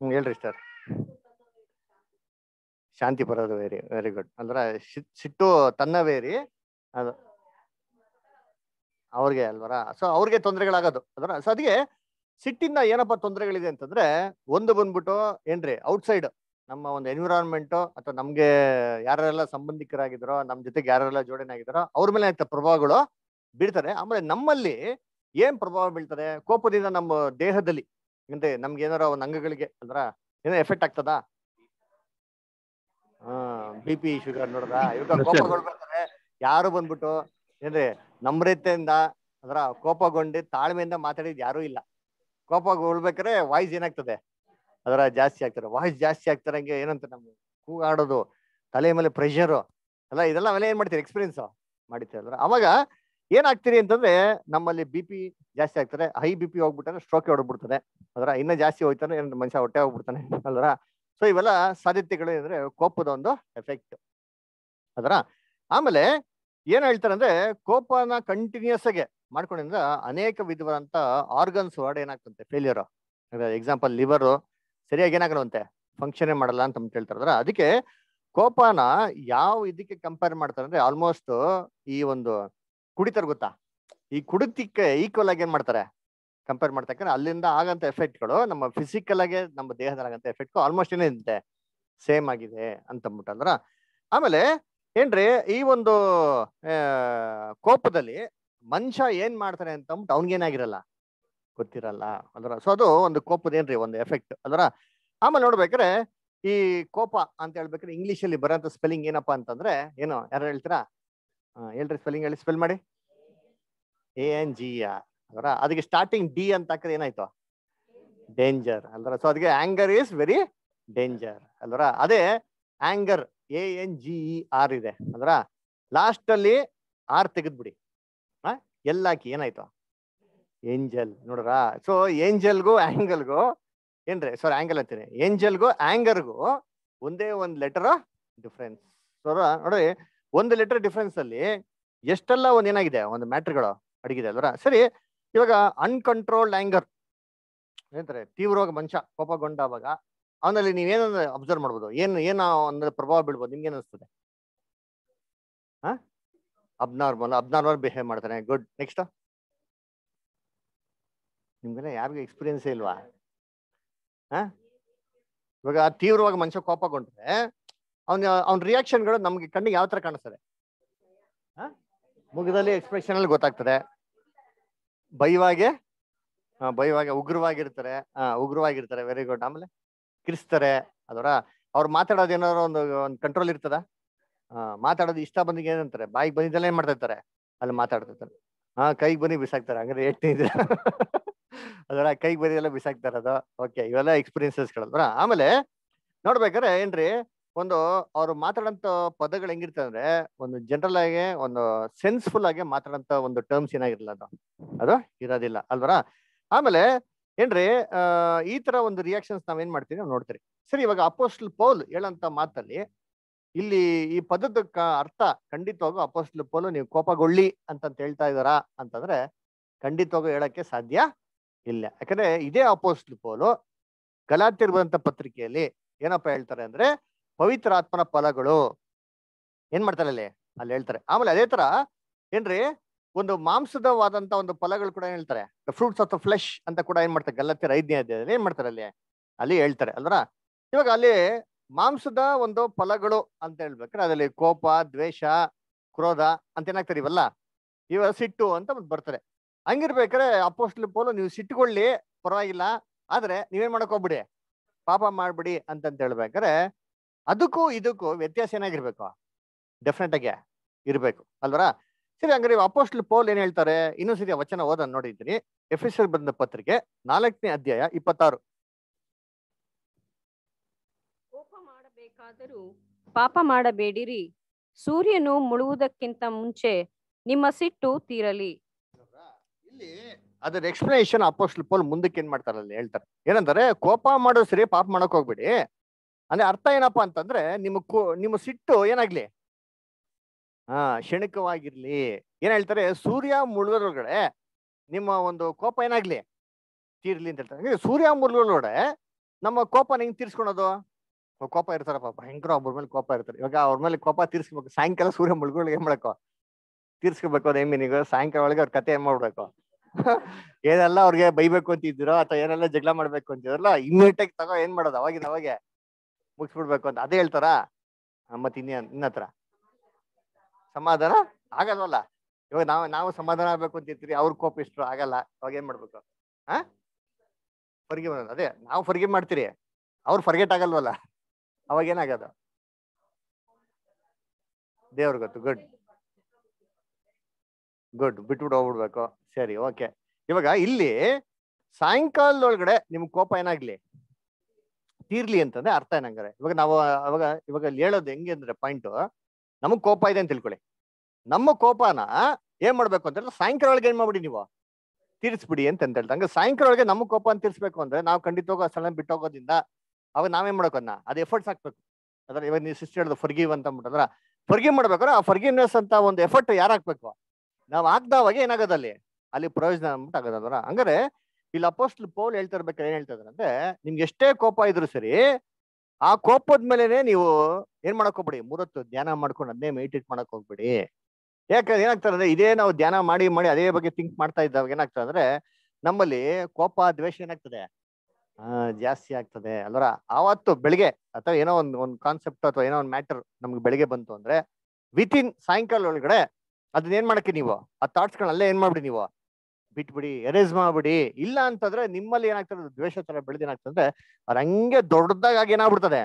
ಹ್ಮ್ ಹೇಳ್ರಿ ಸರ್ ಶಾಂತಿ ಬರೋದು ವೆರಿ ವೆರಿ ಗುಡ್ ಅಂದ್ರೆ ಶಿ- ಸಿಟ್ಟು ತನ್ನವೇರಿ ಅದು ಅವ್ರಿಗೆ ಅಲ್ವರ ಸೊ ಅವ್ರಿಗೆ ತೊಂದರೆಗಳಾಗೋದು ಅದರ ಸೊ ಅದಕ್ಕೆ ಸಿಟ್ಟಿಂದ ಏನಪ್ಪ ತೊಂದರೆಗಳಿದೆ ಅಂತಂದ್ರೆ ಒಂದು ಬಂದ್ಬಿಟ್ಟು ಏನ್ರಿ ಔಟ್ಸೈಡ್ ನಮ್ಮ ಒಂದು ಎನ್ವಿರಾನ್ಮೆಂಟ್ ಅಥವಾ ನಮ್ಗೆ ಯಾರೆಲ್ಲ ಸಂಬಂಧಿಕರಾಗಿದ್ದಾರೋ ನಮ್ ಜೊತೆಗೆ ಯಾರೆಲ್ಲ ಜೋಡಣೆ ಆಗಿದಾರೋ ಅವ್ರ ಮೇಲೆ ಆಯ್ತ ಪ್ರಭಾವಗಳು ಬೀಳ್ತಾರೆ ಆಮೇಲೆ ನಮ್ಮಲ್ಲಿ ಏನ್ ಪ್ರಭಾವ ಬೀಳ್ತದೆ ಕೋಪದಿಂದ ನಮ್ಮ ದೇಹದಲ್ಲಿ ಅಂದ್ರೆ ನಮ್ಗೆ ಏನಾರ ಒಂದು ಅಂಗಗಳಿಗೆ ಅಂದ್ರ ಏನೋ ಎಫೆಕ್ಟ್ ಆಗ್ತದಾ ಹಾ ಬಿ ಪಿ ಶುಗರ್ ನೋಡ್ರ ಇವಾಗ Yes, sir. ಕೋಪಗಳು ಬರ್ತಾರೆ ಯಾರು ಬಂದ್ಬಿಟ್ಟು ಏನ್ರಿ ನಮ್ರತೆಯಿಂದ ಅದ್ರ ಕೋಪಗೊಂಡು ತಾಳ್ಮೆಯಿಂದ ಮಾತಾಡಿದ್ ಯಾರು ಇಲ್ಲ ಕೋಪಗೊಳ್ಬೇಕಾದ್ರೆ ವಾಯ್ಸ್ ಏನಾಗ್ತದೆ ಅದರ ಜಾಸ್ತಿ ಆಗ್ತಾರೆ ವಾಯ್ಸ್ ಜಾಸ್ತಿ ಆಗ್ತಾರಂಗೆ ಏನಂತ ನಮ್ಗೆ ಕೂಗಾಡೋದು ತಲೆ ಮೇಲೆ ಪ್ರೆಷರು ಅಲ್ಲ ಇದೆಲ್ಲ ಅವೆಲ್ಲ ಏನ್ ಮಾಡ್ತೀರಿ ಎಕ್ಸ್ಪೀರಿಯನ್ಸ್ ಮಾಡಿರ್ತೀರಿ ಅಲ್ರ ಅವಾಗ ಏನಾಗ್ತೀರಿ ಅಂತಂದ್ರೆ ನಮ್ಮಲ್ಲಿ ಬಿ ಪಿ ಜಾಸ್ತಿ ಆಗ್ತಾರೆ ಹೈ ಬಿ ಪಿ ಹೋಗ್ಬಿಟ್ಟಾರೆ ಸ್ಟ್ರೋಕ್ ಹೊಡ್ಬಿಡ್ತದೆ ಅದರ ಇನ್ನ ಜಾಸ್ತಿ ಹೋಯ್ತಾನೆ ಏನ್ ಮನುಷ್ಯ ಹೊಟ್ಟೆ ಹೋಗ್ಬಿಡ್ತಾನೆ ಅಲ್ರ ಸೊ ಇವೆಲ್ಲ ಸಾಧ್ಯತೆಗಳು ಅಂದ್ರೆ ಕೋಪದ ಒಂದು ಎಫೆಕ್ಟ್ ಅದರ ಆಮೇಲೆ ಏನ್ ಹೇಳ್ತಾರೆ ಅಂದ್ರೆ ಕೋಪನ ಕಂಟಿನ್ಯೂಸ್ ಆಗಿ ಮಾಡ್ಕೊಂಡಿಂದ ಅನೇಕ ವಿಧವಾದಂತ ಆರ್ಗನ್ಸ್ ವರ್ಡ್ ಏನಾಗ್ತಂತೆ ಫೇಲಿಯರ್ ಎಕ್ಸಾಂಪಲ್ ಲಿವರ್ ಸರಿಯಾಗಿ ಏನಾಗಲ್ವಂತೆ ಫಂಕ್ಷನ್ ಮಾಡಲ್ಲ ಅಂತ ಅಂದ್ಬಿಟ್ಟು ಹೇಳ್ತಾರೆ ಅದ್ರ ಅದಕ್ಕೆ ಕೋಪನ ಯಾವ ಇದಕ್ಕೆ ಕಂಪೇರ್ ಮಾಡ್ತಾರೆ ಅಂದ್ರೆ ಆಲ್ಮೋಸ್ಟ್ ಈ ಒಂದು ಕುಡಿತಾರೆ ಗೊತ್ತಾ ಈ ಕುಡಿತಕ್ಕೆ ಈಕ್ವಲ್ ಆಗಿ ಏನ್ ಮಾಡ್ತಾರೆ ಕಂಪೇರ್ ಮಾಡ್ತಕ್ಕಂದ್ರೆ ಅಲ್ಲಿಂದ ಆಗಂತ ಎಫೆಕ್ಟ್ಗಳು ನಮ್ಮ ಫಿಸಿಕಲ್ ಆಗಿ ನಮ್ಮ ದೇಹದಲ್ಲಿ ಆಗಂತ ಎಫೆಕ್ಟ್ ಆಲ್ಮೋಸ್ಟ್ ಏನಿದೆ ಸೇಮ್ ಆಗಿದೆ ಅಂತ ಅಂದ್ಬಿಟ್ಟಂದ್ರ ಆಮೇಲೆ ಏನ್ರಿ ಈ ಒಂದು ಆ, ಕೋಪದಲ್ಲಿ ಮನುಷ್ಯ ಏನ್ ಮಾಡ್ತಾನೆ ಅಂತ ಅಂದ್ಬಿಟ್ಟು ಅವ್ನಿಗೇನಾಗಿರಲ್ಲ ಗೊತ್ತಿರಲ್ಲ ಅಲ್ರ ಸೊ ಅದು ಒಂದು ಕೋಪದ ಏನ್ರಿ ಒಂದು ಎಫೆಕ್ಟ್ ಅಲ್ರ ಆಮೇಲೆ ನೋಡ್ಬೇಕಾದ್ರೆ ಈ ಕೋಪ ಅಂತ ಹೇಳ್ಬೇಕಾದ್ರೆ ಇಂಗ್ಲಿಷ್ ಅಲ್ಲಿ ಬರೋಂಥ ಸ್ಪೆಲ್ಲಿಂಗ್ ಏನಪ್ಪಾ ಅಂತಂದ್ರೆ ಏನು ಯಾರು ಹೇಳ್ತೀರಾ ಹಾ ಹೇಳ್ರಿ ಸ್ಪೆಲ್ಲಿಂಗ್ ಹೇಳಿ ಸ್ಪೆಲ್ ಮಾಡಿ ಎ ಎನ್ ಜಿ ಆರ್ ಅದರ ಅದಕ್ಕೆ ಸ್ಟಾರ್ಟಿಂಗ್ ಡಿ ಅಂತ ಹಾಕಿದ್ರೆ ಏನಾಯ್ತು ಡೇಂಜರ್ ಅಲ್ರ ಸೊ ಅದಕ್ಕೆ ಆಂಗರ್ ಈಸ್ ವೆರಿ ಡೇಂಜರ್ ಅಲ್ವರ ಅದೇ anger A N G E R ಇದೆ ಅಲ್ರ ಲಾಸ್ಟ್ ಅಲ್ಲಿ ಆರ್ ತೆಗೆದ್ಬಿಡಿ ಹಾ ಎಲ್ಲ ಹಾಕಿ ಏನಾಯ್ತು ಏಂಜಲ್ ನೋಡ್ರ ಸೊ ಏಂಜಲ್ಗೂ ಆಂಗಲ್ಗೂ ಏನ್ರಿ ಸಾರಿ ಆಂಗಲ್ ಅಂತೀನಿ ಏಂಜಲ್ಗೂ ಆಂಗರ್ಗೂ ಒಂದೇ ಒಂದು ಲೆಟರ್ ಡಿಫ್ರೆನ್ಸ್ ಸೊ ನೋಡ್ರಿ ಒಂದು ಲೆಟರ್ ಡಿಫ್ರೆನ್ಸ್ ಅಲ್ಲಿ ಎಷ್ಟೆಲ್ಲ ಒಂದ್ ಏನಾಗಿದೆ ಒಂದು ಮ್ಯಾಟ್ರಿಗಳು ಅಡಗಿದೆ ಅಲ್ವರ ಸರಿ ಇವಾಗ ಅನ್ಕಂಟ್ರೋಲ್ಡ್ ಆಂಗರ್ ಏನಂತಾರೆ ತೀವ್ರವಾಗಿ ಮನುಷ್ಯ ಕೋಪಗೊಂಡಾಗ ಅವನಲ್ಲಿ ನೀವೇನ ಅಬ್ಸರ್ವ್ ಮಾಡ್ಬೋದು ಏನ್ ಏನ ಒಂದು ಪ್ರಭಾವ ಬೀಳ್ಬೋದು ನಿಮ್ಗೆ ಅನಿಸ್ತದೆ ಹಾ ಅಬ್ನಾರ್ಮಲ್ ಅಬ್ನಾರ್ಮಲ್ ಬಿಹೇವ್ ಮಾಡ್ತಾನೆ ಗುಡ್ ನೆಕ್ಸ್ಟ್ ನಿಮ್ಗೆಲ್ಲ ಯಾರಿಗೂ ಎಕ್ಸ್ಪೀರಿಯನ್ಸೇ ಇಲ್ವಾ ಹಾ ಇವಾಗ ತೀವ್ರವಾಗಿ ಮನುಷ್ಯ ಕೋಪಗೊಂಡ್ರೆ ಅವನ ಅವ್ನ ರಿಯಾಕ್ಷನ್ಗಳು ನಮ್ಗೆ ಕಣ್ಣಿಗೆ ಯಾವ ತರ ಕಾಣಿಸ್ತದೆ ಹಾ ಮುಖದಲ್ಲಿ ಎಕ್ಸ್ಪ್ರೆಷನ್ ಅಲ್ಲಿ ಗೊತ್ತಾಗ್ತದೆ ಭಯವಾಗಿ ಹಾ ಭಯವಾಗಿ ಉಗ್ರವಾಗಿರ್ತಾರೆ ಹಾ ಉಗ್ರವಾಗಿರ್ತಾರೆ ವೆರಿ ಗುಡ್ ಆಮೇಲೆ ಕಿರಿಸ್ತಾರೆ ಅದರ ಅವ್ರು ಮಾತಾಡೋದು ಏನಾದ್ರು ಒಂದು ಒಂದು ಕಂಟ್ರೋಲ್ ಇರ್ತದ ಹಾ ಮಾತಾಡೋದು ಇಷ್ಟ ಬಂದಿಗೆ ಏನಂತಾರೆ ಬಾಯಿಗೆ ಬಂದಿದ್ದೆಲ್ಲ ಏನ್ ಮಾಡ್ತಾ ಇರ್ತಾರೆ ಅಲ್ಲಿ ಮಾತಾಡ್ತಿರ್ತಾರೆ ಹಾ ಕೈಗೆ ಬನ್ನಿ ಬಿಸಾಕ್ತಾರೆ ಹಂಗಾರೆ ಎಷ್ಟು ಇದೆ ಅದರ ಕೈಗೆ ಬನ್ನಿ ಎಲ್ಲ ಬಿಸಾಕ್ತಾ ಇರೋದು ಓಕೆ ಇವೆಲ್ಲ ಎಕ್ಸ್ಪೀರಿಯನ್ಸಸ್ಗಳಲ್ವ ಆಮೇಲೆ ನೋಡ್ಬೇಕಾದ್ರೆ ಏನ್ರಿ ಒಂದು ಅವ್ರು ಮಾತಾಡಂತ ಪದಗಳು ಹೆಂಗಿರ್ತದೆ ಅಂದ್ರೆ ಒಂದು ಜನರಲ್ ಆಗಿ ಒಂದು ಸೆನ್ಸ್ಫುಲ್ ಆಗಿ ಮಾತಾಡಂತ ಒಂದು ಟರ್ಮ್ಸ್ ಏನಾಗಿರಲ್ಲ ಅದು ಅದು ಇರೋದಿಲ್ಲ ಅಲ್ವರ ಆಮೇಲೆ ಏನ್ರಿ ಆ ಈ ತರ ಒಂದು ರಿಯಾಕ್ಷನ್ಸ್ ನಾವೇನ್ ಮಾಡ್ತೀವಿ ನಾವು ನೋಡ್ತೀರಿ ಸರಿ ಇವಾಗ ಅಪೋಸ್ಟಲ್ ಪೌಲ್ ಹೇಳಂತ ಮಾತಲ್ಲಿ ಇಲ್ಲಿ ಈ ಪದದ ಕ- ಅರ್ಥ ಖಂಡಿತವಾಗೂ ಅಪೋಸ್ಟಲ್ ಪೌಲ್ ನೀವು ಕೋಪಗೊಳ್ಳಿ ಅಂತಂತ ಹೇಳ್ತಾ ಇದಾರಾ ಅಂತಂದ್ರೆ ಖಂಡಿತವಾಗೂ ಹೇಳಕ್ಕೆ ಸಾಧ್ಯ ಇಲ್ಲ ಯಾಕಂದ್ರೆ ಇದೇ ಅಪೋಸ್ಟಲ್ ಪೌಲು ಗಲಾತಿರುವಂತ ಪತ್ರಿಕೆಯಲ್ಲಿ ಏನಪ್ಪಾ ಹೇಳ್ತಾರೆ ಅಂದ್ರೆ ಪವಿತ್ರ ಆತ್ಮನ ಫಲಗಳು ಏನ್ ಮಾಡ್ತಾರೆ ಅಲ್ಲಿ ಅಲ್ಲಿ ಹೇಳ್ತಾರೆ ಆಮೇಲೆ ಅದೇ ತರ ಏನ್ರಿ ಒಂದು ಮಾಂಸದವಾದಂತ ಒಂದು ಫಲಗಳು ಕೂಡ ಏನ್ ಹೇಳ್ತಾರೆ the fruits of the flesh ಅಂತ ಕೂಡ ಏನ್ ಮಾಡ್ತಾರೆ ಗಲ್ಲತ್ತಿರ ಐದನೇ ಅಧ್ಯಾಯದಲ್ಲಿ ಏನ್ ಮಾಡ್ತಾರೆ ಅಲ್ಲಿ ಅಲ್ಲಿ ಹೇಳ್ತಾರೆ ಅಲ್ವರ ಇವಾಗ ಅಲ್ಲಿ ಮಾಂಸದ ಒಂದು ಫಲಗಳು ಅಂತ ಹೇಳ್ಬೇಕಾದ್ರೆ ಅದರಲ್ಲಿ ಕೋಪ ದ್ವೇಷ ಕ್ರೋಧ ಅಂತ ಏನಾಗ್ತಾರೆ ಇವೆಲ್ಲ ಇವ ಸಿಟ್ಟು ಅಂತ ಒಂದ್ ಬರ್ತಾರೆ ಹಂಗಿರ್ಬೇಕಾದ್ರೆ ಅಪೋಸ್ಟ್ಲ್ ಪೋಲು ನೀವು ಸಿಟ್ಟುಕೊಳ್ಳಿ ಪರವಾಗಿಲ್ಲ ಆದ್ರೆ ನೀವೇನ್ ಮಾಡಕ್ ಹೋಗ್ಬಿಡಿ ಪಾಪ ಮಾಡ್ಬಿಡಿ ಅಂತಂತ ಹೇಳ್ಬೇಕಾದ್ರೆ ಅದಕ್ಕೂ ಇದಕ್ಕೂ ವ್ಯತ್ಯಾಸ ಏನಾಗಿರ್ಬೇಕು ಡೆಫಿನೆಟ್ ಆಗಿ ಇರ್ಬೇಕು ಅಲ್ವರ ಸರಿ ಹಂಗಾರೆ ಅಪೋಸ್ಟ್ಲ್ ಪೌಲ್ ಏನ್ ಹೇಳ್ತಾರೆ ಇನ್ನೊಂದ್ ಸರಿ ಆ ವಚನ ಓದ ನೋಡಿದ್ದೀನಿ ಎಫ್ ಎಸ್ ಬಂದ ಪತ್ರಿಕೆ ನಾಲ್ಕನೇ ಅಧ್ಯಾಯ ಇಪ್ಪತ್ತಾರು ಕೋಪ ಮಾಡಬೇಕಾದರೂ ಪಾಪ ಮಾಡಬೇಡಿರಿ ಸೂರ್ಯನು ಮುಳುವುದಕ್ಕಿಂತ ಮುಂಚೆ ನಿಮ್ಮ ಸಿಟ್ಟು ತೀರಲಿ ಇಲ್ಲಿ ಅದರ ಎಕ್ಸ್ಪ್ಲನೇಷನ್ ಅಪೋಸ್ಟ್ಲ್ ಪೌಲ್ ಮುಂದಕ್ಕೆ ಏನ್ ಮಾಡ್ತಾರೆ ಅಲ್ಲಿ ಹೇಳ್ತಾರೆ ಏನಂತಾರೆ ಕೋಪ ಮಾಡೋ ಸರಿ ಪಾಪ ಮಾಡಕ್ ಹೋಗ್ಬೇಡಿ ಅಂದ್ರೆ ಅರ್ಥ ಏನಪ್ಪಾ ಅಂತಂದ್ರೆ ನಿಮ್ಮ ಕೋ- ನಿಮ್ಮ ಸಿಟ್ಟು ಏನಾಗ್ಲಿ ಹಾ ಕ್ಷಣಿಕವಾಗಿರ್ಲಿ ಏನ್ ಹೇಳ್ತಾರೆ ಸೂರ್ಯ ಮುಳುಗೋದ್ರೊಳಗಡೆ ನಿಮ್ಮ ಒಂದು ಕೋಪ ಏನಾಗ್ಲಿ ತೀರ್ಲಿ ಅಂತ ಹೇಳ್ತಾರೆ ಹಾಗೆ ಸೂರ್ಯ ಮುಳುಗೋದ್ರೊಳಗಡೆ ನಮ್ಮ ಕೋಪನ ಹೆಂಗ್ ತೀರ್ಸ್ಕೊಳೋದು ಓ, ಕೋಪ ಇರ್ತಾರಪ್ಪ ಭಯಂಕರ ಒಬ್ಬರ ಮೇಲೆ ಕೋಪ ಇರ್ತಾರೆ ಇವಾಗ ಅವ್ರ ಮೇಲೆ ಕೋಪ ತೀರ್ಸ್ಕೊಬೇಕು ಸಾಯಂಕಾಲ ಸೂರ್ಯ ಮುಳುಗೋಳಿಗೆ ಏನ್ ಮಾಡಬೇಕು ತೀರ್ಸ್ಕೊಬೇಕು ಅದೇ ಮೀನಿಂಗ್ ಸಾಯಂಕಾಲ ಒಳಗೆ ಅವ್ರ ಕತೆ ಏನ್ ಮಾಡ್ಬೇಕು ಏನೆಲ್ಲ ಅವ್ರಿಗೆ ಬೈಬೇಕು ಅಂತಿದ್ದೀರೋ ಅಥವಾ ಏನೆಲ್ಲ ಜಗಳ ಮಾಡ್ಬೇಕು ಅಂತಿದ್ರಲ್ಲ ಇಮ್ಮಿಡಿಯೇಟ್ ಆಗಿ ತಗೋ ಏನ್ ಮಾಡೋದು ಅವಾಗಿನ ಅವಾಗೆ ಮುಗಿಸ್ಬಿಡ್ಬೇಕು ಅಂತ ಅದೇ ಹೇಳ್ತಾರಾ ಆ, ಮತ್ ಇನ್ನೇನ್ ಇನ್ನತ್ರ ಸಮಾಧಾನ ಆಗಲ್ವಲ್ಲ ಇವಾಗ ನಾವು ನಾವು ಸಮಾಧಾನ ಆಗ್ಬೇಕು ಅಂತಿರ್ತೀರಿ ಅವ್ರ ಕೋಪ ಇಷ್ಟು ಆಗಲ್ಲ ಅವಾಗ ಏನ್ ಮಾಡ್ಬೇಕು ಹಾ ಫರ್ಗಿ ಅದೇ ನಾವು ಫರ್ಗಿ ಮಾಡ್ತೀರಿ ಅವ್ರು ಫರ್ಗೆಟ್ ಆಗಲ್ವಲ್ಲ ಅವಾಗ ಏನಾಗದು ದೇವ್ರ ಗೊತ್ತು ಗುಡ್ ಗುಡ್ ಬಿಟ್ಬಿಟ್ಟು ಹೋಗ್ಬಿಡ್ಬೇಕು ಸರಿ ಓಕೆ ಇವಾಗ ಇಲ್ಲಿ ಸಾಯಂಕಾಲದೊಳಗಡೆ ನಿಮ್ ಕೋಪ ಏನಾಗ್ಲಿ ತೀರ್ಲಿ ಅಂತಂದ್ರೆ ಅರ್ಥ ಏನಂಗಾರೆ ಇವಾಗ ನಾವು ಅವಾಗ ಇವಾಗ ಇಲ್ಲಿ ಹೇಳೋದು ಹೆಂಗೆ ಅಂದ್ರೆ ಪಾಯಿಂಟ್ ನಮಗ್ ಕೋಪ ಇದೆ ಅಂತ ತಿಳ್ಕೊಳ್ಳಿ ನಮ್ಮ ಕೋಪನ ಏನ್ ಮಾಡ್ಬೇಕು ಅಂತ ಹೇಳಿದ್ರೆ ಸಾಯಂಕಾಲ ಒಳಗೆ ಏನ್ ಮಾಡ್ಬಿಡಿ ನೀವು ತೀರಿಸ್ಬಿಡಿ ಅಂತ ಅಂತ ಹೇಳ್ತಾ ಹಂಗ ಸಾಯಂಕಾಲ ಒಳಗೆ ನಮ್ಮ ಕೋಪ ಅಂತ ತೀರ್ಸ್ಬೇಕು ಅಂದ್ರೆ ನಾವು ಖಂಡಿತವಾಗ ಸ್ಥಳ ಬಿಟ್ಟು ಹೋಗೋದ್ರಿಂದ ಅವಾಗ ನಾವೇನ್ ಮಾಡ್ಬೇಕು ಅದನ್ನ ಅದು ಎಫರ್ಟ್ಸ್ ಹಾಕ್ಬೇಕು ಅದ್ರ ಇವಾಗ ನೀವು ಸಿಸ್ಟರ್ ಹೇಳಿದ್ರು ಫರ್ಗಿವ್ ಅಂತ ಅಂದ್ಬಿಟ್ಟಂದ್ರ ಫರ್ಗಿವ್ ಮಾಡ್ಬೇಕಾದ್ರೆ ಆ ಫರ್ಗಿವ್ನೆಸ್ ಅಂತ ಒಂದು ಎಫರ್ಟ್ ಯಾರು ಹಾಕ್ಬೇಕು ನಾವು ಹಾಕ್ದವಾಗ ಏನಾಗೋದು ಅಲ್ಲಿ ಅಲ್ಲಿ ಪ್ರಯೋಜನ ಅಂದ್ಬಿಟ್ಟು ಆಗೋದಲ್ವರ ಹಂಗಾರೆ ಇಲ್ಲಿ ಅಪೋಸ್ಟ್ಲ್ ಪೌಲ್ ಹೇಳ್ತಾ ಇರ್ಬೇಕಾದ್ರೆ ಏನ್ ಹೇಳ್ತಾ ಇದಾರೆ ಅಂದ್ರೆ ನಿಮ್ಗೆ ಎಷ್ಟೇ ಕೋಪ ಇದ್ರು ಸರಿ ಆ ಕೋಪದ ಮೇಲೆನೆ ನೀವು ಏನ್ ಮಾಡಕ್ ಹೋಗ್ಬೇಡಿ ಮೂರತ್ತು ಧ್ಯಾನ ಮಾಡ್ಕೊಂಡು ಅದನ್ನೇ ಮೆಡಿಟೇಟ್ ಮಾಡಕ್ ಹೋಗ್ಬೇಡಿ ಯಾಕಂದ್ರೆ ಏನಾಗ್ತದೆ ಅಂದ್ರೆ ಇದೇ ನಾವು ಧ್ಯಾನ ಮಾಡಿ ಮಾಡಿ ಅದೇ ಬಗ್ಗೆ ಥಿಂಕ್ ಮಾಡ್ತಾ ಇದ್ದಾಗ ಏನಾಗ್ತದೆ ಅಂದ್ರೆ ನಮ್ಮಲ್ಲಿ ಕೋಪ ದ್ವೇಷ ಏನಾಗ್ತದೆ ಆ ಜಾಸ್ತಿ ಆಗ್ತದೆ ಅಲ್ವರ ಆವತ್ತು ಬೆಳಿಗ್ಗೆ ಅಥವಾ ಏನೋ ಒಂದು ಒಂದು ಕಾನ್ಸೆಪ್ಟ್ ಅಥವಾ ಏನೋ ಒಂದು ಮ್ಯಾಟರ್ ನಮ್ಗೆ ಬೆಳಿಗ್ಗೆ ಬಂತು ಅಂದ್ರೆ ವಿತಿನ್ ಸಾಯಂಕಾಲ ಒಳಗಡೆ ಅದನ್ನ ಏನ್ ಮಾಡಕ್ಕೆ ನೀವು ಆ ಥಾಟ್ಸ್ಗಳನ್ನ ಅಲ್ಲೇ ಏನ್ ಮಾಡ್ಬಿಡಿ ನೀವು ಬಿಟ್ಬಿಡಿ ಎರೇಸ್ ಮಾಡ್ಬಿಡಿ ಇಲ್ಲ ಅಂತಂದ್ರೆ ನಿಮ್ಮಲ್ಲಿ ಏನಾಗ್ತದೆ ಅದು ದ್ವೇಷ ತರ ಬೆಳೆದೇನಾಗ್ತದೆ ಅಂದ್ರೆ ಅವ್ರ ಹಂಗೆ ದೊಡ್ಡದಾಗಿ ಏನಾಗ್ಬಿಡ್ತದೆ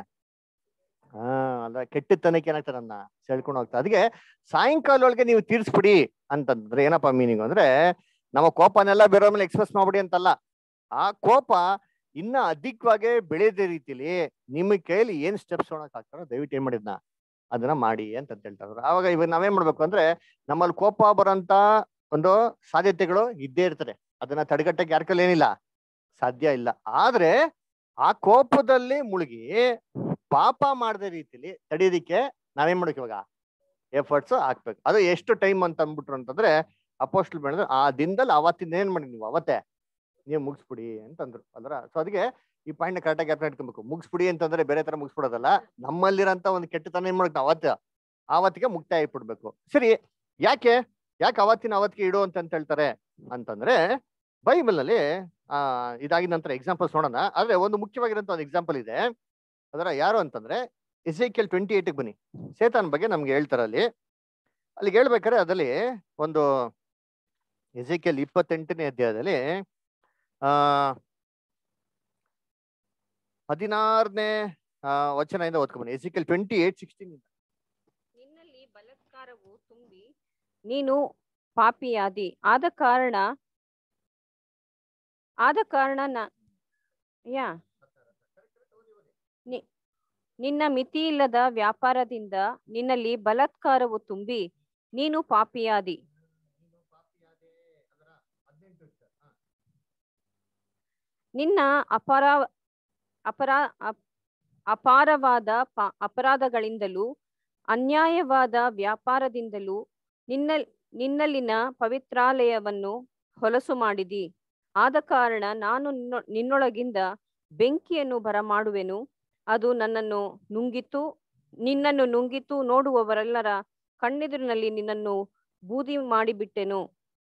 ಹಾ ಅಲ್ಲ ಕೆಟ್ಟತನಕ್ಕೆ ಏನಾಗ್ತದೆ ಅದನ್ನ ಸೆಳ್ಕೊಂಡು ಹೋಗ್ತದೆ ಅದಕ್ಕೆ ಸಾಯಂಕಾಲ ಒಳಗೆ ನೀವು ತೀರ್ಸ್ಬಿಡಿ ಅಂತಂದ್ರೆ ಏನಪ್ಪಾ ಮೀನಿಂಗ್ ಅಂದ್ರೆ ನಮ್ಮ ಕೋಪನೆಲ್ಲ ಬೇರೆಯವ್ರ ಮೇಲೆ ಎಕ್ಸ್ಪ್ರೆಸ್ ಮಾಡ್ಬಿಡಿ ಅಂತಲ್ಲ ಆ ಕೋಪ ಇನ್ನ ಅಧಿಕವಾಗಿ ಬೆಳೆದ ರೀತಿಲಿ ನಿಮ್ಮ ಕೈಯಲ್ಲಿ ಏನ್ ಸ್ಟೆಪ್ಸ್ ತೊಗೊಳಕ್ ಆಗ್ತಾರೋ ದಯವಿಟ್ಟು ಏನ್ ಮಾಡಿದ್ನ ಅದನ್ನ ಮಾಡಿ ಅಂತ ಅಂತ ಹೇಳ್ತಾರೆ ಆವಾಗ ಇವಾಗ ನಾವೇನ್ ಮಾಡ್ಬೇಕು ಅಂದ್ರೆ ನಮ್ಮಲ್ಲಿ ಕೋಪ ಬರೋಂತ ಒಂದು ಸಾಧ್ಯತೆಗಳು ಇದ್ದೇ ಇರ್ತದೆ ಅದನ್ನ ತಡೆಗಟ್ಟಕ್ಕೆ ಯಾರ ಕೈಲಿ ಏನಿಲ್ಲ ಸಾಧ್ಯ ಇಲ್ಲ ಆದ್ರೆ ಆ ಕೋಪದಲ್ಲಿ ಮುಳುಗಿ ಪಾಪ ಮಾಡದ ರೀತಿಲಿ ತಡೆಯೋದಿಕ್ಕೆ ನಾವೇನ್ ಮಾಡ್ಬೇಕು ಇವಾಗ ಎಫರ್ಟ್ಸ್ ಹಾಕ್ಬೇಕು ಅದು ಎಷ್ಟು ಟೈಮ್ ಅಂತ ಅಂದ್ಬಿಟ್ರು ಅಂತಂದ್ರೆ ಅಪೋಸ್ಟಲ್ ಬೆಳೆದ್ರೆ ಆ ದಿನದಲ್ಲಿ ಅವತ್ತಿಂದ ಏನ್ ಮಾಡಿ ನೀವು ಅವತ್ತೇ ನೀವು ಮುಗಿಸ್ಬಿಡಿ ಅಂತಂದ್ರು ಅಲ್ರ ಸೊ ಅದಕ್ಕೆ ಈ ಪಾಯಿಂಟ್ ಕರೆಕ್ಟಾಗಿ ಅರ್ಥ ಇಟ್ಕೊಬೇಕು ಮುಗಿಸ್ಬಿಡಿ ಅಂತಂದ್ರೆ ಬೇರೆ ತರ ಮುಗಿಸ್ಬಿಡೋದಲ್ಲ ನಮ್ಮಲ್ಲಿರೋಂತ ಒಂದು ಕೆಟ್ಟತನ ಏನ್ ಮಾಡ್ಬೇಕು ಅವತ್ತ ಆವತ್ತಿಗೆ ಮುಕ್ತಾಯ ಇಟ್ಬಿಡ್ಬೇಕು ಸರಿ ಯಾಕೆ ಯಾಕೆ ಅವತ್ತಿನ ಅವತ್ತಿಗೆ ಇಡು ಅಂತ ಅಂತ ಹೇಳ್ತಾರೆ ಅಂತಂದ್ರೆ ಬೈಬಲ್ ನಲ್ಲಿ ಆ ಇದಾಗಿದ ನಂತರ ಎಕ್ಸಾಂಪಲ್ಸ್ ನೋಡೋಣ ಆದ್ರೆ ಒಂದು ಮುಖ್ಯವಾಗಿರೋಂಥ ಒಂದು ಎಕ್ಸಾಂಪಲ್ ಇದೆ ಅದರ ಯಾರು ಅಂತಂದ್ರೆ ಎಲ್ ಟ್ವೆಂಟಿ ಏಟಿಗೆ ಬನ್ನಿ ಸೇತಾನ್ ಬಗ್ಗೆ ನಮ್ಗೆ ಹೇಳ್ತಾರೆ ಅಲ್ಲಿ ಅಲ್ಲಿಗೆ ಹೇಳ್ಬೇಕಾದ್ರೆ ಅದಲ್ಲಿ ಒಂದು ಎಲ್ ಇಪ್ಪತ್ತೆಂಟನೇ ಅಧ್ಯಾಯದಲ್ಲಿ ಆ ಹದಿನಾರನೇ ವಚನದಿಂದ ಓದ್ಕೊಂಬನ್ನಿ ಎಲ್ ಟ್ವೆಂಟಿ ಏಟ್ ಸಿಕ್ಸ್ಟೀನ್ ನಿನ್ನಲ್ಲಿ ಬಲಾತ್ಕಾರವು ತುಂಬಿ ನೀನು ಪಾಪಿಯಾದಿ ಆದ ಕಾರಣ ಆದ ಕಾರಣ ನ- ಯಾ ನಿ- ನಿನ್ನ ಮಿತಿಯಿಲ್ಲದ ವ್ಯಾಪಾರದಿಂದ ನಿನ್ನಲ್ಲಿ ಬಲಾತ್ಕಾರವು ತುಂಬಿ ನೀನು ಪಾಪಿಯಾದಿ ನಿನ್ನ ಅಪರ ಅಪರಾ ಅಪ್- ಅಪಾರವಾದ ಪ- ಅಪರಾಧಗಳಿಂದಲೂ ಅನ್ಯಾಯವಾದ ವ್ಯಾಪಾರದಿಂದಲೂ ನಿನ್ನ ನಿನ್ನಲ್ಲಿನ ಪವಿತ್ರಾಲಯವನ್ನು ಹೊಲಸು ಮಾಡಿದಿ ಆದ ಕಾರಣ ನಾನು ನಿನ್ನೊ- ನಿನ್ನೊಳಗಿಂದ ಬೆಂಕಿಯನ್ನು ಬರಮಾಡುವೆನು ಅದು ನನ್ನನ್ನು ನುಂಗಿತು ನಿನ್ನನ್ನು ನುಂಗಿತು ನೋಡುವವರೆಲ್ಲರ ಕಣ್ಣೆದುರಿನಲ್ಲಿ ನಿನ್ನನ್ನು ಬೂದಿ ಮಾಡಿಬಿಟ್ಟೆನು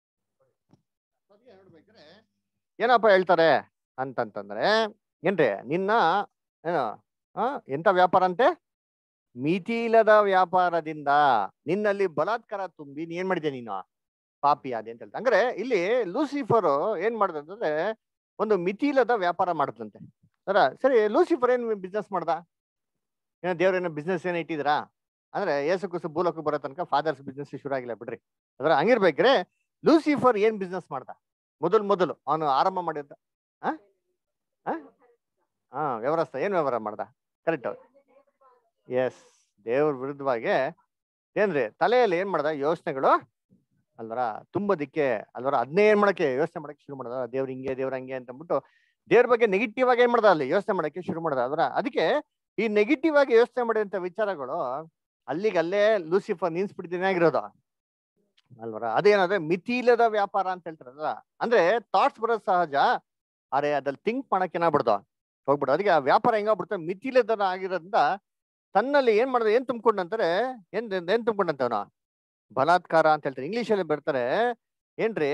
ಏನಪ್ಪ ಹೇಳ್ತಾರೆ ಅಂತಂತಂದ್ರೆ ಏನ್ರಿ ನಿನ್ನ ಏನು ಆ ಎಂತ ವ್ಯಾಪಾರ ಅಂತೆ ಮಿತಿ ಇಲ್ಲದ ವ್ಯಾಪಾರದಿಂದ ನಿನ್ನಲ್ಲಿ ಬಲಾತ್ಕಾರ ತುಂಬಿ ನೀನ್ ಏನ್ ಮಾಡಿದೆ ನೀನು ಪಾಪಿ ಆದೆ ಅಂತ ಹೇಳ್ತಾರೆ ಅಂದ್ರೆ ಇಲ್ಲಿ ಲೂಸಿಫರ್ ಏನ್ ಮಾಡ್ದಂತಂದ್ರೆ ಒಂದು ಮಿತಿ ಇಲ್ಲದ ವ್ಯಾಪಾರ ಮಾಡುತ್ತಂತೆ ಅರ ಸರಿ ಲೂಸಿಫರ್ ಏನ್ ಬಿಸ್ನೆಸ್ ಮಾಡ್ದ ಏನೋ ದೇವ್ರ ಏನೋ ಬಿಸ್ನೆಸ್ ಏನೋ ಇಟ್ಟಿದ್ರಾ ಅಂದ್ರೆ ಏಸು ಕುಸು ಭೂಲೋಕ ಬರೋ ತನಕ ಫಾದರ್ಸ್ ಬಿಸ್ನೆಸ್ ಶುರು ಆಗಿಲ್ಲ ಬಿಡ್ರಿ ಅದ್ರ ಹಂಗಿರ್ಬೇಕ್ರೆ ಲೂಸಿಫರ್ ಏನ್ ಬಿಸ್ನೆಸ್ ಮಾಡ್ದ ಮೊದಲು ಮೊದಲು ಅವನು ಆರಂಭ ಮಾಡಿದ್ದ ಆ? ಆ? ಹಾ ವ್ಯವಸ್ಥೆ ಏನ್ ವ್ಯವಹಾರ ಮಾಡ್ದ ಕರೆಕ್ಟ್ ಎಸ್ ದೇವ್ರ ವಿರುದ್ಧವಾಗಿ ಏನ್ರಿ ತಲೆಯಲ್ಲಿ ಏನ್ ಮಾಡ್ದ ಯೋಚನೆಗಳು ಅಲ್ವರ ತುಂಬದಿಕ್ಕೆ ಅಲ್ವರ ಅದನ್ನೇ ಏನ್ ಮಾಡಕ್ಕೆ ಯೋಚನೆ ಮಾಡಕ್ಕೆ ಶುರು ಮಾಡ್ದ ದೇವ್ರ ಹಿಂಗೆ ದೇವ್ರ ಹಂಗೆ ಅಂತ ಅಂದ್ಬಿಟ್ಟು ದೇವ್ರ ಬಗ್ಗೆ ನೆಗೆಟಿವ್ ಆಗಿ ಏನ್ ಮಾಡ್ದ ಅಲ್ಲಿ ಯೋಚನೆ ಮಾಡಕ್ಕೆ ಶುರು ಮಾಡ್ದ ಅಲ್ವರ ಅದಕ್ಕೆ ಈ ನೆಗೆಟಿವ್ ಆಗಿ ಯೋಚನೆ ಮಾಡಿದಂತ ವಿಚಾರಗಳು ಅಲ್ಲಿಗೆ ಅಲ್ಲೇ ಲೂಸಿಫರ್ ನಿನ್ಸ್ಬಿಡ್ತೀನಿ ಆಗಿರೋದು ಅಲ್ವರ ಅದೇನಂದ್ರೆ ಮಿತಿ ಇಲ್ಲದ ವ್ಯಾಪಾರ ಅಂತ ಹೇಳ್ತಾರಲ್ಲ ಅಂದ್ರೆ ಥಾಟ್ಸ್ ಬರೋದು ಸಹಜ ಆದ್ರೆ ಅದ್ರಲ್ಲಿ ಥಿಂಕ್ ಮಾಡಕ್ ಏನಾಗ್ಬಿಡ್ದು ಹೋಗ್ಬಿಡು ಅದಕ್ಕೆ ಆ ವ್ಯಾಪಾರ ಹೆಂಗಾಗ್ಬಿಡುತ್ತೆ ಮಿತಿಲೆದನ ಆಗಿರೋದ್ರಿಂದ ತನ್ನಲ್ಲಿ ಏನ್ ಮಾಡಿದ್ರೆ ಏನ್ ತುಂಬ್ಕೊಂಡಂತಾರೆ ಏನ್ ಏನ್ ತುಂಬ್ಕೊಂಡಂತ ಅವನು ಬಲಾತ್ಕಾರ ಅಂತ ಹೇಳ್ತಾರೆ ಇಂಗ್ಲಿಷ್ ಅಲ್ಲಿ ಬರ್ತಾರೆ ಏನ್ರಿ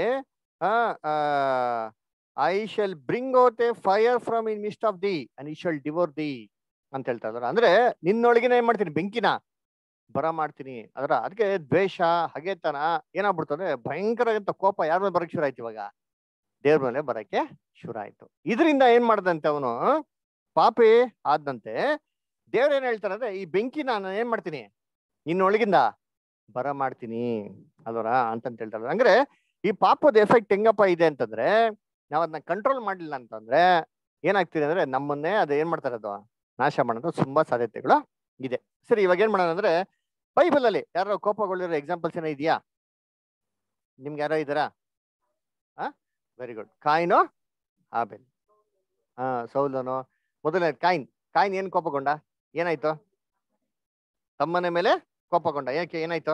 I shall bring out a fire from in midst of the and I shall devour the ಅಂತ ಹೇಳ್ತಾ ಇದಾರೆ ಅಂದ್ರೆ ನಿನ್ನೊಳಗಿನ ಏನ್ ಮಾಡ್ತೀನಿ ಬೆಂಕಿನ ಬರ ಮಾಡ್ತೀನಿ ಅದರ ಅದಕ್ಕೆ ದ್ವೇಷ ಹಗೆತನ ಏನಾಗ್ಬಿಡ್ತು ಅಂದ್ರೆ ಭಯಂಕರ ಅಂತ ಕೋಪ ಯಾರ ಮೇಲೆ ಬರಕ್ ಶುರು ಆಯ್ತು ಇವಾಗ ದೇವ್ರ ಮೇಲೆ ಬರಕ್ಕೆ ಶುರು ಆಯ್ತು ಇದರಿಂದ ಏನ್ ಮಾಡ್ದಂತೆ ಅವನು ಪಾಪಿ ಆದಂತೆ ದೇವ್ರ ಏನ್ ಹೇಳ್ತಾರೆ ಅಂದ್ರೆ ಈ ಬೆಂಕಿ ನಾನು ಏನ್ ಮಾಡ್ತೀನಿ ನಿನ್ನೊಳಗಿಂದ ಬರ ಮಾಡ್ತೀನಿ ಅಲ್ವರ ಅಂತಂತ ಹೇಳ್ತಾರೆ ಅಂದ್ರೆ ಈ ಪಾಪದ ಎಫೆಕ್ಟ್ ಹೆಂಗಪ್ಪ ಇದೆ ಅಂತಂದ್ರೆ ನಾವ್ ಅದನ್ನ ಕಂಟ್ರೋಲ್ ಮಾಡ್ಲಿಲ್ಲ ಅಂತಂದ್ರೆ ಏನಾಗ್ತಿದೆ ಅಂದ್ರೆ ನಮ್ಮನ್ನೇ ಅದು ಏನ್ ಮಾಡ್ತಾರೆ ಅದು ನಾಶ ಮಾಡೋದು ತುಂಬಾ ಸಾಧ್ಯತೆಗಳು ಇದೆ ಸರಿ ಇವಾಗ ಏನ್ ಮಾಡೋಣ ಅಂದ್ರೆ ಬೈಬಲ್ ಅಲ್ಲಿ ಯಾರೋ ಕೋಪಗೊಳ್ಳಿರೋ ಎಕ್ಸಾಂಪಲ್ಸ್ ಏನೋ ಇದೆಯಾ ನಿಮ್ಗೆ ಯಾರೋ ಇದ್ದಾರಾ ಹಾ ವೆರಿ ಗುಡ್ ಕಾಯಿನೋ ಆಬೆಲ್ ಹಾ ಸೌಲನು ಮೊದಲನೇ ಕಾಯಿನ್ ಕಾಯಿನ್ ಏನ್ ಕೋಪಗೊಂಡ ಏನಾಯ್ತು ತಮ್ಮನೆ ಮೇಲೆ ಕೋಪಗೊಂಡ ಯಾಕೆ ಏನಾಯ್ತು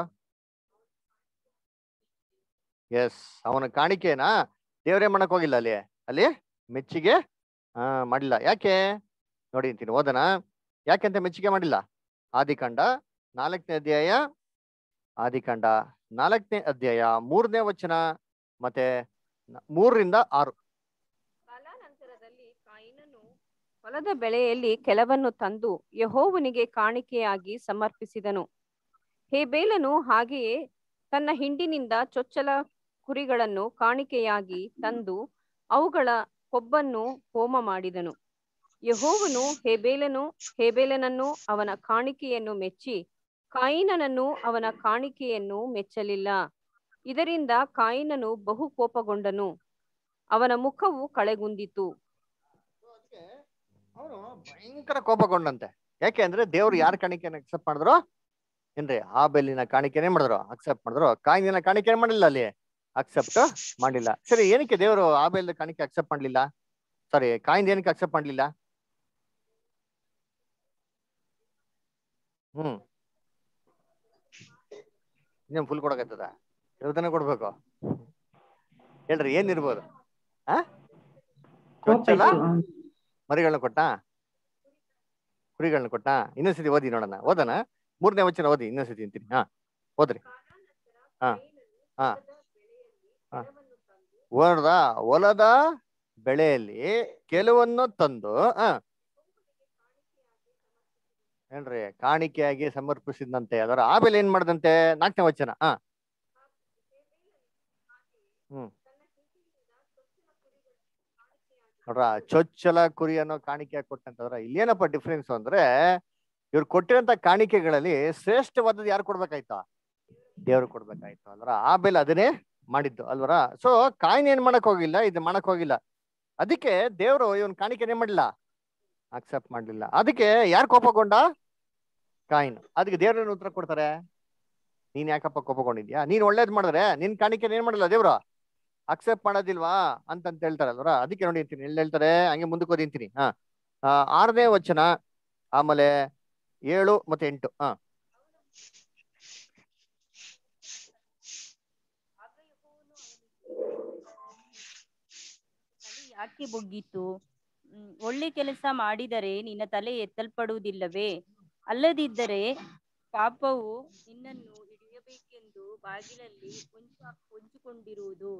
ಎಸ್ ಅವನ ಕಾಣಿಕೆನಾ ದೇವ್ರೇ ಮಾಡಕ್ ಹೋಗಿಲ್ಲ ಅಲ್ಲಿ ಅಲ್ಲಿ ಮೆಚ್ಚಿಗೆ ಆ ಮಾಡಿಲ್ಲ ಯಾಕೆ ನೋಡಿ ಅಂತೀನಿ ಓದನ ಯಾಕೆಂತ ಮೆಚ್ಚುಗೆ ಮಾಡಿಲ್ಲ ಆದಿಕಾಂಡ ನಾಲ್ಕನೇ ಅಧ್ಯಾಯ ಆದಿಕಾಂಡ ನಾಲ್ಕನೇ ಅಧ್ಯಾಯ ಮೂರನೇ ವಚನ ಮತ್ತೆ ನ- ಮೂರರಿಂದ ಆರು ಕಾಲಾನಂತರದಲ್ಲಿ ಕಾಯಿನನು ಹೊಲದ ಬೆಳೆಯಲ್ಲಿ ಕೆಲವನ್ನು ತಂದು ಯಹೋವನಿಗೆ ಕಾಣಿಕೆಯಾಗಿ ಸಮರ್ಪಿಸಿದನು ಹೇಬೇಲನು ಹಾಗೆಯೇ ತನ್ನ ಹಿಂಡಿನಿಂದ ಚೊಚ್ಚಲ ಕುರಿಗಳನ್ನು ಕಾಣಿಕೆಯಾಗಿ ತಂದು ಅವುಗಳ ಕೊಬ್ಬನ್ನು ಹೋಮ ಮಾಡಿದನು ಯಹೋವನು ಹೇಬೇಲನು ಹೇಬೇಲನನ್ನು ಅವನ ಕಾಣಿಕೆಯನ್ನು ಮೆಚ್ಚಿ ಕಾಯಿನನನ್ನು ಅವನ ಕಾಣಿಕೆಯನ್ನು ಮೆಚ್ಚಲಿಲ್ಲ ಇದರಿಂದ ಕಾಯಿನನು ಬಹು ಕೋಪಗೊಂಡನು ಅವನ ಮುಖವು ಕಳೆಗುಂದಿತು ಅವನು ಭಯಂಕರ ಕೋಪಗೊಂಡಂತೆ ಯಾಕೆ ಅಂದ್ರೆ ದೇವ್ರು ಯಾರ ಕಾಣಿಕೆನ ಅಕ್ಸೆಪ್ಟ್ ಮಾಡಿದ್ರು ಏನ್ರಿ ಆ ಬೆಲ್ಲಿನ ಕಾಣಿಕೆನೇ ಮಾಡಿದ್ರು ಅಕ್ಸೆಪ್ಟ್ ಮಾಡಿದ್ರು ಕಾಯಿನ ಕಾಣಿಕೆ ಮಾಡಿಲ್ಲ ಅಲ್ಲಿ ಅಕ್ಸೆಪ್ಟ್ ಮಾಡಿಲ್ಲ ಸರಿ ಏನಕ್ಕೆ ದೇವರು ಆ ಬೆಲ್ಲ ಕಾಣಿಕೆ ಅಕ್ಸೆಪ್ಟ್ ಮಾಡ್ಲಿಲ್ಲ ಸಾರಿ ಕಾಯಿನ್ ಏನಕ್ಕೆ ಅಕ್ಸೆಪ್ಟ್ ಮಾಡ್ಲಿಲ್ಲ ಹ್ಮ್ ಇನ್ನೇನ್ ಫುಲ್ ಕೊಡಕತ್ತದ ಇರೋದನ್ನ ಕೊಡ್ಬೇಕು ಹೇಳ್ರಿ ಏನ್ ಇರ್ಬೋದು ಆ ಕೋಪ ಚೊಚ್ಚಲ ಇತ್ತು ಅವ್ನ್- ಮರಿಗಳನ್ನ ಕೊಟ್ಟ ಕುರಿಗಳನ್ನ ಕೊಟ್ಟ ಇನ್ನೊಂದ್ಸತಿ ಓದಿ ನೋಡೋಣ ಓದನ ಮೂರನೇ ವಚನ ಓದಿ ಇನ್ನೊಂದ್ಸತಿ ಅಂತೀನಿ ಹಾ ಓದ್ರಿ ಹಾ ಹಾ ಹಾ ಹೊಲದ ಹೊಲದ ಬೆಳೆಯಲ್ಲಿ ಕೆಲವನ್ನು ತಂದು ಹ ಏನ್ರಿ ಕಾಣಿಕೆಯಾಗಿ ಸಮರ್ಪಿಸಿದಂತೆ ಅದರ ಆಮೇಲೆ ಏನ್ ಮಾಡ್ದಂತೆ ನಾಲ್ಕನೇ ವಚನ ಹ ಹ್ಮ್ ನೋಡ್ರ ಚೊಚ್ಚಲ ಕುರಿಯನ್ನು ಕಾಣಿಕೆ ಕೊಟ್ಟಂತಂದ್ರ ಇಲ್ಲೇನಪ್ಪ ಡಿಫ್ರೆನ್ಸ್ ಅಂದ್ರೆ ಇವ್ರು ಕೊಟ್ಟಿರಂತ ಕಾಣಿಕೆಗಳಲ್ಲಿ ಶ್ರೇಷ್ಠವಾದದ್ದು ಯಾರು ಕೊಡ್ಬೇಕಾಯ್ತು ದೇವ್ರು ಕೊಡ್ಬೇಕಾಯ್ತು ಅಲ್ವರ ಆ ಬೆಲೆ ಅದನ್ನೇ ಮಾಡಿದ್ದು ಅಲ್ವರ ಸೊ ಕಾಯಿನ್ ಏನ್ ಮಾಡಕ್ ಹೋಗಿಲ್ಲ ಇದು ಮಾಡಕ್ ಹೋಗಿಲ್ಲ ಅದಕ್ಕೆ ದೇವ್ರು ಇವನ್ ಕಾಣಿಕೆನೇ ಮಾಡಿಲ್ಲ ಅಕ್ಸೆಪ್ಟ್ ಮಾಡ್ಲಿಲ್ಲ ಅದಕ್ಕೆ ಯಾರು ಕೋಪಗೊಂಡ ಕಾಯಿನ್ ಅದಕ್ಕೆ ದೇವ್ರ ಉತ್ತರ ಕೊಡ್ತಾರೆ ನೀನ್ ಯಾಕಪ್ಪ ಕೋಪಗೊಂಡಿದ್ಯಾ ನೀನ್ ಒಳ್ಳೇದ್ ಮಾಡಿದ್ರೆ ನಿನ್ ಕಾಣಿಕೆ ಏನ್ ಮಾಡಲ್ಲ ದೇವ್ರು ಅಕ್ಸೆಪ್ಟ್ ಮಾಡೋದಿಲ್ವಾ ಅಂತಂತ ಹೇಳ್ತಾರಲ್ವರ ಅದಕ್ಕೆ ನೋಡಿ ಅಂತೀನಿ ಎಲ್ಲಿ ಹೇಳ್ತಾರೆ ಹಂಗೆ ಮುಂದಕ್ಕೆ ಓದಿಂತೀನಿ ಹಾ ಆ, ಆರನೇ ವಚನ ಆಮೇಲೆ ಏಳು ಮತ್ತೆ ಎಂಟು ಹಾ ತಲೆ ಯಾಕೆ ಬೊಗ್ಗಿತು ಹ್ಮ್, ಒಳ್ಳೆ ಕೆಲಸ ಮಾಡಿದರೆ ನಿನ್ನ ತಲೆ ಎತ್ತಲ್ಪಡುವುದಿಲ್ಲವೇ ಅಲ್ಲದಿದ್ದರೆ ಪಾಪವು ನಿನ್ನನ್ನು ಹಿಡಿಯಬೇಕೆಂದು ಬಾಗಿಲಲ್ಲಿ ಹೊಂಚು ಹೊಂಚಿಕೊಂಡಿರುವುದು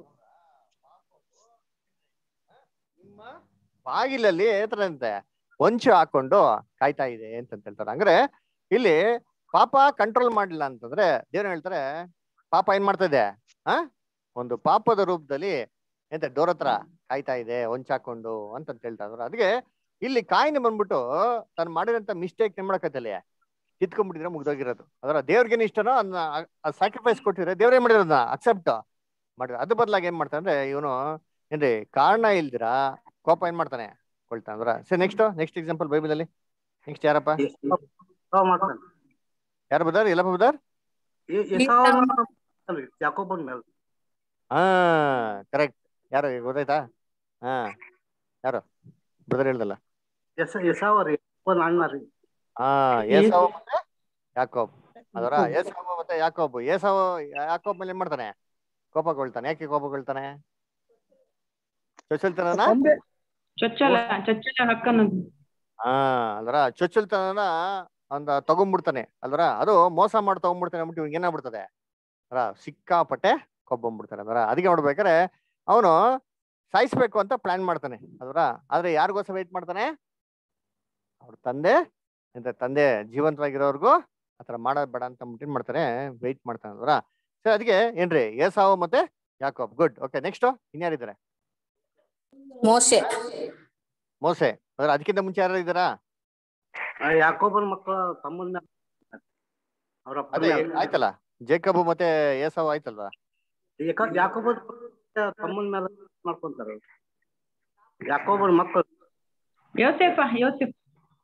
ನಿಮ್ಮ ಬಾಗಿಲಲ್ಲಿ ಏತರಂತೆ ಹೊಂಚು ಹಾಕೊಂಡು ಕಾಯ್ತಾ ಇದೆ ಅಂತ ಹೇಳ್ತಾರೆ ಅಂದ್ರೆ ಇಲ್ಲಿ ಪಾಪ ಕಂಟ್ರೋಲ್ ಮಾಡ್ಲಿಲ್ಲ ಅಂತಂದ್ರೆ ದೇವ್ರು ಹೇಳ್ತಾರೆ ಪಾಪ ಏನ್ ಮಾಡ್ತಾ ಇದೆ ಆ ಒಂದು ಪಾಪದ ರೂಪದಲ್ಲಿ ಎಂತ ಡೋರ್ ಹತ್ರ ಕಾಯ್ತಾ ಇದೆ ಹೊಂಚಾಕೊಂಡು ಅಂತ ಹೇಳ್ತಾ ಇದ್ರು ಅದಕ್ಕೆ ಇಲ್ಲಿ ಕಾಯಿನ ಬಂದ್ಬಿಟ್ಟು ತಾನು ಮಾಡಿರೋಂತ ಮಿಸ್ಟೇಕ್ ಏನ್ ಮಾಡಕತ್ತಲ್ಲಿ ಕಿತ್ಕೊಂಡ್ಬಿಟ್ಟಿದ್ರೆ ಮುಗ್ದೋಗಿರೋದು ಅದರ ದೇವ್ರಿಗೇನು ಇಷ್ಟನೋ ಅದನ್ನ ಸ್ಯಾಕ್ರಿಫೈಸ್ ಕೊಟ್ಟಿದ್ರೆ ದೇವ್ರ ಏನ್ ಮಾಡಿರೋದನ್ನ ಅಕ್ಸೆಪ್ಟ್ ಮಾಡಿದ್ರೆ ಅದ್ರ ಬದಲಾಗಿ ಏನ್ ಮಾಡ್ತಾನೆ ಅಂದ್ರೆ ಇವನು ಏನ್ರಿ ಕಾರಣ ಇಲ್ದಿರ ಕೋಪ ಏನ್ ಮಾಡ್ತಾನೆ ಕೊಳ್ತಾನೆ ಅಂದ್ರ ಸರಿ ನೆಕ್ಸ್ಟ್ ನೆಕ್ಸ್ಟ್ ಎಕ್ಸಾಂಪಲ್ ಬೈಬಲ್ ಅಲ್ಲಿ ನೆಕ್ಸ್ಟ್ ಯಾರಪ್ಪ ಎಸಾವ್ ಮಾಡ್ತಾನೆ ಯಾರು ಬದಾರ್ ಎಲ್ಲ ಬದಾರ್ ಎ- ಎಸಾವನ ಅಲ್ರಿ ಯಾಕೋಬನ್ ಮೇಲೆ ಹಾ ಕರೆಕ್ಟ್ ಯಾರು ಈಗ ಗೊತ್ತಾಯ್ತಾ ಹಾ ಯಾರು ಬ್ರದರ್ ಹೇಳ್ದಲ್ಲ ಎಸ ಎಸಾವ ರೀ ಒಂದ್ ಅಣ್ಣ ರೀ ಹಾ ಏಸಾವ ಮತ್ತೆ ಯಾಕೋಬ್ ಅದರ ಏಸಾವ ಮತ್ತೆ ಯಾಕೋಬ್ ಏಸಾವ ಯಾಕೋಬ್ ಮೇಲೆ ಏನ್ ಮಾಡ್ತಾನೆ ಕೋಪಗೊಳ್ತಾನೆ ಯಾಕೆ ಕೋಪಗೊಳ್ತಾನೆ ಚೊಚ್ಚಲ್ತನನ ಕೊಂಬೆ ಚೊಚ್ಚಲ ಚೊಚ್ಚಲ ಹಕ್ಕನ್ನೋದು ಹಾ ಅಲ್ರ ಚೊಚ್ಚಲ್ತನ ಒಂದ ತಗೊಂಡ್ಬಿಡ್ತಾನೆ ಅಲ್ರ ಅದು ಮೋಸ ಮಾಡಿ ತಗೊಂಡ್ಬಿಡ್ತಾನೆ ಅಂದ್ಬಿಟ್ಟು ಇವ್ನಿಗೆ ಏನಾಗ್ಬಿಡ್ತದೆ ಅಲ್ಲ ಸಿಕ್ಕಾಪಟ್ಟೆ ಕೊಬ್ಬಂಬಿಡ್ತಾನೆ ಅದರ ಅದಕ್ಕೆ ನೋಡ್ಬೇಕಾರೆ ಅವನು ಸಾಯಿಸ್ಬೇಕು ಅಂತ ಪ್ಲಾನ್ ಮಾಡ್ತಾನೆ ಅಲ್ರ ಆದ್ರೆ ಯಾರಿಗೋಸ್ಕರ ವೆಯ್ಟ್ ಮಾಡ್ತಾನೆ ಅವ್ರ ತಂದೆ ಎಂತ ತಂದೆ ಜೀವಂತವಾಗಿರೋರ್ಗು ಆತರ ಮಾಡೋದ್ ಬೇಡ ಅಂತ ಅಂದ್ಬಿಟ್ಟು ಏನ್ ಮಾಡ್ತಾನೆ ವೆಯ್ಟ್ ಮಾಡ್ತಾನೆ ಅಲ್ರ ಸರಿ ಅದಕ್ಕೆ ಏನ್ರಿ ಏಸಾವು ಮತ್ತೆ ಯಾಕೋಬ್ ಗುಡ್ ಓಕೆ ನೆಕ್ಸ್ಟ್ ಇನ್ಯಾರಿದ್ದಾರೆ ಮೋಶೆ ಮೋಸೆ ಅದ್ರ ಅದಕ್ಕಿಂತ ಮುಂಚೆ ಯಾರು ಇದ್ದಾರಾ ಆ ಯಾಕೋಬನ ಮಕ್ಕಳು ತಮ್ಮನ ಮೇಲೆ ಅವ್ರ ಅಪ್ಪನ ಅದೇ ಮೇಲೆ. ಆಯ್ತಲ್ಲ ಜೇಕಬ್ ಮತ್ತೆ ಏಸಾವ್ ಆಯ್ತಲ್ವಾ ಯಾಕ- ಯಾಕೋಬನ ತಮ್ಮನ ಮೇಲೆ ಮಾಡ್ಕೊಂತಾರೆ ಯಾಕೋಬನ ಮಕ್ಕಳು ಯೋಸೆಫ ಯೋಸೆಫ್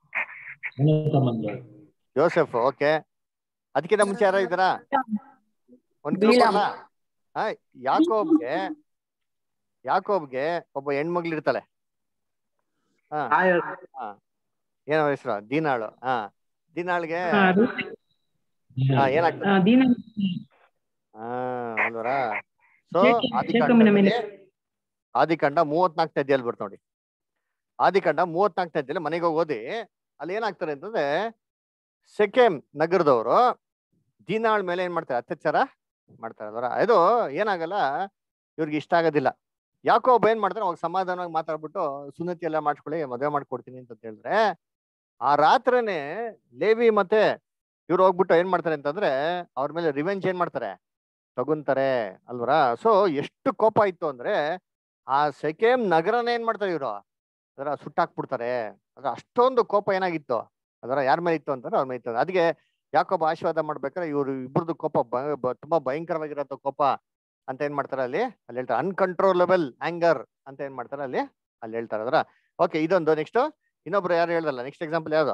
ಯೋಸೆಫ್ ಓಕೆ ಅದಕ್ಕಿಂತ ಮುಂಚೆ ಯಾರು ಇದ್ದಾರಾ ಒಂದ್ clue ಬಿಳಾಮ್. ಕೊಡ್ಲಾ? ಆ ಯಾಕೋಬ್ಗೆ ಯಾಕೋಬ್ಗೆ ಒಬ್ಬ ಹೆಣ್ಮಗ್ಳು ಇರ್ತಾಳೆ ಹಾ ಆ ಹೇಳ್- ಏನೋ ಹೆಸರು ದೀನಾಳು ಹಾ ದೀನಾಳ್ಗೆ ಹಾ, ರೂತ್. ಹಾ, ಏನಾಗ್ತದೆ ಆ, ದೀನ ಹಾ ಅಲ್ವರ ಸೊ ಜೇಕ- ಜೇಕಬನ ಮೇಲೆ. ಆದಿಕಾಂಡ ಮೂವತ್ನಾಲ್ಕನೇ ಅಧ್ಯಾಯಲ್ಲಿ ಬರ್ತ ನೋಡಿ ಆದಿಕಾಂಡ ಮೂವತ್ನಾಲ್ಕನೇ ಅಧ್ಯಾಯಲ್ಲಿ ಮನೆಗೆ ಹೋಗಿ ಓದಿ ಅಲ್ಲಿ ಏನಾಗ್ತಾರೆ ಅಂತಂದ್ರೆ ಸೆಕೆಮ್ ನಗರದವರು ದೀನಾಳ್ ಮೇಲೆ ಏನ್ ಮಾಡ್ತಾರೆ ಅತ್ಯಾಚಾರ ಮಾಡ್ತಾರೆ ಅಲ್ವರ ಇದು ಏನಾಗಲ್ಲ ಇವ್ರಿಗೆ ಇಷ್ಟ ಆಗೋದಿಲ್ಲ ಯಾಕೋ ಒಬ್ಬ ಏನ್ ಮಾಡ್ತಾರೆ ಅವಾಗ ಸಮಾಧಾನವಾಗಿ ಮಾತಾಡ್ಬಿಟ್ಟು ಸುನ್ನತಿ ಎಲ್ಲ ಮಾಡ್ಕೊಳ್ಳಿ ಮದುವೆ ಮಾಡ್ಕೊಡ್ತೀನಿ ಅಂತ ಹೇಳಿದ್ರೆ ಆ ರಾತ್ರಿನೇ ಲೇವಿ ಮತ್ತೆ ಇವ್ರು ಹೋಗ್ಬಿಟ್ಟು ಏನ್ ಮಾಡ್ತಾರೆ ಅಂತಂದ್ರೆ ಅವ್ರ ಮೇಲೆ ರಿವೆಂಜ್ ಏನ್ ಮಾಡ್ತಾರೆ ತಗೊಂತಾರೆ ಅಲ್ವರ ಸೊ ಎಷ್ಟು ಕೋಪ ಇತ್ತು ಅಂದ್ರೆ ಆ ಸೆಕೆಮ್ ನಗರನ ಏನ್ ಮಾಡ್ತಾರೆ ಇವರು ಅದರ ಸುಟ್ಟಾಕ್ಬಿಡ್ತಾರೆ ಅದ್ರ ಅಷ್ಟೊಂದು ಕೋಪ ಏನಾಗಿತ್ತು ಅದರ ಯಾರ ಮೇಲೆ ಇತ್ತು ಅಂತಂದ್ರೆ ಅವ್ರ ಮೇಲೆ ಇತ್ತು ಅದಕ್ಕೆ ಯಾಕೊಬ್ಬ ಆಶೀರ್ವಾದ ಮಾಡ್ಬೇಕಾದ್ರೆ ಇವ್ರು ಇಬ್ಬರದು ಕೋಪ ಬ- ಬ- ತುಂಬಾ ಭಯಂಕರವಾಗಿರೋ ಕೋಪ ಅಂತ ಏನ್ ಮಾಡ್ತಾರೆ ಅಲ್ಲಿ ಅಲ್ಲಿ ಹೇಳ್ತಾರೆ ಅನ್ಕಂಟ್ರೋಲಬಲ್ ಆಂಗರ್ ಅಂತ ಏನ್ ಮಾಡ್ತಾರೆ ಅಲ್ಲಿ ಅಲ್ಲಿ ಹೇಳ್ತಾರೆ ಅದರ ಓಕೆ ಇದೊಂದು ನೆಕ್ಸ್ಟ್ ಇನ್ನೊಬ್ರು ಯಾರು ಹೇಳ್ದಲ್ಲ ನೆಕ್ಸ್ಟ್ ಎಕ್ಸಾಂಪಲ್ ಯಾವ್ದು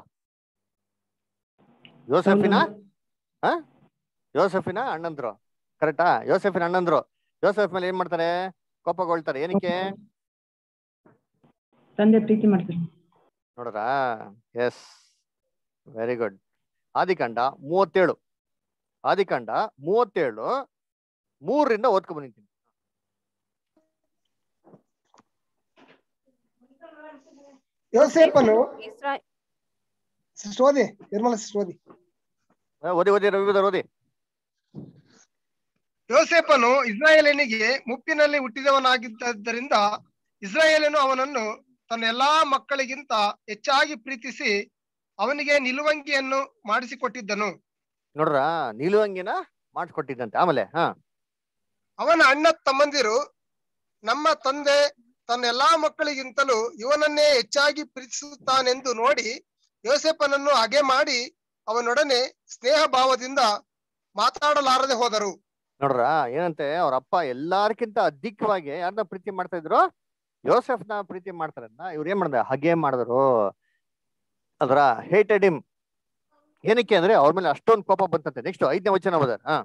ಯೋಸೆಫಿನ ಹ ಯೋಸೆಫಿನ ಅಣ್ಣಂದ್ರು ಕರೆಕ್ಟಾ ಯೋಸೆಫಿನ ಅಣ್ಣಂದ್ರು ಯೋಸೆಫ್ ಮೇಲೆ ಏನ್ ಮಾಡ್ತಾರೆ ಕೋಪಗೊಳ್ತಾರೆ ಏನಕ್ಕೆ ತಂದೆ ಪ್ರೀತಿ ಮಾಡ್ತಾರೆ ನೋಡ್ರಾ ಎಸ್ ವೆರಿ ಗುಡ್ ಆದಿಕಾಂಡ ಮೂವತ್ತೇಳು ಆದಿಕಾಂಡ ಮೂವತ್ತೇಳು ಮೂರರಿಂದ ಓದ್ಕೊಂಡ್ ಬಂದಿದ್ದೀನಿ ಯೋಸೇಪನು ಇಸ್ರಾ ಸಿಸ್ಟರ್ ಓದಿ ನಿರ್ಮಲ ಸಿಸ್ಟರ್ ಓದಿ ಆ, ಓದಿ ಓದಿ ರವಿದಾರ್ ಓದಿ ಯೋಸೇಪನು ಇಸ್ರಾಯೇಲನಿಗೆ ಮುಪ್ಪಿನಲ್ಲಿ ಹುಟ್ಟಿದವನಾಗಿದ್ದರಿಂದ ಇಸ್ರಾಯೇಲನು ಅವನನ್ನು ತನ್ನ ಎಲ್ಲಾ ಮಕ್ಕಳಿಗಿಂತ ಹೆಚ್ಚಾಗಿ ಪ್ರೀತಿಸಿ ಅವನಿಗೆ ನಿಲುವಂಗಿಯನ್ನು ಮಾಡಿಸಿಕೊಟ್ಟಿದ್ದನು ನೋಡ್ರ ನಿಲುವಂಗಿನ ಮಾಡ್ಕೊಟ್ಟಿದ್ದಂತೆ ಆಮೇಲೆ ಹಾ ಅವನ ಅಣ್ಣ ತಮ್ಮಂದಿರು ನಮ್ಮ ತಂದೆ ತನ್ನ ಎಲ್ಲಾ ಮಕ್ಕಳಿಗಿಂತಲೂ ಇವನನ್ನೇ ಹೆಚ್ಚಾಗಿ ಪ್ರೀತಿಸುತ್ತಾನೆಂದು ನೋಡಿ ಯೋಸೇಪನನ್ನು ಹಗೆ ಮಾಡಿ ಅವನೊಡನೆ ಸ್ನೇಹ ಭಾವದಿಂದ ಮಾತಾಡಲಾರದೆ ಹೋದರು ನೋಡ್ರ ಏನಂತೆ ಅವ್ರ ಅಪ್ಪ ಎಲ್ಲಾರ್ಕಿಂತ ಅಧಿಕವಾಗಿ ಯಾರನ್ನ ಪ್ರೀತಿ ಮಾಡ್ತಾ ಇದ್ರು ಯೋಸೆಫ್ನ ಪ್ರೀತಿ ಮಾಡ್ತಾರೆ ಇವ್ರು ಏನ್ ಮಾಡಿದ್ರೆ ಹಗೆ ಮಾಡಿದ್ರು ಅದರ ಹೇಟೆಡ್ ಹಿಮ್ ಏನಕ್ಕೆ ಅಂದ್ರೆ ಅವ್ರ ಮೇಲೆ ಅಷ್ಟೊಂದು ಕೋಪ ಬಂತಂತೆ ನೆಕ್ಸ್ಟ್ ಐದನೇ ವಚನ ಹೋದ ಹಾ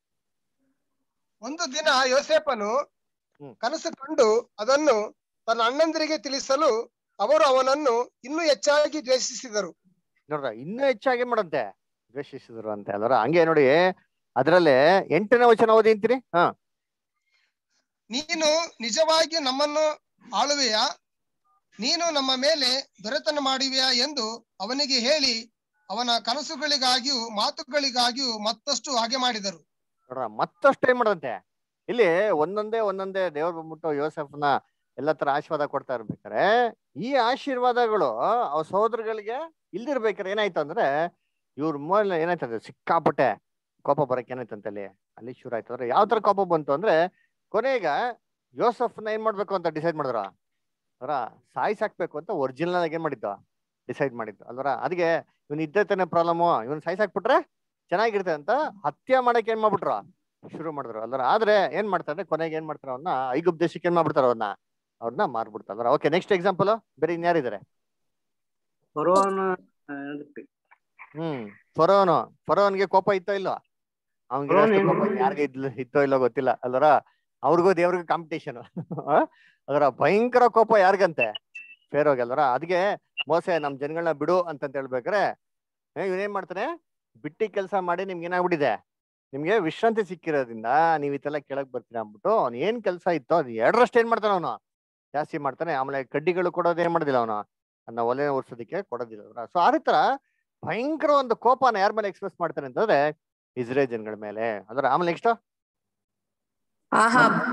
ಒಂದು ದಿನ ಯೋಸೇಪನು ಹ್ಮ್. ಕನಸು ಕಂಡು ಅದನ್ನು ತನ್ನ ಅಣ್ಣಂದಿರಿಗೆ ತಿಳಿಸಲು ಅವರು ಅವನನ್ನು ಇನ್ನೂ ಹೆಚ್ಚಾಗಿ ದ್ವೇಷಿಸಿದರು ನೋಡ್ರ ಇನ್ನೂ ಹೆಚ್ಚಾಗಿ ಏನ್ ಮಾಡಂತೆ ದ್ವೇಷಿಸಿದ್ರು ಅಂತೆ ಅದರ ಹಂಗೆ ನೋಡಿ ಅದ್ರಲ್ಲೇ ಎಂಟನೇ ವಚನ ಓದಿ ಅಂತೀರಿ ಹಾ ನೀನು ನಿಜವಾಗಿ ನಮ್ಮನ್ನು ಆಳುವೆಯಾ ನೀನು ನಮ್ಮ ಮೇಲೆ ದೊರೆತನ ಮಾಡುವೆಯಾ ಎಂದು ಅವನಿಗೆ ಹೇಳಿ ಅವನ ಕನಸುಗಳಿಗಾಗಿಯೂ ಮಾತುಗಳಿಗಾಗಿಯೂ ಮತ್ತಷ್ಟು ಹಾಗೆ ಮಾಡಿದರು ನೋಡ್ರ ಮತ್ತಷ್ಟು ಏನ್ ಮಾಡಂತೆ ಇಲ್ಲಿ ಒಂದೊಂದೇ ಒಂದೊಂದೇ ದೇವ್ರು ಬಂದ್ಬಿಟ್ಟು ಯೋಸೆಫ್ನ ಎಲ್ಲ ತರ ಆಶೀರ್ವಾದ ಕೊಡ್ತಾ ಇರ್ಬೇಕಾರೆ ಈ ಆಶೀರ್ವಾದಗಳು ಅವ್ರ ಸಹೋದರಗಳಿಗೆ ಇಲ್ದಿರ್ಬೇಕಾರೆ ಏನಾಯ್ತು ಅಂದ್ರೆ ಇವ್ರ ಮೂಲ ಏನಾಯ್ತದೆ ಸಿಕ್ಕಾಪಟ್ಟೆ ಕೋಪ ಬರಕ್ ಏನಾಯ್ತಂತೆ ಅಲ್ಲಿ ಅಲ್ಲಿ ಶುರು ಆಯ್ತು ಅಂದ್ರೆ ಯಾವ ತರ ಕೋಪ ಬಂತು ಅಂದ್ರೆ ಕೊನೆಗ ಯೋಸೆಫ್ನ ಏನ್ ಮಾಡ್ಬೇಕು ಅಂತ ಡಿಸೈಡ್ ಮಾಡಿದ್ರ ಅವರ ಸಾಯ್ಸಾಕ್ಬೇಕು ಅಂತ ಒರಿಜಿನಲ್ ಆಗಿ ಏನ್ ಮಾಡಿದ್ದು ಡಿಸೈಡ್ ಮಾಡಿದ್ದು ಅಲ್ವರ ಅದಕ್ಕೆ ಇವ್ನ ಇದ್ದೇ ತಾನೆ ಪ್ರಾಬ್ಲಮ್ ಇವ್ನ ಸಾಯ್ಸಾಕ್ಬಿಟ್ರೆ ಚೆನ್ನಾಗಿರುತ್ತೆ ಅಂತ ಹತ್ಯೆ ಮಾಡಕ್ ಏನ್ ಮಾಡ್ಬಿಟ್ರು ಶುರು ಮಾಡಿದ್ರು ಅಲ್ವರ ಆದ್ರೆ ಏನ್ ಮಾಡ್ತಾರೆ ಕೊನೆಗೆ ಏನ್ ಮಾಡ್ತಾರೆ ಅವನ್ನ ಐಗುಪ್ ದೇಶಕ್ಕೆ ಏನ್ ಮಾಡ್ಬಿಡ್ತಾರ ಅವ್ರನ್ನ ಅವ್ರನ್ನ ಮಾರ್ಬಿಡ್ತಾರೆ ಅಲ್ವರ ಓಕೆ ನೆಕ್ಸ್ಟ್ ಎಕ್ಸಾಂಪಲ್ ಬೇರೆ ಇನ್ಯಾರಿದ್ದಾರೆ ಫರೋಹನ ಹೆಂಡತಿ. ಹ್ಮ್ ಫರೋನು ಫರೋನ್ಗೆ ಕೋಪ ಇತ್ತೋ ಇಲ್ಲೋ ಅವ್ನಿಗೆ ಫರೋನ್ ಅಷ್ಟು ಏನು? ಕೋಪ ಯಾರಿಗೆ ಇದ್ಲ ಇತ್ತೋ ಇಲ್ಲೋ ಗೊತ್ತಿಲ್ಲ ಅಲ್ವರ ಅವ್ರಿಗೂ ದೇವ್ರಿಗೂ ಕಾಂಪಿಟೇಷನ್ ಅದರ ಭಯಂಕರ ಕೋಪ ಯಾರಿಗಂತೆ ಫೇರೋಗೆ ಅಲ್ವರ ಅದಕ್ಕೆ ಮೋಸೆ ನಮ್ ಜನಗಳನ್ನ ಬಿಡು ಅಂತಂತ ಹೇಳ್ಬೇಕಾರೆ ಇವನೇನ್ ಮಾಡ್ತಾನೆ ಬಿಟ್ಟಿ ಕೆಲಸ ಮಾಡಿ ನಿಮ್ಗೆ ಏನಾಗ್ಬಿಟ್ಟಿದೆ ನಿಮ್ಗೆ ವಿಶ್ರಾಂತಿ ಸಿಕ್ಕಿರೋದ್ರಿಂದ ನೀವ್ ಇದೆಲ್ಲ ಕೆಳಗ್ ಬರ್ತೀರಾ ಅಂದ್ಬಿಟ್ಟು ಅವ್ನ್ ಏನ್ ಕೆಲಸ ಇತ್ತೋ ಅದ್ ಎರಡರಷ್ಟು ಏನ್ ಮಾಡ್ತಾನೆ ಅವನು ಜಾಸ್ತಿ ಮಾಡ್ತಾನೆ ಆಮೇಲೆ ಕಡ್ಡಿಗಳು ಕೊಡೋದು ಏನ್ ಮಾಡೋದಿಲ್ಲ ಅವನು ಅನ್ನ ಒಲೆ ಉರ್ಸೋದಕ್ಕೆ ಕೊಡೋದಿಲ್ಲ ಸೊ ಆ ರೀತಿ ಭಯಂಕರ ಒಂದು ಕೋಪನ ಯಾರ ಮೇಲೆ ಎಕ್ಸ್ಪ್ರೆಸ್ ಮಾಡ್ತಾನೆ ಅಂತಂದ್ರೆ ಇಸ್ರೇಲ್ ಜನಗಳ ಮೇಲೆ ಅಂದ್ರೆ ಆಮೇಲೆ ನೆಕ್ಸ್ಟ್ ಆಹಾಬ್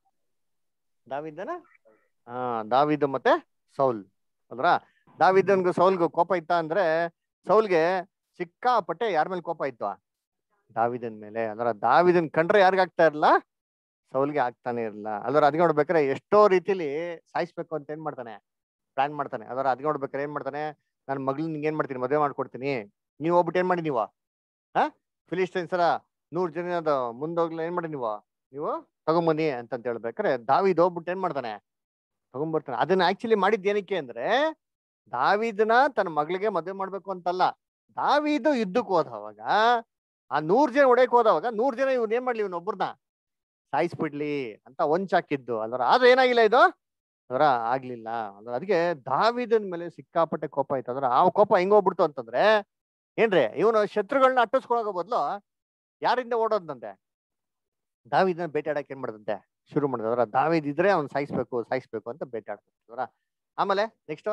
ದಾವಿದನ ಹಾ ದಾವಿದ ಮತ್ತೆ ಸೌಲ್ ಅಲ್ರ ದಾವಿದನ್ಗೂ ಸೌಲ್ಗೂ ಕೋಪ ಇತ್ತ ಅಂದ್ರೆ ಸೌಲ್ಗೆ ಸಿಕ್ಕಾಪಟ್ಟೆ ಯಾರ ಮೇಲೆ ಕೋಪ ಇತ್ತು ದಾವಿದನ್ ಮೇಲೆ ಅಲ್ರ ದಾವಿದನ್ ಕಂಡ್ರೆ ಯಾರಿಗಾಗ್ತಾ ಇರಲ್ಲ ಸೌಲ್ಗೆ ಆಗ್ತಾನೆ ಇರಲ್ಲ ಅಲ್ರ ಅದ್ ನೋಡ್ಬೇಕಾರೆ ಎಷ್ಟೋ ರೀತಿಲಿ ಸಾಯಿಸ್ಬೇಕು ಅಂತ ಏನ್ ಮಾಡ್ತಾನೆ ಪ್ಲಾನ್ ಮಾಡ್ತಾನೆ ಅದರ ಅದ್ ನೋಡ್ಬೇಕಾರೆ ಏನ್ ಮಾಡ್ತಾನೆ ನನ್ನ ಮಗ್ಳು ನಿಂಗೆ ಏನ್ ಮಾಡ್ತೀನಿ ಮದುವೆ ಮಾಡ್ಕೊಡ್ತೀನಿ ನೀವು ಹೋಗ್ಬಿಟ್ಟು ಏನ್ ಮಾಡಿ ನೀವು ಹಾ ಫಿಲಿಸ್ಟೈನ್ಸ್ ಸರ ನೂರ್ ಜನ ಮುಂದೋಗ್ಲ ಏನ್ ಮಾಡಿ ನೀವು ನೀವು ತಗೊಂಬನ್ನಿ ಅಂತಂತ ಹೇಳ್ಬೇಕಾರೆ ದಾವಿದ್ ಹೋಗ್ಬಿಟ್ಟು ಏನ್ ಮಾಡ್ತಾನೆ ತಗೊಂಡ್ಬರ್ತಾನೆ ಅದನ್ನ ಆಕ್ಚುಲಿ ಮಾಡಿದ್ ಏನಕ್ಕೆ ಅಂದ್ರೆ ದಾವಿದನ ತನ್ನ ಮಗಳಿಗೆ ಮದುವೆ ಮಾಡ್ಬೇಕು ಅಂತಲ್ಲ ದಾವಿದು ಯುದ್ಧಕ್ಕೆ ಹೋದವಾಗ ಆ ನೂರ್ ಜನ ಹೊಡೆಯಕ್ ಹೋದವಾಗ ನೂರ್ ಜನ ಇವ್ನ ಏನ್ ಮಾಡ್ಲಿ ಇವ್ನೊಬ್ಬರನ್ನ ಸಾಯಿಸ್ಬಿಡ್ಲಿ ಅಂತ ಒಂಚಾಕಿದ್ದು ಅಲ್ವರ ಆದ್ರೆ ಏನಾಗಿಲ್ಲ ಇದು ಅದರ ಆಗ್ಲಿಲ್ಲ ಅಂದ್ರೆ ಅದಕ್ಕೆ ದಾವಿದನ್ ಮೇಲೆ ಸಿಕ್ಕಾಪಟ್ಟೆ ಕೋಪ ಆಯ್ತು ಅಂದ್ರೆ ಆ ಕೋಪ ಹೆಂಗ್ ಹೋಗ್ಬಿಡ್ತು ಅಂತಂದ್ರೆ ಏನ್ರಿ ಇವನು ಶತ್ರುಗಳನ್ನ ಅಟ್ಟಿಸ್ಕೊಳಗೋ ಬದಲು ಯಾರಿಂದ ಓಡೋದಂತೆ ದಾವಿದನ ಬೇಟಾಡಕ್ ಏನ್ ಮಾಡದಂತೆ ಶುರು ಮಾಡಿದ್ರ ದಾವಿದ್ ಇದ್ರೆ ಅವ್ನು ಸಾಯಿಸ್ಬೇಕು ಸಾಯಿಸ್ಬೇಕು ಅಂತ ಬೇಟಾಡ್ತಾರ ಆಮೇಲೆ ನೆಕ್ಸ್ಟ್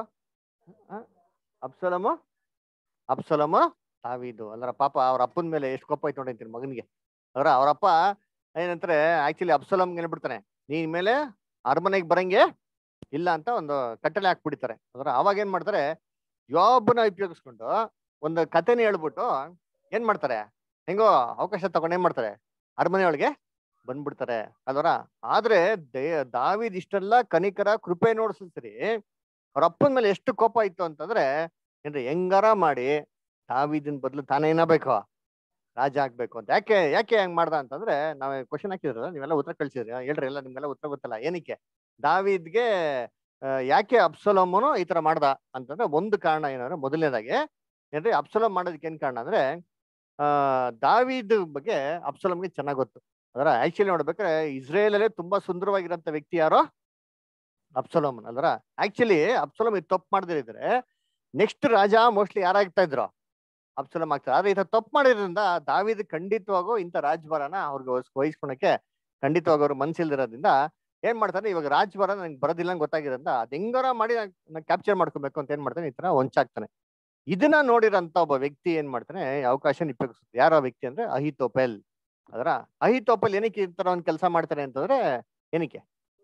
ಅಬ್ಸಲಮು ಅಬ್ಸಲಮು ದಾವಿದು ಅಂದ್ರ ಪಾಪ ಅವ್ರ ಅಪ್ಪನ ಮೇಲೆ ಎಷ್ಟು ಕೋಪ ಆಯ್ತು ನೋಡಿ ಅಂತೀನಿ ಮಗನಿಗೆ ಅವ್ರ ಅವ್ರಪ್ಪ ಏನಂತಾರೆ ಆಕ್ಚುಲಿ ಅಬ್ಸಲಮ್ ಹೇಳ್ಬಿಡ್ತಾನೆ ನೀನ್ ಮೇಲೆ ಅರಮನೆಗೆ ಬರಂಗೆ ಇಲ್ಲ ಅಂತ ಒಂದು ಕಟ್ಟಲೆ ಹಾಕ್ಬಿಡ್ತಾರೆ ಅದ್ರ ಅವಾಗ ಏನ್ ಮಾಡ್ತಾರೆ ಯೋಬನ ಉಪಯೋಗಿಸ್ಕೊಂಡು ಒಂದು ಕಥೆನ ಹೇಳ್ಬಿಟ್ಟು ಏನ್ ಮಾಡ್ತಾರೆ ಹೆಂಗೋ ಅವಕಾಶ ತಗೊಂಡ್ ಏನ್ ಮಾಡ್ತಾರೆ ಅರಮನೆ ಒಳಗೆ ಬಂದ್ಬಿಡ್ತಾರೆ ಅಲ್ವರ ಆದ್ರೆ ದೇ- ದಾವಿದ್ ಇಷ್ಟೆಲ್ಲ ಕನಿಕರ ಕೃಪೆ ನೋಡ್ಸರಿ ಅವ್ರ ಅಪ್ಪನ ಮೇಲೆ ಎಷ್ಟು ಕೋಪ ಇತ್ತು ಅಂತಂದ್ರೆ ಏನ್ರಿ ಹೆಂಗಾರ ಮಾಡಿ ದಾವಿದನ್ ಬದಲು ತಾನೇನ ಬೇಕು ರಾಜ ಆಗ್ಬೇಕು ಅಂತ ಯಾಕೆ ಯಾಕೆ ಹಂಗ್ ಮಾಡ್ದ ಅಂತಂದ್ರೆ ನಾವ್ ಕ್ವಶನ್ ಹಾಕಿದ್ರ ನೀವೆಲ್ಲ ಉತ್ತರ ಕಳ್ಸಿದ್ರಿ ಹೇಳ್ರಿ ಎಲ್ಲ ನಿಮ್ಗೆಲ್ಲ ಉತ್ತರ ಗೊತ್ತಲ್ಲ ಏನಕ್ಕೆ ದಾವಿದ್ಗೆ ಆ, ಯಾಕೆ ಅಬ್ಸಲೋಮನು ಈ ತರ ಮಾಡ್ದ ಅಂತಂದ್ರೆ ಒಂದು ಕಾರಣ ಏನಂದ್ರೆ ಮೊದಲನೇದಾಗಿ ಏನ್ರಿ ಅಬ್ಸಲೋಮ್ ಮಾಡೋದಕ್ಕೆ ಏನ್ ಕಾರಣ ಅಂದ್ರೆ ಆ ದಾವಿದ್ ಬಗ್ಗೆ ಅಬ್ಸಲೋಮ್ಗೆ ಚೆನ್ನಾಗ್ ಗೊತ್ತು ಅದರ ಆಕ್ಚುಲಿ ನೋಡ್ಬೇಕಾದ್ರೆ ಇಸ್ರೇಲ್ ಅಲ್ಲೇ ತುಂಬಾ ಸುಂದರವಾಗಿರೋಂಥ ವ್ಯಕ್ತಿ ಯಾರೋ ಅಬ್ಸಲೋಮನ್ ಅಲ್ವರ ಆಕ್ಚುಲಿ ಅಬ್ಸಲೋಮ್ ಇದು ತಪ್ಪು ಮಾಡದಿದ್ರೆ ನೆಕ್ಸ್ಟ್ ರಾಜ ಮೋಸ್ಟ್ಲಿ ಯಾರಾಗ್ತಾ ಇದ್ರು ಅಬ್ಸಲೋಮ್ ಆಗ್ತಾರೆ ಆದ್ರೆ ಈತ ತಪ್ಪು ಮಾಡಿದ್ರಿಂದ ದಾವಿದ್ ಖಂಡಿತವಾಗೂ ಇಂಥ ರಾಜ್ಭಾರನ ಅವ್ರಿಗೆ ವಹಿಸ್- ವಹಿಸ್ಕೊಳಕ್ಕೆ ಖಂಡಿತವಾಗಿ ಅವ್ರ ಮನ್ಸಿಲ್ದಿರೋದ್ರಿಂದ ಏನ್ ಮಾಡ್ತಾನೆ ಇವಾಗ ರಾಜ್ಭಾರ ನಂಗೆ ಬರೋದಿಲ್ಲ ಅಂತ ಗೊತ್ತಾಗಿರೋದ್ರಿಂದ ಅದ್ ಹೆಂಗಾರ ಮಾಡಿ ನಾನು ಕ್ಯಾಪ್ಚರ್ ಮಾಡ್ಕೊಬೇಕು ಅಂತ ಏನ್ ಮಾಡ್ತಾನೆ ಈ ತರ ಹೊಂಚಾಕ್ತಾನೆ ಇದನ್ನ ನೋಡಿರೋಂತ ಒಬ್ಬ ವ್ಯಕ್ತಿ ಏನ್ ಮಾಡ್ತಾನೆ ಅವಕಾಶ ಉಪಯೋಗಿಸುತ್ತೆ ಯಾರೋ ವ್ಯಕ್ತಿ ಅಂದ್ರೆ ಅಹಿತೋಪೆಲ್ ಅದರ ಅಹಿತೋಪಲ್ ಏನಕ್ಕೆ ಈ ತರ ಒಂದ್ ಕೆಲಸ ಮಾಡ್ತಾರೆ ಅಂತಂದ್ರೆ ಏನಕ್ಕೆ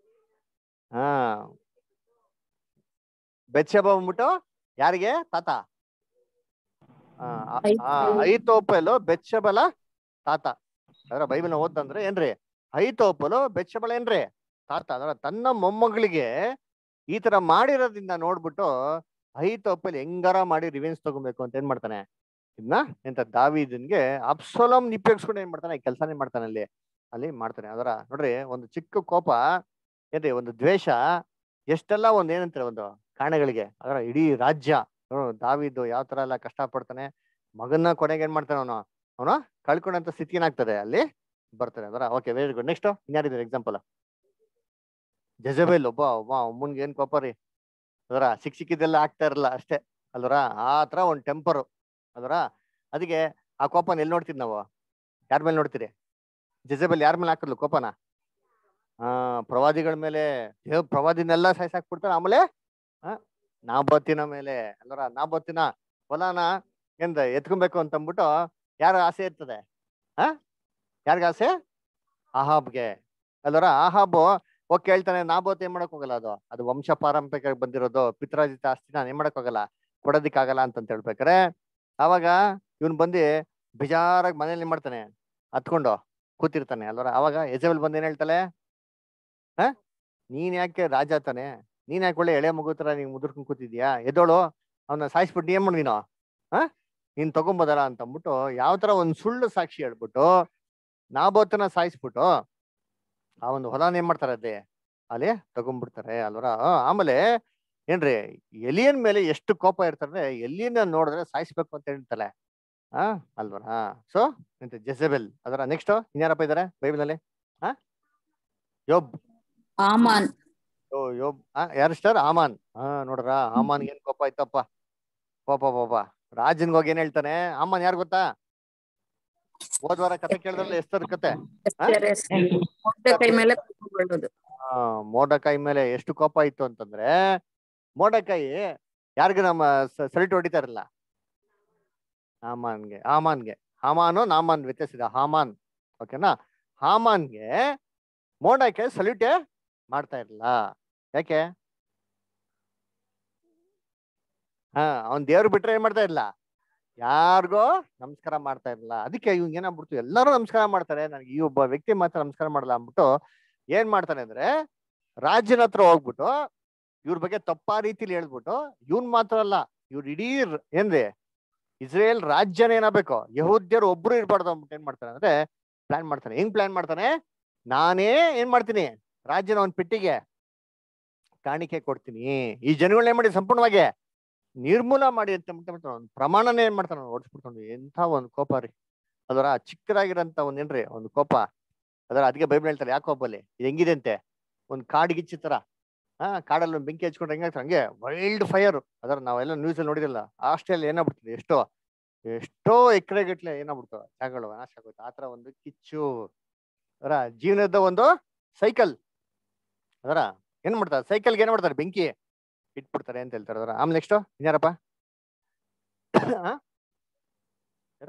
ಹಾ ಬೆಚ್ಚಬ ಬಂದ್ಬಿಟ್ಟು ಯಾರಿಗೆ ತಾತ ಆ, ಆ, ಆ, ಅಹಿತೋಪಲು ಬೆಚ್ಚಬಲ ತಾತ ಅದರ ಬೈಬಲ್ ಓದ್ತಂದ್ರೆ ಏನ್ರಿ ಅಹಿತೋಪಲು ಬೆಚ್ಚಬಲ ಏನ್ರಿ ತಾತ ಅದರ ತನ್ನ ಮೊಮ್ಮಗಳಿಗೆ ಈ ತರ ಮಾಡಿರೋದ್ರಿಂದ ನೋಡ್ಬಿಟ್ಟು ಅಹಿತೋಪಲ್ ಹೆಂಗಾರ ಮಾಡಿ ರಿವೆನ್ಸ್ ತಗೊಬೇಕು ಅಂತ ಏನ್ ಮಾಡ್ತಾನೆ ಇದನ್ನ ಎಂತ ದಾವಿದನ್ಗೆ ಅಪ್ಸೋಲಮ್ ಉಪಯೋಗಿಸ್ಕೊಂಡು ಏನ್ ಮಾಡ್ತಾನೆ ಕೆಲಸನೇ ಮಾಡ್ತಾನೆ ಅಲ್ಲಿ ಅಲ್ಲಿ ಮಾಡ್ತಾನೆ ಅದರ ನೋಡ್ರಿ ಒಂದು ಚಿಕ್ಕ ಕೋಪ ಏನ್ರಿ ಒಂದು ದ್ವೇಷ ಎಷ್ಟೆಲ್ಲ ಒಂದ್ ಏನಂತಾರೆ ಒಂದು ಕಾರಣಗಳಿಗೆ ಅದರ ಇಡೀ ರಾಜ್ಯ ನೋಡು, ದಾವಿದು ಯಾವ ತರ ಎಲ್ಲ ಕಷ್ಟ ಪಡ್ತಾನೆ ಮಗನ್ನ ಕೊನೆಗೆ ಏನ್ ಮಾಡ್ತಾನೆ ಅವನು ಅವನು ಕಳ್ಕೊಂಡಂತ ಸ್ಥಿತಿ ಏನಾಗ್ತದೆ ಅಲ್ಲಿ ಬರ್ತಾನೆ ಅದರ ಓಕೆ ವೆರಿ ಗುಡ್ ನೆಕ್ಸ್ಟ್ ಇನ್ಯಾರಿದ್ದಾರೆ ಎಕ್ಸಾಂಪಲ್ ಜಜಬೇಲ್ ಒಬ್ಬ ಒಬ್ಬ ಅಮ್ಮನ್ಗೆ ಏನ್ ಕೋಪ ರೀ ಅದರ ಸಿಕ್ ಸಿಕ್ಕಿದ್ದೆಲ್ಲ ಆಗ್ತಾ ಇರಲ್ಲ ಅಷ್ಟೇ ಅಲ್ವರ ಆ ತರ ಒಂದ್ ಟೆಂಪರು ಅದರ ಅದಕ್ಕೆ ಆ ಕೋಪನ ಎಲ್ಲಿ ನೋಡ್ತೀವಿ ನಾವು ಯಾರ ಮೇಲೆ ನೋಡ್ತೀರಿ ಜಜಬೇಲ್ ಯಾರ ಮೇಲೆ ಹಾಕಿದ್ಲು ಕೋಪನ ಆ ಪ್ರವಾದಿಗಳ ಮೇಲೆ ದೇವ್ ಪ್ರವಾದಿನೆಲ್ಲ ಸಾಯ್ಸಾಕ್ಬಿಡ್ತಾರೆ ಆಮೇಲೆ ಆ ನಾಬತ್ತಿನ ಮೇಲೆ ಅಲ್ವರ ನಾಬತ್ತಿನ ಹೊಲನ ಎಂದ ಎತ್ಕೊಬೇಕು ಅಂತ ಅಂದ್ಬಿಟ್ಟು ಯಾರ ಆಸೆ ಇರ್ತದೆ ಆ ಯಾರಿಗ ಆಸೆ ಆಹಾಬ್ಗೆ ಅಲ್ವರ ಆಹಾಬು ಹೋಗಿ ಕೇಳ್ತಾನೆ ನಾಬೋತ್ ಏನ್ ಮಾಡಕ್ ಹೋಗಲ್ಲ ಅದು ಅದು ವಂಶ ಪಾರಂಪರಿಕ ಬಂದಿರೋದು ಪಿತ್ರಾಜಿತ ಆಸ್ತಿ ನಾನು ಏನ್ ಮಾಡಕ್ ಹೋಗಲ್ಲ ಕೊಡೋದಿಕ್ಕಾಗಲ್ಲ ಅಂತಂತ ಹೇಳ್ಬೇಕಾರೆ ಅವಾಗ ಇವನ್ ಬಂದು ಬೇಜಾರಾಗಿ ಮನೇಲಿ ಏನ್ ಮಾಡ್ತಾನೆ ಹತ್ಕೊಂಡು ಕೂತಿರ್ತಾನೆ ಅಲ್ವರ ಅವಾಗ ಯಜಬಲ್ ಬಂದು ಏನ್ ಹೇಳ್ತಾಳೆ ಹ ನೀನ್ ಯಾಕೆ ರಾಜ ತಾನೆ ನೀನ್ ಯಾಕೆ ಒಳ್ಳೆ ಎಳೆ ಮಗು ತರ ನೀನ್ ಮುದುರ್ಕೊಂಡ್ ಕೂತಿದ್ಯಾ ಎದೋಳು ಅವನ್ನ ಸಾಯಿಸ್ಬಿಟ್ಟು ಏನ್ ಮಾಡಿ ನೀನು ಹ ನೀನ್ ತಗೊಂಬೋದಲ್ಲ ಅಂತ ಅಂದ್ಬಿಟ್ಟು ಯಾವ ತರ ಒಂದ್ ಸುಳ್ಳು ಸಾಕ್ಷಿ ಹೇಳ್ಬಿಟ್ಟು ನಾಬೋತನ ಸಾಯಿಸ್ಬಿಟ್ಟು ಆ ಒಂದು ಹೊಲನ ಏನ್ ಮಾಡ್ತಾರೆ ಅದೇ ಅಲ್ಲಿ ತಗೊಂಡ್ಬಿಡ್ತಾರೆ ಅಲ್ವರ ಆ, ಆಮೇಲೆ ಏನ್ರಿ ಎಲಿಯನ್ ಮೇಲೆ ಎಷ್ಟು ಕೋಪ ಇರ್ತಾರೆ ಎಲಿಯನ್ನ ನೋಡಿದ್ರೆ ಸಾಯಿಸ್ಬೇಕು ಅಂತ ಹೇಳ್ತಾಳೆ ಆ ಅಲ್ವರ ಸೊ ಎಂತ ಜೆಸೆಬೆಲ್ ಅದರ ನೆಕ್ಸ್ಟ್ ಇನ್ಯಾರಪ್ಪ ಇದಾರೆ ಬೈಬಲ್ ಅಲ್ಲಿ ಹಾ ಯೋಬ್ ಆಮಾನ್ ಓ ಯೋಬ್ ಆ ಯಾರು ಸ್ಟಾರ್ ಆಮಾನ್ ಹಾ ನೋಡ್ರ ಆಮಾನ್ ಏನ್ ಕೋಪ ಆಯ್ತಪ್ಪ ಪಾಪ ಪಾಪ ರಾಜನ್ಗ್ ಹೋಗಿ ಏನ್ ಹೇಳ್ತಾನೆ ಆಮಾನ್ ಯಾರು ಗೊತ್ತಾ ಹೋದ್ವಾರ ಕತೆ ಕೇಳಿದ್ರಲ್ಲ ಎಷ್ಟರ ಕತೆ ಮೊಟ್ಟೆ ಕೈ ಮೇಲೆ ಕೂತ್ಕೊಳ್ಳೋದು ಆ, ಆ ಮೋಡಕಾಯಿ ಮೇಲೆ ಎಷ್ಟು ಕೋಪ ಇತ್ತು ಅಂತಂದ್ರೆ ಮೋಡಕಾಯಿ ಯಾರಿಗೂ ನಮ್ಮ ಸಲ್ಟ್ ಹೊಡಿತಾರಲ್ಲ ಹಾಮಾನ್ಗೆ ಹಾಮಾನ್ಗೆ ಹಾಮಾನು ನಾಮಾನ್ ವ್ಯತ್ಯಾಸ ಇದೆ ಹಾಮಾನ್ ಓಕೆನಾ ಹಾಮಾನ್ಗೆ ಮೋಡಕಾಯಿ ಸಲ್ಯೂಟೇ ಮಾಡ್ತಾ ಇರಲಿಲ್ಲ ಯಾಕೆ ಹಾ ಅವ್ನ್ ದೇವ್ರು ಬಿಟ್ರೆ ಏನ್ ಮಾಡ್ತಾ ಇಲ್ಲ ಯಾರಿಗೋ ನಮಸ್ಕಾರ ಮಾಡ್ತಾ ಇರಲಿಲ್ಲ ಅದಕ್ಕೆ ಇವ್ ಏನಾಗ್ಬಿಡ್ತು ಎಲ್ಲರೂ ನಮಸ್ಕಾರ ಮಾಡ್ತಾರೆ ನನಗೆ ಈ ಒಬ್ಬ ವ್ಯಕ್ತಿ ಮಾತ್ರ ನಮಸ್ಕಾರ ಮಾಡಲ್ಲ ಅಂದ್ಬಿಟ್ಟು ಏನ್ ಮಾಡ್ತಾನೆ ಅಂದ್ರೆ ರಾಜ್ಯನ ಹತ್ರ ಹೋಗ್ಬಿಟ್ಟು ಇವ್ರ ಬಗ್ಗೆ ತಪ್ಪಾ ರೀತಿಲಿ ಹೇಳ್ಬಿಟ್ಟು ಇವ್ನ್ ಮಾತ್ರ ಅಲ್ಲ ಇವ್ರ ಇಡೀ ರ- ಏನ್ರಿ ಇಸ್ರೇಲ್ ರಾಜ್ಯನ ಏನಾಗಬೇಕು ಯಹೂದ್ಯರು ಒಬ್ರು ಇರ್ಬಾರ್ದು ಅಂದ್ಬಿಟ್ಟು ಏನ್ ಮಾಡ್ತಾನೆ ಅಂದ್ರೆ ಪ್ಲಾನ್ ಮಾಡ್ತಾನೆ ಹೆಂಗ್ ಪ್ಲಾನ್ ಮಾಡ್ತಾನೆ ನಾನೇ ಏನ್ ಮಾಡ್ತೀನಿ ರಾಜ್ಯನ ಒಂದ್ ಪೆಟ್ಟಿಗೆ ಕಾಣಿಕೆ ಕೊಡ್ತೀನಿ ಈ ಜನಗಳನ್ನ ಏನ್ ಮಾಡಿ ಸಂಪೂರ್ಣವಾಗಿ ನಿರ್ಮೂಲ ಮಾಡಿ ಅಂತ ಅಂದ್ಬಿಟ್ಟು ಒಂದು ಪ್ರಮಾಣನೇ ಏನ್ ಮಾಡ್ತಾನೆ ಓಡಿಸ್ಬಿಡ್ತಾನೆ ಎಂಥ ಒಂದು ಕೋಪ ರೀ ಅದರ ಚಿಕ್ಕದಾಗಿರೋಂಥ ಒಂದ್ ಏನ್ರಿ ಒಂದು ಕೋಪ ಅದರ ಅದಕ್ಕೆ ಬೈಬಲ್ ಹೇಳ್ತಾರೆ ಯಾಕೆ ಕೋಪಲ್ಲಿ ಇದು ಹೆಂಗಿದೆ ಅಂತೆ ಒಂದು ಕಾಡಿಗಿಚ್ಚಿ ತರ ಹಾ ಕಾಡಲ್ಲಿ ಒಂದ್ ಬೆಂಕಿ ಹಚ್ಕೊಂಡ್ರೆ ಹೆಂಗಾಗ್ತದೆ ಹಂಗೆ ವೈಲ್ಡ್ ಫೈರ್ ಅದರ ನಾವೆಲ್ಲ ನ್ಯೂಸ್ ಅಲ್ಲಿ ನೋಡಿರಲ್ಲ ಆಸ್ಟ್ರೇಲಿಯಾ ಏನಾಗ್ಬಿಡ್ತದೆ ಎಷ್ಟೋ ಎಷ್ಟೋ ಎಕರೆ ಗಟ್ಲೆ ಏನಾಗ್ಬಿಡ್ತಾವ ಜಾಗಗಳು ನಾಶ ಆಗುತ್ತೆ ಆತರ ಒಂದು ಕಿಚ್ಚು ಅದರ ಜೀವನದ ಒಂದು ಸೈಕಲ್ ಅದರ ಏನ್ ಮಾಡ್ತಾರೆ ಸೈಕಲ್ಗೆ ಏನ್ ಮಾಡ್ತಾರೆ ಬೆಂಕಿ ಇಟ್ಬಿಡ್ತಾರೆ ಅಂತ ಹೇಳ್ತಾರೆ ಅದರ ಆಮೇಲೆ ನೆಕ್ಸ್ಟ್ ಇನ್ಯಾರಪ್ಪ ಆ? ಯಾರ?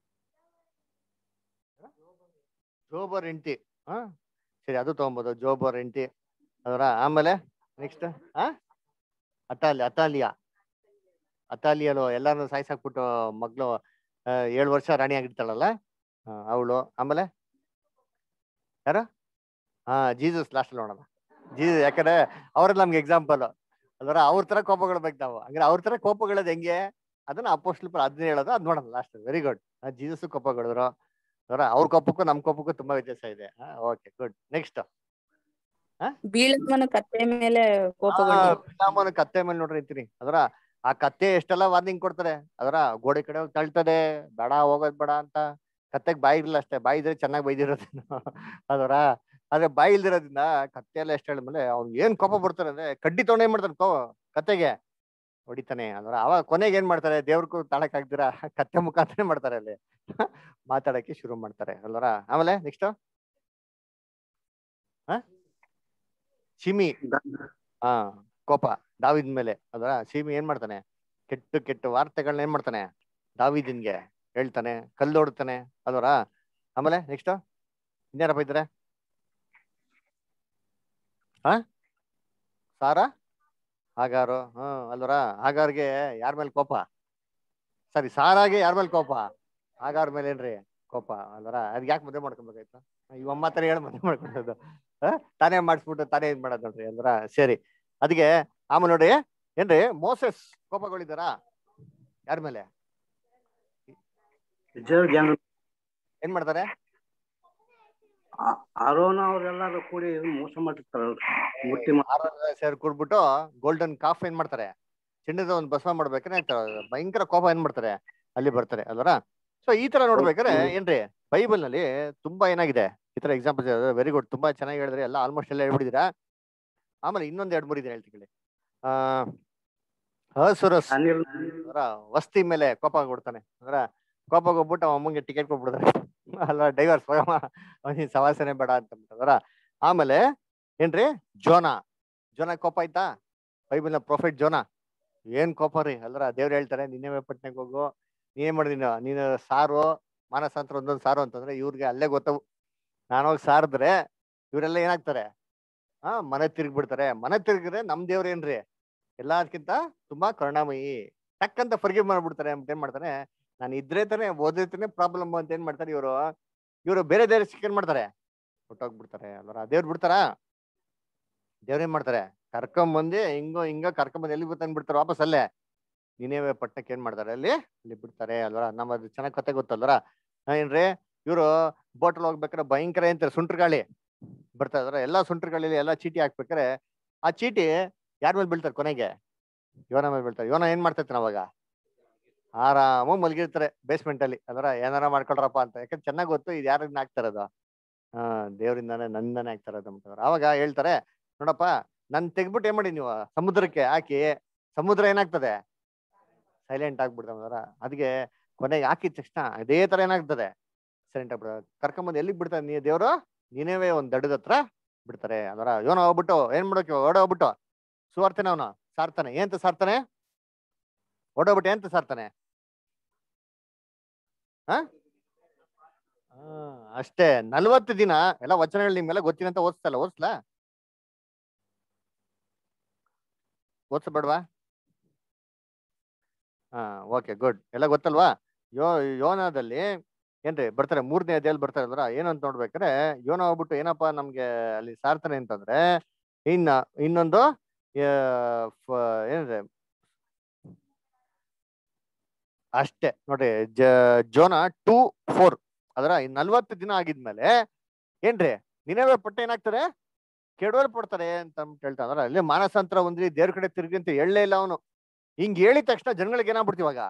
ಯಾರ? ಜೋಬರ್ ಹೆಂಡತಿ ಹಾ ಸರಿ ಅದು ತಗೊಂಬೋದು ಜೋಬರ್ ಹೆಂಡತಿ ಅದರ ಆಮೇಲೆ ನೆಕ್ಸ್ಟ್ ಆ ಅತಾಲಿ ಅತಾಲಿಯಾ ಅತಾಲಿಯಲು ಎಲ್ಲಾರು ಸಾಯ್ಸಾಕ್ಬಿಟ್ಟು ಮಗ್ಳು ಆ, ಏಳು ವರ್ಷ ರಾಣಿ ಆಗಿರ್ತಾಳಲ್ಲ ಅವಳು ಆಮೇಲೆ ಯಾರು ಹಾ ಜೀಸಸ್ ಲಾಸ್ಟ್ ನೋಡೋಣ ಜೀಸಸ್ ಯಾಕಂದ್ರೆ ಅವ್ರಲ್ಲಿ ನಮ್ಗೆ ಎಕ್ಸಾಂಪಲ್ ಅದರ ಅವ್ರ ತರ ಕೋಪಗಳು ಬೇಕು ನಾವು ಹಂಗಾರೆ ಅವ್ರ ತರ ಕೋಪಗಳದ್ ಹೆಂಗೆ ಅದನ್ನ ಅಪೋಸ್ಟಲ್ ಅದನ್ನ ಹೇಳೋದು ಅದ್ ನೋಡೋಣ ಲಾಸ್ಟ್ ವೆರಿ ಗುಡ್ ಜೀಸಸ್ ಕೋಪಗಳಿದ್ರು ಅವರ ಅವ್ರ ಕೋಪಕ್ಕೂ ನಮ್ ಕೋಪಕ್ಕೂ ತುಂಬಾ ವ್ಯತ್ಯಾಸ ಇದೆ ಓಕೆ ಗುಡ್ ನೆಕ್ಸ್ಟ್ ಬೀಳಮ್ಮನ ಕತ್ತೆ ಮೇಲೆ ಕೋಪಗೊಂಡು ಬಿಲಾಮನ ಕತ್ತೆ ಮೇಲೆ ನೋಡ್ರಿ ಅಂತೀನಿ ಅದರ ಆ ಕತ್ತೆ ಎಷ್ಟೆಲ್ಲ ವಾರ್ನಿಂಗ್ ಕೊಡ್ತಾರೆ ಅದರ ಗೋಡೆ ಕಡೆ ಹೋಗಿ ತಳ್ತದೆ ಬೇಡ ಹೋಗೋದ್ ಬೇಡ ಅಂತ ಕತ್ತೆಗ್ ಬಾಯಿ ಇರಲ್ಲ ಅಷ್ಟೇ ಬಾಯಿ ಇದ್ರೆ ಚೆನ್ನಾಗಿ ಬೈದಿರೋದೇನು ಅದರ ಆದ್ರೆ ಬಾಯಿ ಇಲ್ದಿರೋದ್ರಿಂದ ಕತ್ತೆ ಎಲ್ಲ ಎಷ್ಟು ಹೇಳಿದ್ಮೇಲೆ ಅವ್ನ್ ಏನ್ ಕೋಪ ಬರ್ತಾರೆ ಅಂದ್ರೆ ಕಡ್ಡಿ ತೊಗೊಂಡ್ ಏನ್ ಮಾಡ್ತಾನೆ ಕೋ ಕತ್ತೆಗೆ ಹೊಡಿತಾನೆ ಅದರ ಅವಾಗ ಕೊನೆಗೆ ಏನ್ ಮಾಡ್ತಾರೆ ದೇವ್ರಿಗೂ ತಾಳಕ್ ಆಗ್ದಿರ ಕತ್ತೆ ಮುಖಾಂತರನೇ ಮಾಡ್ತಾರೆ ಅಲ್ಲಿ ಮಾತಾಡಕ್ಕೆ ಶುರು ಮಾಡ್ತಾರೆ ಅಲ್ವರ ಆಮೇಲೆ ನೆಕ್ಸ್ಟ್ ಚಿಮಿ ಹಾ ಕೋಪ ದಾವಿದ್ ಮೇಲೆ ಅದರ ಸೀಮಿ ಏನ್ ಮಾಡ್ತಾನೆ ಕೆಟ್ಟ ಕೆಟ್ಟ ವಾರ್ತೆಗಳನ್ನ ಏನ್ ಮಾಡ್ತಾನೆ ದಾವಿದಿನ್ಗೆ ಹೇಳ್ತಾನೆ ಕಲ್ಲೋಡ್ತಾನೆ ಅಲ್ವರ ಆಮೇಲೆ ನೆಕ್ಸ್ಟ್ ಇನ್ಯಾರಪ್ಪ ಇದ್ದಾರೆ ಹಾ ಸಾರಾ ಹಾಗಾರು ಹ್ಮ್ ಅಲ್ವರ ಹಾಗಾರ್ಗೆ ಯಾರ ಮೇಲೆ ಕೋಪ ಸರಿ ಸಾರಾಗೆ ಯಾರ ಮೇಲೆ ಕೋಪ ಹಾಗಾರ್ ಮೇಲೆ ಏನ್ರಿ ಕೋಪ ಅಲ್ವರ ಅದ್ ಯಾಕೆ ಮದುವೆ ಮಾಡ್ಕೊಬೇಕಾಯ್ತು ಇವ್ ಅಮ್ಮ ತರ ಹೇಳಿ ಮದುವೆ ಮಾಡ್ಕೊಂಡದ್ದು ಆ? ತಾನೇ ಮಾಡಿಸ್ಬಿಟ್ಟು ತಾನೇ ಇದ್ ಮಾಡೋದ್ ನೋಡ್ರಿ ಅಲ್ವರ ಸರಿ ಅದಕ್ಕೆ ಆಮೇಲೆ ನೋಡಿ ಏನ್ರಿ ಮೋಸಸ್ ಕೋಪಗಳಿದಾರ ಯಾರ ಮೇಲೆ ಇಸ್ರೇಲ್ ಜನ ಏನ್ ಮಾಡ್ತಾರೆ ಆ- ಆರೋನ ಅವ್ರೆಲ್ಲಾರು ಕೂಡಿ ಮೋಸ ಮಾಡಿರ್ತಾರಲ್ರಿ ಮುಟ್ಟಿ ಮಾ- ಆರಾಧನೆ ಸೇರ್ ಕೂಡ್ಬಿಟ್ಟು ಗೋಲ್ಡನ್ ಕಾಫ್ ಏನ್ ಮಾಡ್ತಾರೆ ಚಿನ್ನದ ಒಂದು ಬಸವ ಮಾಡ್ಬೇಕಾದ್ರೆ ಆಗ್ತಾರೆ. ಭಯಂಕರ ಕೋಪ ಏನ್ ಮಾಡ್ತಾರೆ ಅಲ್ಲಿ ಬರ್ತಾರೆ ಅಲ್ವರ ಸೊ ಈ ತರ ನೋಡ್ಬೇಕಾದ್ರೆ ಏನ್ರಿ ಬೈಬಲ್ ನಲ್ಲಿ ತುಂಬಾ ಏನಾಗಿದೆ ಈ ತರ ಎಕ್ಸಾಂಪಲ್ ವೆರಿ ಗುಡ್ ತುಂಬಾ ಚೆನ್ನಾಗಿ ಹೇಳಿದ್ರೆ ಎಲ್ಲ ಆಲ್ಮೋಸ್ಟ್ ಎಲ್ಲ ಹೇಳ್ಬಿಟ್ಟಿದ್ದೀರಾ ಆಮೇಲೆ ಇನ್ನೊಂದ್ ಎರಡ್ ಮೂರು ಇದೆ ಹೇಳ್ತೀನಿ ಆ ಹಸುರಸ್ ಅನಿಲ್ ಅದರ ವಸ್ತಿ ಮೇಲೆ ಕೋಪ ಕೊಡ್ತಾನೆ ಅದರ ಕೋಪ ಹೋಗ್ಬಿಟ್ಟು ಅವ ಅಮ್ಮಂಗೆ ಟಿಕೆಟ್ ಕೊಟ್ಬಿಡ್ತಾರೆ ಅಲ್ಲ ಡೈವರ್ಸ್ ಅವನಿಗೆ ಸವಾಸನೆ ಬೇಡ ಅಂತ ಅದರ ಆಮೇಲೆ ಏನ್ರಿ ಜೋನಾ ಜೋನ ಕೋಪ ಆಯ್ತಾ ಬೈಬಲ್ನ ಪ್ರೊಫೆಟ್ ಜೋನಾ ಏನ್ ಕೋಪ ರೀ ಅಲ್ರ ದೇವ್ರು ಹೇಳ್ತಾರೆ ನಿನ್ನೆ ಪಟ್ನೆಗೆ ಹೋಗು ನೀನೇ ಮಾಡಿ ನೀನು ನೀನು ಸಾರು ಮಾನಸಾಂತರ ಒಂದೊಂದು ಸಾರು ಅಂತಂದ್ರೆ ಇವ್ರಿಗೆ ಅಲ್ಲೇ ಗೊತ್ತವು ನಾನು ಹೋಗಿ ಸಾರಿದ್ರೆ ಇವರೆಲ್ಲ ಏನಾಗ್ತಾರೆ ಹಾ ಮನೆ ತಿರುಗ್ಬಿಡ್ತಾರೆ ಮನೆ ತಿರುಗಿದ್ರೆ ನಮ್ ದೇವ್ರೇನ್ರಿ ಎಲ್ಲದಕ್ಕಿಂತ ತುಂಬಾ ಕರುಣಾಮಯಿ ಟಕ್ಕಂತ ಫರ್ಗಿವ್ ಮಾಡ್ಬಿಡ್ತಾರೆ ಅಂತ ಏನ್ ಮಾಡ್ತಾನೆ ನಾನು ಇದ್ರೆ ತಾನೆ ಓದಿರ್ತಾನೆ ಪ್ರಾಬ್ಲಮ್ ಅಂತ ಏನ್ ಮಾಡ್ತಾರೆ ಇವರು ಇವರು ಬೇರೆ ದೇವ್ರ ಸಿಕ್ಕೇನ್ ಮಾಡ್ತಾರೆ ಹೊಟ್ಟೋಗ್ಬಿಡ್ತಾರೆ ಅಲ್ವರ ದೇವ್ರು ಬಿಡ್ತಾರ ದೇವ್ರ ಏನ್ ಮಾಡ್ತಾರೆ ಕರ್ಕೊಂಬಂದು ಹಿಂಗೋ ಹಿಂಗ ಕರ್ಕೊಂಬಂದು ಎಲ್ಲಿ ತಂದು ಬಿಡ್ತಾರೆ ವಾಪಸ್ ಅಲ್ಲೇ ನಿನೇವೆ ಪಟ್ಟಕ್ಕೆ ಏನ್ ಮಾಡ್ತಾರೆ ಅಲ್ಲಿ ಅಲ್ಲಿ ಬಿಡ್ತಾರೆ ಅಲ್ವರ ನಮ್ಮ ಅದು ಚೆನ್ನಾಗ್ ಕತೆ ಗೊತ್ತಲ್ವರ ಹಾ, ಏನ್ರಿ ಇವರು ಬೋಟಲ್ ಹೋಗ್ಬೇಕಾದ್ರೆ ಭಯಂಕರ ಅಂತಾರೆ ಸುಂಟ್ರ ಗಾಳಿ ಬರ್ತಾ ಇದಾರೆ ಎಲ್ಲಾ ಸುಂಟ್ರ ಗಾಳಿಲಿ ಎಲ್ಲಾ ಚೀಟಿ ಹಾಕ್ಬೇಕಾರೆ ಆ ಚೀಟಿ ಯಾರ ಮೇಲೆ ಬೀಳ್ತಾರೆ ಕೊನೆಗೆ ಯೋನ ಮೇಲೆ ಬೀಳ್ತಾರೆ ಯೋನ ಏನ್ ಮಾಡ್ತೈತೆ ಅವಾಗ ಆರಾಮಾಗಿ ಮಲಗಿರ್ತಾರೆ ಬೇಸ್ಮೆಂಟ್ ಅಲ್ಲಿ ಅದರ ಏನಾರ ಮಾಡ್ಕೊಳ್ರಪ್ಪ ಅಂತ ಯಾಕಂದ್ರೆ ಚೆನ್ನಾಗ್ ಗೊತ್ತು ಇದು ಯಾರಿಂದ ಆಗ್ತಾರದು ಹಾ ದೇವರಿಂದಾನೆ ನಂದನೆ ಆಗ್ತಾರದು ಅಂತಂದ್ರೆ ಅವಾಗ ಹೇಳ್ತಾರೆ ನೋಡಪ್ಪ ನನ್ ತೆಗ್ದ್ಬಿಟ್ಟು ಏನ್ ಮಾಡಿ ನೀವು ಸಮುದ್ರಕ್ಕೆ ಹಾಕಿ ಸಮುದ್ರ ಏನಾಗ್ತದೆ ಸೈಲೆಂಟ್ ಆಗ್ಬಿಡ್ತಾರ ಅದಕ್ಕೆ ಕೊನೆಗೆ ಹಾಕಿದ ತಕ್ಷಣ ಅದೇ ತರ ಏನಾಗ್ತದೆ ಸೈಲೆಂಟ್ ಆಗ್ಬಿಡ್ತದೆ ಕರ್ಕೊಂಬಂದು ಎಲ್ಲಿಗೆ ಬಿಡ್ತಾರೆ ನೀ ದೇವ್ರು ನೀನೇವೇ ಒಂದ್ ದಡದ ಹತ್ರ ಬಿಡ್ತಾರೆ ಅದರ ಇವನು ಹೋಗ್ಬಿಟ್ಟು ಏನ್ ಮಾಡಕ್ಕೆ ಓಡೋಗ್ಬಿಟ್ಟು ಸುವಾರ್ತಾನೆ ಅವನು ಸಾರ್ತಾನೆ ಏನಂತ ಸಾರ್ತಾನೆ ಓಡೋಗ್ಬಿಟ್ಟು ಏನಂತ ಸಾರ್ತಾನೆ ಹ ಆ, ಅಷ್ಟೇ ನಲ್ವತ್ತು ದಿನ ಎಲ್ಲ ವಚನಗಳು ನಿಮ್ಗೆಲ್ಲ ಗೊತ್ತಿನಂತ ಓದಿಸ್ತಲ್ಲ ಓದಿಸ್ಲಾ ಓದಿಸ್ಬೇಡ್ವಾ ಹಾ ಓಕೆ ಗುಡ್ ಎಲ್ಲ ಗೊತ್ತಲ್ವಾ ಯೋ ಯೋನದಲ್ಲಿ ಏನ್ರಿ ಬರ್ತಾರೆ ಮೂರನೇ ಅಧ್ಯಾಯಲ್ಲಿ ಬರ್ತಾರೆ ಅಲ್ರ ಏನಂತ ನೋಡ್ಬೇಕಾರೆ ಯೋನ ಹೋಗ್ಬಿಟ್ಟು ಏನಪ್ಪಾ ನಮ್ಗೆ ಅಲ್ಲಿ ಸಾರ್ತಾನೆ ಅಂತಂದ್ರೆ ಇನ್ನ ಇನ್ನೊಂದು ಆ, ಫ- ಏನ್ರಿ ಅಷ್ಟೇ ನೋಡ್ರಿ ಜ ಜೋನ ಟೂ ಫೋರ್ ಅದರ ನಲ್ವತ್ತು ದಿನ ಆಗಿದ್ಮೇಲೆ ಏನ್ರಿ ನಿನವೇ ಪಟ್ಟ ಏನಾಗ್ತಾರೆ ಕೆಡವಲ್ ಪಡ್ತಾರೆ ಅಂತ ಅಂದ್ಬಿಟ್ ಹೇಳ್ತಾ ಅಂದ್ರೆ ಅಲ್ಲಿ ಮಾನಸಾಂತರ ಒಂದ್ರಿ ದೇವ್ರ ಕಡೆ ತಿರುಗಿ ಅಂತ ಹೇಳಲೇ ಇಲ್ಲ ಅವನು ಹಿಂಗ್ ಹೇಳಿದ ತಕ್ಷಣ ಜನಗಳಿಗೆ ಏನಾಗ್ಬಿಡ್ತು ಇವಾಗ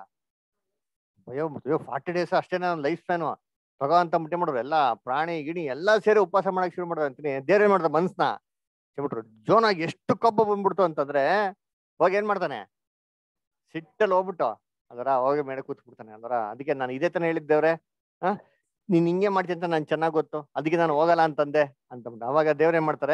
ಅಯ್ಯೋ ಅಯ್ಯೋ ಫಾರ್ಟಿ ಡೇಸ್ ಅಷ್ಟೇ ನನ್ನ ಲೈಫ್ ಸ್ಪ್ಯಾನು ತಗೋ ಅಂತ ಮುಟ್ಟೆ ಮಾಡೋರು ಎಲ್ಲ ಪ್ರಾಣಿ ಗಿಣಿ ಎಲ್ಲಾ ಸೇರಿ ಉಪವಾಸ ಮಾಡಕ್ ಶುರು ಮಾಡೋದು ಅಂತೀನಿ ದೇವ್ರ ಏನ್ ಮಾಡ್ದ ಮನ್ಸ್ನ ಹೇಳ್ಬಿಟ್ರು ಜೋನಾಗಿ ಎಷ್ಟು ಕಬ್ಬು ಬಂದ್ಬಿಡ್ತು ಅಂತಂದ್ರೆ ಹೋಗಿ ಏನ್ ಮಾಡ್ತಾನೆ ಸಿಟ್ಟಲ್ಲಿ ಹೋಗ್ಬಿಟ್ಟು ಅದರ ಹೋಗಿ ಮೇಲೆ ಕೂತ್ಬಿಡ್ತಾನೆ ಅದರ ಅದಕ್ಕೆ ನಾನು ಇದೇ ತಾನೇ ಹೇಳಿದ್ದೇವ್ರೆ ಹಾ ನೀನ್ ಹಿಂಗೆ ಮಾಡ್ತೀನಿ ಅಂತ ನನ್ ಚೆನ್ನಾಗ್ ಗೊತ್ತು ಅದಕ್ಕೆ ನಾನು ಹೋಗಲ್ಲ ಅಂತಂದೆ ಅಂತ ಅವಾಗ ದೇವ್ರ ಏನ್ ಮಾಡ್ತಾರೆ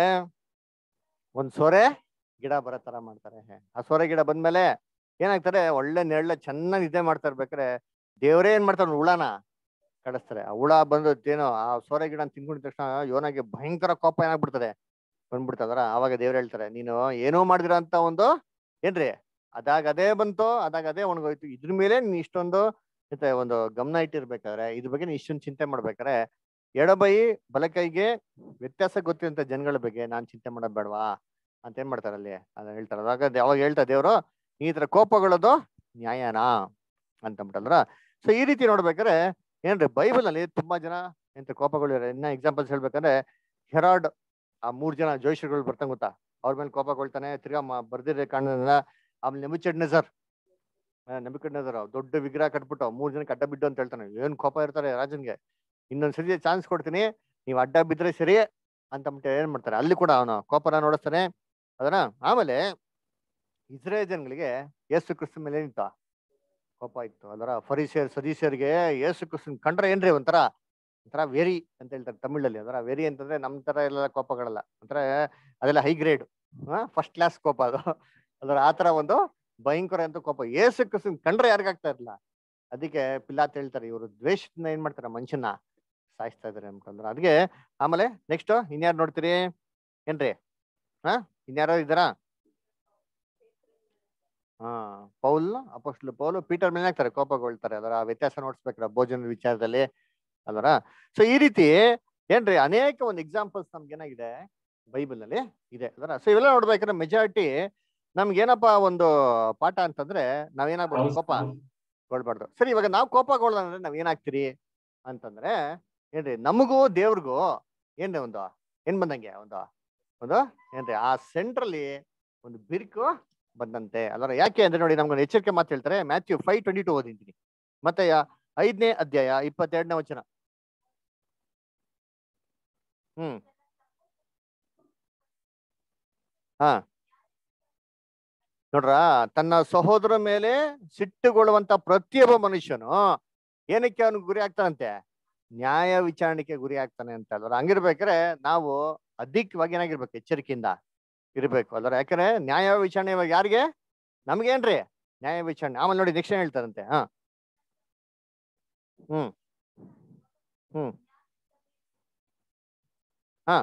ಒಂದ್ ಸೊರೆ ಗಿಡ ಬರೋ ತರ ಮಾಡ್ತಾರೆ ಆ ಸೊರೆ ಗಿಡ ಬಂದ್ಮೇಲೆ ಏನಾಗ್ತಾರೆ ಒಳ್ಳೆ ನೆರಳೆ ಚೆನ್ನಾಗಿ ನಿದ್ದೆ ಮಾಡ್ತಾ ಇರ್ಬೇಕಾರೆ ದೇವ್ರೇ ಏನ್ ಮಾಡ್ತಾರೆ ಹುಳನ ಕಳಿಸ್ತಾರೆ ಆ ಹುಳ ಬಂದು ಏನೋ ಆ ಸೋರೆ ಗಿಡ ತಿನ್ಕೊಂಡಿದ ತಕ್ಷಣ ಯೋನಾಗೆ ಭಯಂಕರ ಕೋಪ ಏನಾಗ್ಬಿಡ್ತದೆ ಬಂದ್ಬಿಡ್ತದರ ಅವಾಗ ದೇವ್ರು ಹೇಳ್ತಾರೆ ನೀನು ಏನೋ ಮಾಡಿದಿರ ಅಂತ ಒಂದು ಏನ್ರಿ ಅದಾಗ ಅದೇ ಬಂತು ಅದಾಗ ಅದೇ ಒಣಗೋಯ್ತು ಇದ್ರ ಮೇಲೆ ನೀನ್ ಇಷ್ಟೊಂದು ಮತ್ತೆ ಒಂದು ಗಮನ ಇಟ್ಟಿರ್ಬೇಕಾದ್ರೆ ಇದ್ರ ಬಗ್ಗೆ ನೀನ್ ಇಷ್ಟೊಂದು ಚಿಂತೆ ಮಾಡ್ಬೇಕಾದ್ರೆ ಎಡಬೈ ಬಲಕೈಗೆ ವ್ಯತ್ಯಾಸ ಗೊತ್ತಿರಂತ ಜನಗಳ ಬಗ್ಗೆ ನಾನ್ ಚಿಂತೆ ಮಾಡೋದ್ ಬೇಡವಾ ಅಂತ ಏನ್ ಮಾಡ್ತಾರೆ ಅಲ್ಲಿ ಅದ ಹೇಳ್ತಾರೆ ಅದಾಗ ಅವಾಗ ಹೇಳ್ತಾ ದೇವ್ರು ಈ ತರ ಕೋಪಗಳದು ನ್ಯಾಯನಾ ಅಂತ ಅಂದ್ಬಿಟ್ಟಲ್ರ ಸೊ ಈ ರೀತಿ ನೋಡ್ಬೇಕಾದ್ರೆ ಏನ್ರಿ ಬೈಬಲ್ ಅಲ್ಲಿ ತುಂಬಾ ಜನ ಎಂತ ಕೋಪಗಳು ಇರೋ ಇನ್ನ ಎಕ್ಸಾಂಪಲ್ಸ್ ಹೇಳ್ಬೇಕಂದ್ರೆ ಹೆರಾಡ್ ಆ ಮೂರ್ ಜನ ಜೋಯಿಷಗಳು ಬರ್ತಾನೆ ಗೊತ್ತಾ ಅವ್ರ ಮೇಲೆ ಕೋಪಗೊಳ್ತಾನೆ ತಿರ್ಗಾ ಮ- ಬರ್ದಿರೋ ಕಾರಣದಿಂದ ಆಮೇಲೆ ನೆಮಿಚೆಡ್ ನಜರ್ ನೆಮಿಚೆಡ್ ನಜರ್ ದೊಡ್ಡ ವಿಗ್ರಹ ಕಟ್ಬಿಟ್ಟು ಮೂರ್ ಜನಕ್ಕೆ ಅಡ್ಡ ಬಿದ್ದು ಅಂತ ಹೇಳ್ತಾನೆ ಏನ್ ಕೋಪ ಇರ್ತಾರೆ ರಾಜನ್ಗೆ ಇನ್ನೊಂದ್ ಸರಿ ಚಾನ್ಸ್ ಕೊಡ್ತೀನಿ ನೀವು ಅಡ್ಡ ಬಿದ್ರೆ ಸರಿ ಅಂತ ಅಂದ್ಬಿಟ್ಟು ಏನ್ ಮಾಡ್ತಾರೆ ಅಲ್ಲಿ ಕೂಡ ಅವನು ಕೋಪನ ನೋಡಿಸ್ತಾನೆ ಅದನ್ನ ಆಮೇಲೆ ಇಸ್ರೇಲ್ ಜನಗಳಿಗೆ ಯೇಸು ಕ್ರಿಸ್ತ ಮೇಲೆ ಏನಿತ್ತ ಕೋಪ ಇತ್ತು ಅದರ ಫರಿಸಿಯರ್ ಸದೀಸಿಯರ್ಗೆ ಯೇಸು ಕ್ರಿಸ್ತನ್ ಕಂಡ್ರೆ ಏನ್ರಿ ಒಂಥರ ಒಂಥರ ವೆರಿ ಅಂತ ಹೇಳ್ತಾರೆ ತಮಿಳಲ್ಲಿ ಅದರ ವೆರಿ ಅಂತಂದ್ರೆ ನಮ್ ತರ ಎಲ್ಲ ಕೋಪಗಳಲ್ಲ ಒಂಥರ ಅದೆಲ್ಲ ಹೈ ಗ್ರೇಡ್ ಫಸ್ಟ್ ಕ್ಲಾಸ್ ಕೋಪ ಅದು ಅದರ ಆತರ ಒಂದು ಭಯಂಕರ ಅಂತ ಕೋಪ ಯೇಸು ಕ್ರಿಸ್ತನ್ ಕಂಡ್ರೆ ಯಾರಿಗಾಗ್ತಾ ಇರಲಿಲ್ಲ ಅದಕ್ಕೆ ಪಿಲಾತ್ ಹೇಳ್ತಾರೆ ಇವರು ದ್ವೇಷದಿಂದ ಏನ್ ಮಾಡ್ತಾರೆ ಮನುಷ್ಯನ ಸಾಯಿಸ್ತಾ ಇದಾರೆ ಅಂತಂದ್ರೆ ಅದಕ್ಕೆ ಆಮೇಲೆ ನೆಕ್ಸ್ಟ್ ಇನ್ಯಾರು ನೋಡ್ತೀರಿ ಏನ್ರಿ ಹಾ ಇನ್ಯಾರೋ ಇದ್ದಾರಾ ಹಾ ಪೌಲ್ ಅಪೋಸ್ಟ್ಲು ಪೌಲ್ ಪೀಟರ್ ಮೇಲೆ ಆಗ್ತಾರೆ ಕೋಪಗೊಳ್ತಾರೆ ಅದರ ವ್ಯತ್ಯಾಸ ನೋಡ್ಸ್ಬೇಕ್ರ ಭೋಜನದ ವಿಚಾರದಲ್ಲಿ ಅದರ ಸೊ ಈ ರೀತಿ ಏನ್ರಿ ಅನೇಕ ಒಂದು ಎಕ್ಸಾಂಪಲ್ಸ್ ನಮ್ಗೆ ಏನಾಗಿದೆ ಬೈಬಲ್ ನಲ್ಲಿ ಇದೆ ಅದರ ಸೊ ಇವೆಲ್ಲ ನೋಡ್ಬೇಕಾದ್ರೆ ಮೆಜಾರಿಟಿ ನಮ್ಗೆ ಏನಪ್ಪಾ ಒಂದು ಪಾಠ ಅಂತಂದ್ರೆ ನಾವೇನಾಗ್ಬಾರ್ದು ಕೋಪ ಕೊಡ್ಬಾರ್ದು ಸರಿ ಇವಾಗ ನಾವು ಕೋಪಗೊಳ್ಳೋದಂದ್ರೆ ನಾವ್ ಏನಾಗ್ತೀರಿ ಅಂತಂದ್ರೆ ಏನ್ರಿ ನಮಗೂ ದೇವ್ರಿಗೂ ಏನ್ರಿ ಒಂದು ಏನ್ ಬಂದಂಗೆ ಒಂದು ಒಂದು ಏನ್ರಿ ಆ ಸೆಂಟ್ರಲ್ಲಿ ಒಂದು ಬಿರುಕು ಬಂದಂತೆ ಅಲ್ಲರ ಯಾಕೆ ಅಂದ್ರೆ ನೋಡಿ ನಮ್ಗೊಂದು ಎಚ್ಚರಿಕೆ ಮಾತು ಹೇಳ್ತಾರೆ ಮ್ಯಾಥ್ಯೂ ಫೈವ್ ಟ್ವೆಂಟಿ ಟು ಓದಿಂತೀನಿ ಮತ್ತೆ ಯಾ- ಐದನೇ ಅಧ್ಯಾಯ ಇಪ್ಪತ್ತೆರಡನೇ ವಚನ ಹ್ಮ್ ಹಾ ನೋಡ್ರ ತನ್ನ ಸಹೋದರ ಮೇಲೆ ಸಿಟ್ಟುಗೊಳ್ಳುವಂತ ಪ್ರತಿಯೊಬ್ಬ ಮನುಷ್ಯನು ಏನಕ್ಕೆ ಅವನಿಗೆ ಗುರಿ ಆಗ್ತಾನಂತೆ ನ್ಯಾಯ ವಿಚಾರಣೆಗೆ ಗುರಿ ಆಗ್ತಾನೆ ಅಂತ ಅಲ್ವರ ಹಂಗಿರ್ಬೇಕಾದ್ರೆ ನಾವು ಅಧಿಕವಾಗಿ ಏನಾಗಿರ್ಬೇಕು ಎಚ್ಚರಿಕೆಯಿಂದ ಇರ್ಬೇಕು ಅಲ್ವರ ಯಾಕಂದ್ರೆ ನ್ಯಾಯ ವಿಚಾರಣೆ ಇವಾಗ ಯಾರಿಗೆ ನಮ್ಗೇನ್ರಿ ನ್ಯಾಯ ವಿಚಾರಣೆ ಆಮೇಲೆ ನೋಡಿ ನೆಕ್ಸ್ಟ್ ಏನ್ ಹೇಳ್ತಾರಂತೆ ಹಾ ಹ್ಮ್ ಹ್ಮ್ ಹಾ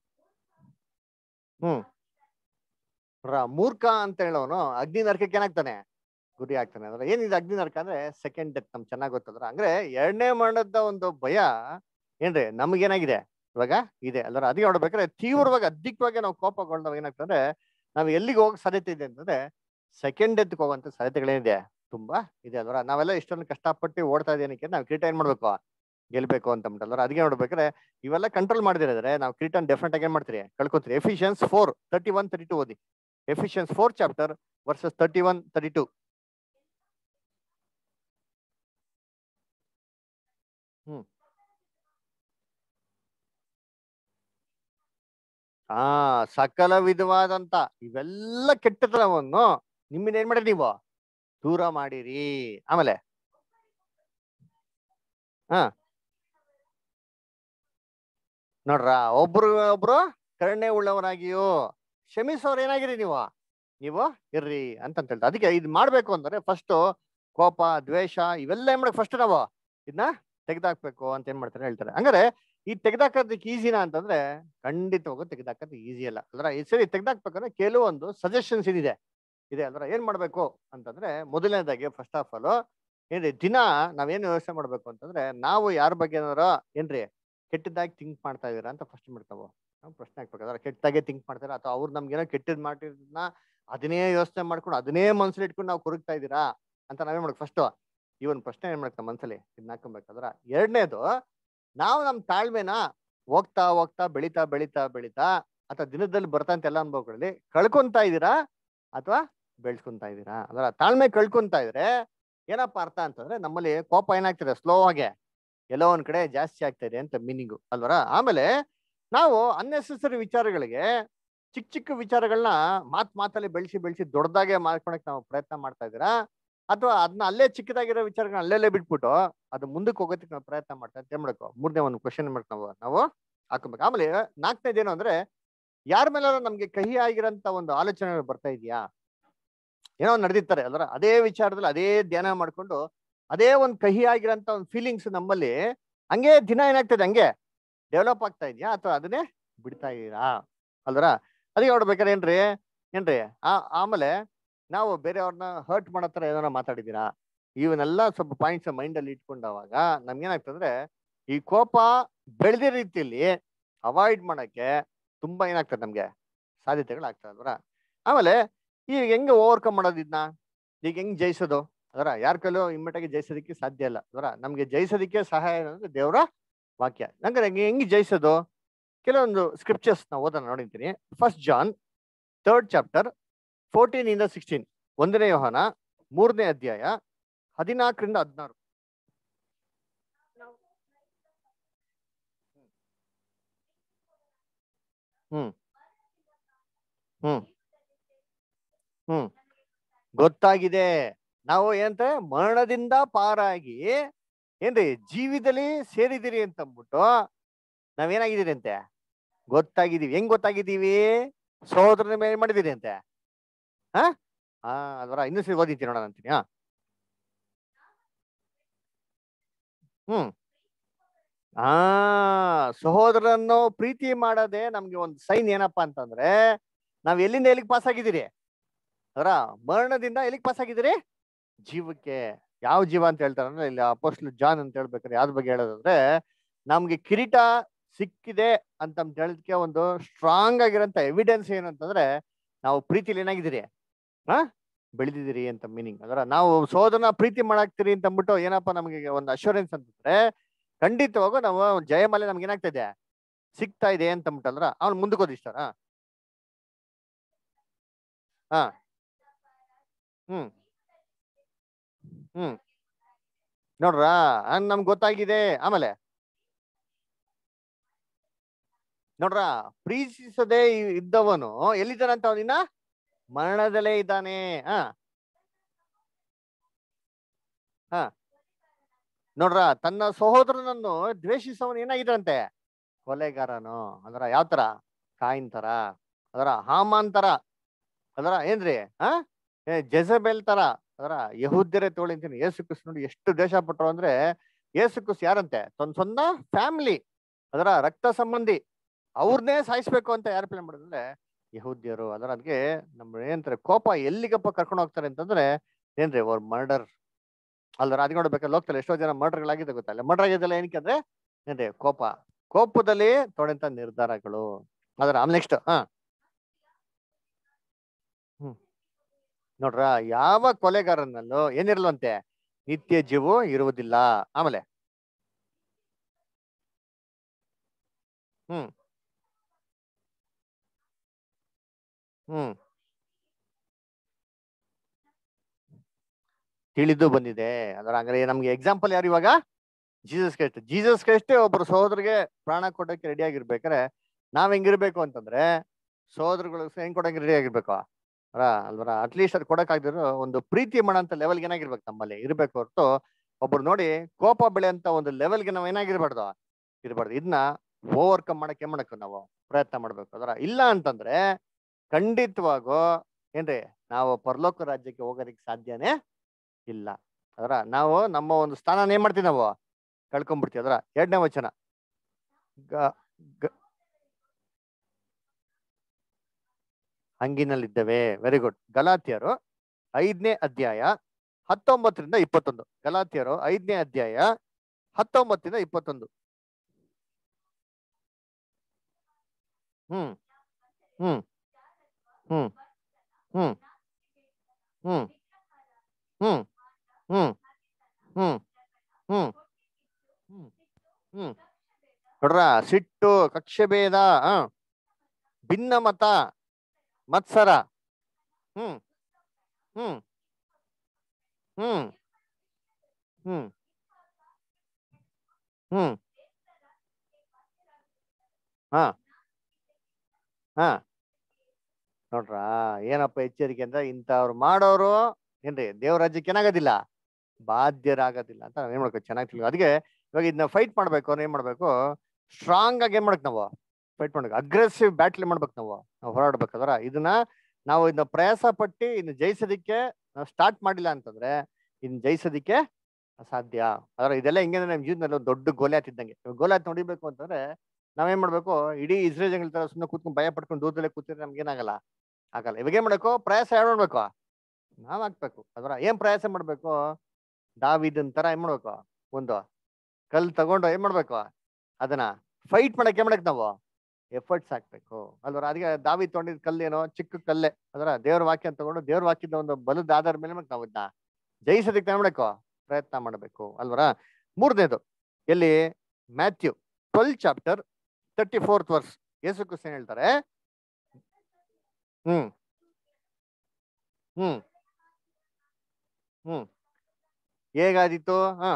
ಹ್ಮ್ ರ- ಮೂರ್ಖ ಅಂತ ಹೇಳೋನು ಅಗ್ನಿ ನರಕಕ್ಕೆ ಏನಾಗ್ತಾನೆ ಗುರಿ ಆಗ್ತಾನೆ ಅಂದ್ರೆ ಏನಿದೆ ಅಗ್ನಿ ನರಕ ಅಂದ್ರೆ ಸೆಕೆಂಡ್ ಡೆತ್ ನಮ್ಗೆ ಚೆನ್ನಾಗ್ ಗೊತ್ತಂದ್ರ ಅಂದ್ರೆ ಎರಡನೇ ಮರಣದ ಒಂದು ಭಯ ಏನ್ರಿ ನಮಗೇನಾಗಿದೆ ಇವಾಗ ಇದೆ ಅಲ್ರ ಅದಕ್ಕೆ ನೋಡ್ಬೇಕಾದ್ರೆ ತೀವ್ರವಾಗಿ ಅಧಿಕವಾಗಿ ನಾವು ಕೋಪಗೊಂಡಾಗ ಏನಾಗ್ತಂದ್ರೆ ನಾವು ಎಲ್ಲಿಗೆ ಹೋಗೋ ಸಾಧ್ಯತೆ ಇದೆ ಅಂತಂದ್ರೆ ಸೆಕೆಂಡ್ ಡೆತ್ಗೆ ಹೋಗುವಂತ ಸಾಧ್ಯತೆಗಳೇನಿದೆ ತುಂಬಾ ಇದೆ ಅಲ್ರ ನಾವೆಲ್ಲ ಇಷ್ಟೊಂದು ಕಷ್ಟಪಟ್ಟು ಓಡ್ತಾ ಇದ್ದೇನಕ್ಕೆ ನಾವು ಕ್ರೀಟ ಏನ್ ಮಾಡ್ಬೇಕು ಗೆಲ್ಬೇಕು ಅಂತ ಅಂದ್ಬಿಟ್ಟಲ್ರ ಅದಕ್ಕೆ ನೋಡ್ಬೇಕಾದ್ರೆ ಇವೆಲ್ಲ ಕಂಟ್ರೋಲ್ ಮಾಡದಿರಿದ್ರೆ ನಾವು ಕ್ರೀಟನ್ ಡೆಫಿನೆಟ್ ಆಗಿ ಏನ್ ಮಾಡ್ತೀರಿ ಕಳ್ಕೊತೀರಿ Ephesians four thirty one thirty two ಓದಿ Ephesians four chapter verses thirty one thirty two hmm ಆ ಸಕಲ ವಿಧವಾದಂತ ಇವೆಲ್ಲ ಕೆಟ್ಟತನವನ್ನು ನಿಮ್ಮಿಂದ ಏನ್ ಮಾಡಿರಿ ನೀವು ದೂರ ಮಾಡಿರಿ ಆಮೇಲೆ ಹಾ ನೋಡ್ರ ಒಬ್ರು ಒಬ್ರು ಕರುಣೆ ಉಳ್ಳವರಾಗಿಯೋ ಕ್ಷಮಿಸೋರ್ ಏನಾಗಿರಿ ನೀವು ನೀವು ಇರ್ರಿ ಅಂತ ಹೇಳ್ತಾರೆ ಅದಕ್ಕೆ ಇದು ಮಾಡ್ಬೇಕು ಅಂದ್ರೆ ಫಸ್ಟ್ ಕೋಪ ದ್ವೇಷ ಇವೆಲ್ಲ ಏನ್ ಮಾಡಕ್ ಫಸ್ಟ್ ನಾವು ಇದನ್ನ ತೆಗೆದಾಕ್ಬೇಕು ಅಂತ ಏನ್ ಮಾಡ್ತಾರೆ ಹೇಳ್ತಾರೆ ಹಂಗಾರೆ ಈ ತೆಗೆದಾಕೋದಕ್ಕೆ ಈಸಿನಾ ಅಂತಂದ್ರೆ ಖಂಡಿತವಾಗೂ ತೆಗೆದಾಕೋದು ಈಸಿ ಅಲ್ಲ ಅಲ್ರ ಈ ಸರಿ ತೆಗೆದಾಕ್ಬೇಕಂದ್ರೆ ಕೆಲವೊಂದು ಸಜೆಷನ್ಸ್ ಇದಿದೆ ಇದೆ ಅಲ್ರ ಏನ್ ಮಾಡ್ಬೇಕು ಅಂತಂದ್ರೆ ಮೊದಲನೇದಾಗಿ ಫಸ್ಟ್ ಆಫ್ ಆಲ್ ಏನ್ರಿ ದಿನ ನಾವೇನು ಯೋಚನೆ ಮಾಡ್ಬೇಕು ಅಂತಂದ್ರೆ ನಾವು ಯಾರ ಬಗ್ಗೆ ಏನಾರ ಏನ್ರಿ ಕೆಟ್ಟದಾಗಿ ಥಿಂಕ್ ಮಾಡ್ತಾ ಇದೀರಾ ಅಂತ ಫಸ್ಟ್ ಮಾಡ್ತಾವ ನಾವು ಪ್ರಶ್ನೆ ಹಾಕ್ಬೇಕಾದ್ರೆ ಕೆಟ್ಟದಾಗೆ ಥಿಂಕ್ ಮಾಡ್ತಾರ ಅಥವಾ ಅವ್ರು ನಮ್ಗೇನೋ ಕೆಟ್ಟದ್ ಮಾಡಿದ್ನ ಅದನ್ನೇ ಯೋಚನೆ ಮಾಡ್ಕೊಂಡು ಅದನ್ನೇ ಮನ್ಸಲ್ಲಿ ಇಟ್ಕೊಂಡು ನಾವು ಕೊರಗ್ತಾ ಇದ್ದೀರಾ ಅಂತ ನಾವೇನ್ ಮಾಡ್ಬೇಕು ಫಸ್ಟ್ ಈ ಒಂದು ಪ್ರಶ್ನೆ ಏನ್ ಮಾಡ್ತಾ ಮನ್ಸಲ್ಲಿ ಇದನ್ನ ಹಾಕೊಬೇಕಾದ್ರ ಎರಡನೇದು ನಾವು ನಮ್ ತಾಳ್ಮೆನ ಹೋಗ್ತಾ ಹೋಗ್ತಾ ಬೆಳಿತಾ ಬೆಳಿತಾ ಬೆಳಿತಾ ಅಥವಾ ದಿನದಲ್ಲಿ ಬರ್ತಂತ ಎಲ್ಲ ಅನುಭವಗಳಲ್ಲಿ ಕಳ್ಕೊಂತಾ ಇದ್ದೀರಾ ಅಥವಾ ಬೆಳ್ಸ್ಕೊಂತಾ ಇದ್ದೀರಾ ಅದರ ತಾಳ್ಮೆ ಕಳ್ಕೊಂತಾ ಇದ್ರೆ ಏನಪ್ಪಾ ಅರ್ಥ ಅಂತಂದ್ರೆ ನಮ್ಮಲ್ಲಿ ಕೋಪ ಏನಾಗ್ತಿದೆ ಸ್ಲೋ ಆಗಿ ಎಲ್ಲೋ ಒಂದ್ ಕಡೆ ಜಾಸ್ತಿ ಆಗ್ತಾ ಇದೆ ಅಂತ ಮೀನಿಂಗು ಅಲ್ವರ ಆಮೇಲೆ ನಾವು ಅನ್ನೆಸೆಸರಿ ವಿಚಾರಗಳಿಗೆ ಚಿಕ್ಕ ಚಿಕ್ಕ ವಿಚಾರಗಳನ್ನ ಮಾತ್ ಮಾತಲ್ಲಿ ಬೆಳೆಸಿ ಬೆಳೆಸಿ ದೊಡ್ಡದಾಗೆ ಮಾಡ್ಕೊಳಕ್ ನಾವು ಪ್ರಯತ್ನ ಮಾಡ್ತಾ ಇದ್ದೀರಾ ಅಥವಾ ಅದನ್ನ ಅಲ್ಲೇ ಚಿಕ್ಕದಾಗಿರೋ ವಿಚಾರಗಳನ್ನ ಅಲ್ಲೆಲ್ಲೇ ಬಿಟ್ಬಿಟ್ಟು ಅದು ಮುಂದಕ್ಕೆ ಹೋಗೋದಕ್ಕೆ ನಾವು ಪ್ರಯತ್ನ ಮಾಡ್ತಾ ಅಂತ ಮಾಡ್ಕೋ ಮೂರನೇ ಒಂದು ಕ್ವಶನ್ ಮಾಡ್ಕೊ ನಾವು ನಾವು ಹಾಕೋಬೇಕು ಆಮೇಲೆ ನಾಲ್ಕನೇದೇನು ಅಂದ್ರೆ ಯಾರ ಮೇಲಾದ್ರೂ ನಮ್ಗೆ ಕಹಿ ಆಗಿರೋಂತ ಒಂದು ಆಲೋಚನೆಗಳು ಬರ್ತಾ ಇದೆಯಾ ಏನೋ ನಡೆದಿರ್ತಾರೆ ಅಲ್ರ ಅದೇ ವಿಚಾರದಲ್ಲಿ ಅದೇ ಧ್ಯಾನ ಮಾಡ್ಕೊಂಡು ಅದೇ ಒಂದು ಕಹಿ ಆಗಿರೋಂತ ಒಂದು ಫೀಲಿಂಗ್ಸ್ ನಮ್ಮಲ್ಲಿ ಹಂಗೆ ದಿನ ಏನಾಗ್ತದೆ ಹಂಗೆ ಡೆವಲಪ್ ಆಗ್ತಾ ಇದೆಯಾ ಅಥವಾ ಅದನ್ನೇ ಬಿಡ್ತಾ ಇದೀರಾ ಅಲ್ರ ಅದಕ್ಕೆ ನೋಡ್ಬೇಕಾರೆ ಏನ್ರಿ ಏನ್ರಿ ಆ ಆಮೇಲೆ ನಾವು ಬೇರೆಯವ್ರನ್ನ ಹರ್ಟ್ ಮಾಡೋ ಥರ ಏನಾರ ಮಾತಾಡಿದ್ದೀರಾ ಇವನ್ನೆಲ್ಲ ಸ್ವಲ್ಪ ಪಾಯಿಂಟ್ಸ್ ಮೈಂಡ್ ಅಲ್ಲಿ ಇಟ್ಕೊಂಡಾಗ ನಮ್ಗೇನಾಗ್ತಂದ್ರೆ ಈ ಕೋಪ ಬೆಳೆದ ರೀತಿಯಲ್ಲಿ ಅವಾಯ್ಡ್ ಮಾಡಕ್ಕೆ ತುಂಬಾ ಏನಾಗ್ತದೆ ನಮ್ಗೆ ಸಾಧ್ಯತೆಗಳು ಆಗ್ತದೆ ಅಲ್ವರ ಆಮೇಲೆ ಈಗ ಹೆಂಗೆ ಓವರ್ಕಮ್ ಮಾಡೋದು ಇದನ್ನ ಈಗ ಹೆಂಗ್ ಜಯಿಸೋದು ಅದರ ಯಾರ ಕೈಲೂ ಇಮ್ಮಿಡಿಯಾಗಿ ಜಯಿಸೋದಕ್ಕೆ ಸಾಧ್ಯ ಇಲ್ಲ ಅದರ ನಮ್ಗೆ ಜಯಿಸೋದಕ್ಕೆ ಸಹಾಯ ಅಂದ್ರೆ ದೇವರ ವಾಕ್ಯ ಹಂಗಾರೆ ಹೆಂಗೆ ಹೆಂಗ್ ಜಯಿಸೋದು ಕೆಲವೊಂದು ಸ್ಕ್ರಿಪ್ಚರ್ಸ್ ನಾವು ಓದೋಣ ನೋಡಿರ್ತೀನಿ first John third chapter fourteen ಇಂದ ಸಿಕ್ಸ್ಟೀನ್ ಒಂದನೇ ಯೋಹಾನ ಮೂರನೇ ಅಧ್ಯಾಯ ಹದಿನಾಲ್ಕರಿಂದ ಹದಿನಾರು ಹ್ಮ್ ಹ್ಮ್ ಹ್ಮ್ ಗೊತ್ತಾಗಿದೆ ನಾವು ಏನಂತ ಮರಣದಿಂದ ಪಾರಾಗಿ ಏನ್ರಿ ಜೀವಿತದಲ್ಲಿ ಸೇರಿದಿರಿ ಅಂತ ಅಂದ್ಬಿಟ್ಟು ನಾವೇನಾಗಿದ್ದೀರಿ ಅಂತೆ ಗೊತ್ತಾಗಿದೀವಿ ಹೆಂಗ್ ಗೊತ್ತಾಗಿದ್ದೀವಿ ಸಹೋದರನ ಮೇಲೆ ಮಾಡಿದಿರಿ ಅಂತೆ ಹಾ ಹಾ ಅದರ ಇನ್ನೂ ಸರಿ ಓದಿತೀನಿ ನೋಡೋಣ ಅಂತೀನಿ ಹಾ ಹ್ಮ್ ಆ ಸಹೋದರನ್ನು ಪ್ರೀತಿ ಮಾಡದೆ ನಮ್ಗೆ ಒಂದು ಸೈನ್ ಏನಪ್ಪಾ ಅಂತಂದ್ರೆ ನಾವ್ ಎಲ್ಲಿಂದ ಎಲ್ಲಿಗೆ ಪಾಸ್ ಆಗಿದ್ದೀರಿ ಅದರ ಮರಣದಿಂದ ಎಲ್ಲಿಗೆ ಪಾಸ್ ಆಗಿದ್ದೀರಿ ಜೀವಕ್ಕೆ ಯಾವ ಜೀವ ಅಂತ ಹೇಳ್ತಾರೆ ಅಂದ್ರೆ ಇಲ್ಲಿ ಅಪೋಸ್ಟ್ಲ್ ಜಾನ್ ಅಂತ ಹೇಳ್ಬೇಕಾದ್ರೆ ಯಾವ್ದ್ರ ಬಗ್ಗೆ ಹೇಳೋದಂದ್ರೆ ನಮ್ಗೆ ಕಿರೀಟ ಸಿಕ್ಕಿದೆ ಅಂತ ಹೇಳೋದಕ್ಕೆ ಒಂದು ಸ್ಟ್ರಾಂಗ್ ಆಗಿರೋಂಥ ಎವಿಡೆನ್ಸ್ ಏನಂತಂದ್ರೆ ನಾವು ಪ್ರೀತಿಲಿ ಏನಾಗಿದ್ದೀರಿ ಹಾ ಬೆಳೆದಿದ್ದೀರಿ ಅಂತ ಮೀನಿಂಗ್ ಅದರ ನಾವು ಸೋದರನ ಪ್ರೀತಿ ಮಾಡಾಕ್ತೀರಿ ಅಂತ ಅಂದ್ಬಿಟ್ಟು ಏನಪ್ಪ ನಮಗೆ ಒಂದು ಅಶ್ಯೂರೆನ್ಸ್ ಅಂತಂದ್ರೆ ಖಂಡಿತವಾಗೂ ನಾವು ಜಯಮಾಲೆ ನಮ್ಗೆ ಏನಾಗ್ತಾ ಇದೆ ಸಿಗ್ತಾ ಇದೆ ಅಂತ ಅಂದ್ಬಿಟ್ಟಂದ್ರ ಅವ್ನು ಮುಂದಕ್ಕೆ ಓದಿಸ್ತಾರ ಹಾ ಹ್ಮ್ ಹ್ಮ್ ನೋಡ್ರಾ ಹಂಗ್ ನಮ್ಗೆ ಗೊತ್ತಾಗಿದೆ ಆಮೇಲೆ ನೋಡ್ರ ಪ್ರೀತಿಸದೆ ಇದ್ದವನು ಎಲ್ಲಿದ್ದಾನಂತ ಅವನಿನ್ನ ಮರಣದಲ್ಲೇ ಇದ್ದಾನೆ ಹ ಹ ನೋಡ್ರ ತನ್ನ ಸಹೋದರನನ್ನು ದ್ವೇಷಿಸವನು ಏನಾಗಿದ್ರಂತೆ ಕೊಲೆಗಾರನು ಅದರ ಯಾವ ತರ ಕಾಯಿನ್ ತರ ಅದರ ಹಾಮಾನ್ ತರ ಅದರ ಏನ್ರಿ ಹ ಜೆಸಬೆಲ್ ತರ ಅದರ ಯಹೂದ್ಯರೇ ತೋಳಿಂತೀನಿ ಯೇಸು ಕ್ರಿಸ್ ನೋಡಿ ಎಷ್ಟು ದೇಶ ಪಟ್ರು ಅಂದ್ರೆ ಯೇಸು ಕ್ರಿಸ್ ಯಾರಂತೆ ತನ್ನ ಸ್ವಂತ ಫ್ಯಾಮಿಲಿ ಅದರ ರಕ್ತ ಸಂಬಂಧಿ ಅವ್ರನ್ನೇ ಸಾಯಿಸ್ಬೇಕು ಅಂತ ಯಾರು ಪ್ಲಾನ್ ಮಾಡಿದ್ರೆ ಯಹೂದ್ಯರು ಅದರ ಅದಕ್ಕೆ ನಮ್ಮ ಏನಂತಾರೆ ಕೋಪ ಎಲ್ಲಿಗಪ್ಪ ಕರ್ಕೊಂಡು ಹೋಗ್ತಾರೆ ಅಂತಂದ್ರೆ ಏನ್ರಿ ಅವ್ರ ಮರ್ಡರ್ ಅಲ್ದ್ರ ಅದ್ ನೋಡ್ಬೇಕಾದ್ರೆ ಹೋಗ್ತಾರೆ ಎಷ್ಟೋ ಜನ ಮರ್ಡರ್ಗಳಾಗಿದೆ ಗೊತ್ತಲ್ಲ ಮರ್ಡರ್ ಆಗಿದ್ದಲ್ಲ ಏನಕ್ಕೆ ಅಂದ್ರೆ ಏನ್ರಿ ಕೋಪ ಕೋಪದಲ್ಲಿ ತೊಡೆಂತ ನಿರ್ಧಾರಗಳು ಅದರ ಆಮೇಲೆ ನೆಕ್ಸ್ಟ್ ಹಾ ಹ್ಮ್ ನೋಡ್ರ ಯಾವ ಕೊಲೆಗಾರನಲ್ಲೂ ಏನಿರಲ್ವಂತೆ ನಿತ್ಯ ಜೀವು ಇರುವುದಿಲ್ಲ ಆಮೇಲೆ ಹ್ಮ್ ಹ್ಮ್ ತಿಳಿದು ಬಂದಿದೆ ಅದರ ಹಂಗಾರೆ ನಮ್ಗೆ ಎಕ್ಸಾಂಪಲ್ ಯಾರು ಇವಾಗ ಜೀಸಸ್ ಕ್ರೈಸ್ಟ್ ಜೀಸಸ್ ಕ್ರೈಸ್ಟೇ ಒಬ್ಬರು ಸಹೋದರಿಗೆ ಪ್ರಾಣ ಕೊಡೋಕೆ ರೆಡಿ ಆಗಿರ್ಬೇಕಾರೆ ನಾವ್ ಹೆಂಗಿರ್ಬೇಕು ಅಂತಂದ್ರೆ ಸಹೋದರಗಳು ಹೆಂಗ್ ಕೊಡಕ್ಕೆ ರೆಡಿ ಆಗಿರ್ಬೇಕು ಅಲ್ಲ ಅಲ್ವರ ಅಟ್ಲೀಸ್ಟ್ ಅದು ಕೊಡಕ್ಕಾಗ್ದಿರೋ ಒಂದು ಪ್ರೀತಿ ಮಾಡೋಂಥ ಲೆವೆಲ್ಗೆ ಏನಾಗಿರ್ಬೇಕು ನಮ್ಮಲ್ಲಿ ಇರ್ಬೇಕು ಹೊರತು ಒಬ್ರು ನೋಡಿ ಕೋಪ ಬೆಳೆಯಂತ ಒಂದು ಲೆವೆಲ್ಗೆ ನಾವು ಏನಾಗಿರ್ಬಾರ್ದು ಇರಬಾರ್ದು ಇದನ್ನ ಓವರ್ಕಮ್ ಮಾಡಕ್ ಏನ್ ಮಾಡಬೇಕು ನಾವು ಪ್ರಯತ್ನ ಮಾಡ್ಬೇಕು ಅದರ ಇಲ್ಲ ಅಂತಂದ್ರೆ ಖಂಡಿತವಾಗೂ ಏನ್ರಿ ನಾವು ಪರಲೋಕ ರಾಜ್ಯಕ್ಕೆ ಹೋಗೋದಕ್ಕೆ ಸಾಧ್ಯನೇ ಇಲ್ಲ ಅದರ ನಾವು ನಮ್ಮ ಒಂದು ಸ್ಥಾನ ಏನ್ ಮಾಡ್ತೀವಿ ನಾವು ಕಳ್ಕೊಂಡ್ಬಿಡ್ತೀವಿ ಅದರ ಎರಡನೇ ವಚನ ಗ- ಗ- ಹಂಗಿನಲ್ಲಿದ್ದೇವೆ ವೆರಿ ಗುಡ್ ಗಲಾತಿಯರು ಐದನೇ ಅಧ್ಯಾಯ ಹತ್ತೊಂಬತ್ತರಿಂದ ಇಪ್ಪತ್ತೊಂದು ಗಲಾತಿಯರು ಐದನೇ ಅಧ್ಯಾಯ ಹತ್ತೊಂಬತ್ತರಿಂದ ಇಪ್ಪತ್ತೊಂದು ಹ್ಮ್ hmm hmm hmm hmm hmm hmm hmm hmm hmm hmm ನೋಡ್ರ ಸಿಟ್ಟು ಕಕ್ಷಭೇದ ಆ ಭಿನ್ನಮತ ಮತ್ಸರ ಹ್ಮ್ ಹ್ಮ್ ಹ್ಮ್ ಹ್ಮ್ ಹ್ಮ್ ಹಾ ಹಾ ನೋಡ್ರ ಏನಪ್ಪ ಎಚ್ಚರಿಕೆ ಅಂದ್ರೆ ಇಂಥವ್ರು ಮಾಡೋರು ಏನ್ರಿ ದೇವ್ರ ರಾಜ್ಯಕ್ಕೆ ಏನಾಗೋದಿಲ್ಲ ಬಾಧ್ಯರಾಗೋದಿಲ್ಲ ಅಂತ ಏನ್ ಮಾಡ್ಬೇಕು ಚೆನ್ನಾಗಿ ತಿಳ್ಕೊ ಅದಕ್ಕೆ ಇವಾಗ ಇದನ್ನ ಫೈಟ್ ಮಾಡ್ಬೇಕು ಅಂದ್ರೆ ಏನ್ ಮಾಡ್ಬೇಕು ಸ್ಟ್ರಾಂಗ್ ಆಗಿ ಏನ್ ಮಾಡ್ಬೇಕು ನಾವು ಫೈಟ್ ಮಾಡ್ಬೇಕು ಅಗ್ರೆಸಿವ್ ಬ್ಯಾಟ್ಲ್ ಮಾಡ್ಬೇಕು ನಾವು ನಾವು ಹೋರಾಡ್ಬೇಕಾದ್ರ ಇದನ್ನ ನಾವು ಇದನ್ನ ಪ್ರಯಾಸ ಪಟ್ಟು ಇನ್ನು ಜಯಿಸೋದಿಕ್ಕೆ ನಾವು ಸ್ಟಾರ್ಟ್ ಮಾಡಿಲ್ಲ ಅಂತಂದ್ರೆ ಇನ್ ಜಯಿಸೋದಿಕ್ಕೆ ಅಸಾಧ್ಯ ಅದರ ಇದೆಲ್ಲ ಹೆಂಗೆ ನಮ್ಮ ಜೀವನದಲ್ಲಿ ಒಂದು ದೊಡ್ಡ ಗೋಲೆ ಹತ್ತಿದ್ದಂಗೆ ಗೋಲೆ ನೋಡಿಬೇಕು ಅಂತಂದ್ರೆ ನಾವೇನ್ ಮಾಡ್ಬೇಕು ಇಡೀ ಇಸ್ರೇಲ್ ಜಂಗಲ್ ತರ ಸುಮ್ಮನೆ ಕೂತ್ಕೊಂಡು ಭಯ ಪಡ್ಕೊಂಡು ದೂರದಲ್ಲೇ ಕೂತಿದ್ರೆ ನಮ್ಗೆ ಏನಾಗಲ್ಲ ಆಗಲ್ಲ ಇವಾಗ ಏನ್ ಮಾಡ್ಬೇಕು ಪ್ರಯಾಸ ಯಾರು ಮಾಡ್ಬೇಕು ನಾವ್ ಹಾಕ್ಬೇಕು ಅದರ ಏನ್ ಪ್ರಯಾಸ ಮಾಡ್ಬೇಕು ದಾವಿದನ್ ತರ ಏನ್ ಮಾಡ್ಬೇಕು ಒಂದು ಕಲ್ ತಗೊಂಡು ಏನ್ ಮಾಡ್ಬೇಕು ಅದನ್ನ ಫೈಟ್ ಮಾಡಕ್ ಏನ್ ಮಾಡಕ್ ನಾವು ಎಫರ್ಟ್ಸ್ ಹಾಕ್ಬೇಕು ಅಲ್ವರ ಅದಕ್ಕೆ ದಾವಿ ತೊಗೊಂಡಿದ್ ಕಲ್ಲೇನೋ ಚಿಕ್ಕ ಕಲ್ಲೆ ಅದರ ದೇವ್ರ ವಾಕ್ಯ ತಗೊಂಡು ದೇವ್ರ ವಾಕ್ಯದ ಒಂದು ಬಲದ ಆಧಾರ ಮೇಲೆ ಮಾಡ್ಬೇಕು ನಾವು ಇದನ್ನ ಜಯಿಸೋದಕ್ಕೆ ಏನ್ ಮಾಡ್ಬೇಕು ಪ್ರಯತ್ನ ಮಾಡಬೇಕು ಅಲ್ವರ ಮೂರನೇದು ಎಲ್ಲಿ Matthew twelve chapter thirty fourth verse ಯೇಸು ಕ್ರಿಸ್ತನ್ ಹೇಳ್ತಾರೆ ಹ್ಮ್ ಹ್ಮ್ ಹ್ಮ್ ಹೇಗಾದಿತ್ತು ಹ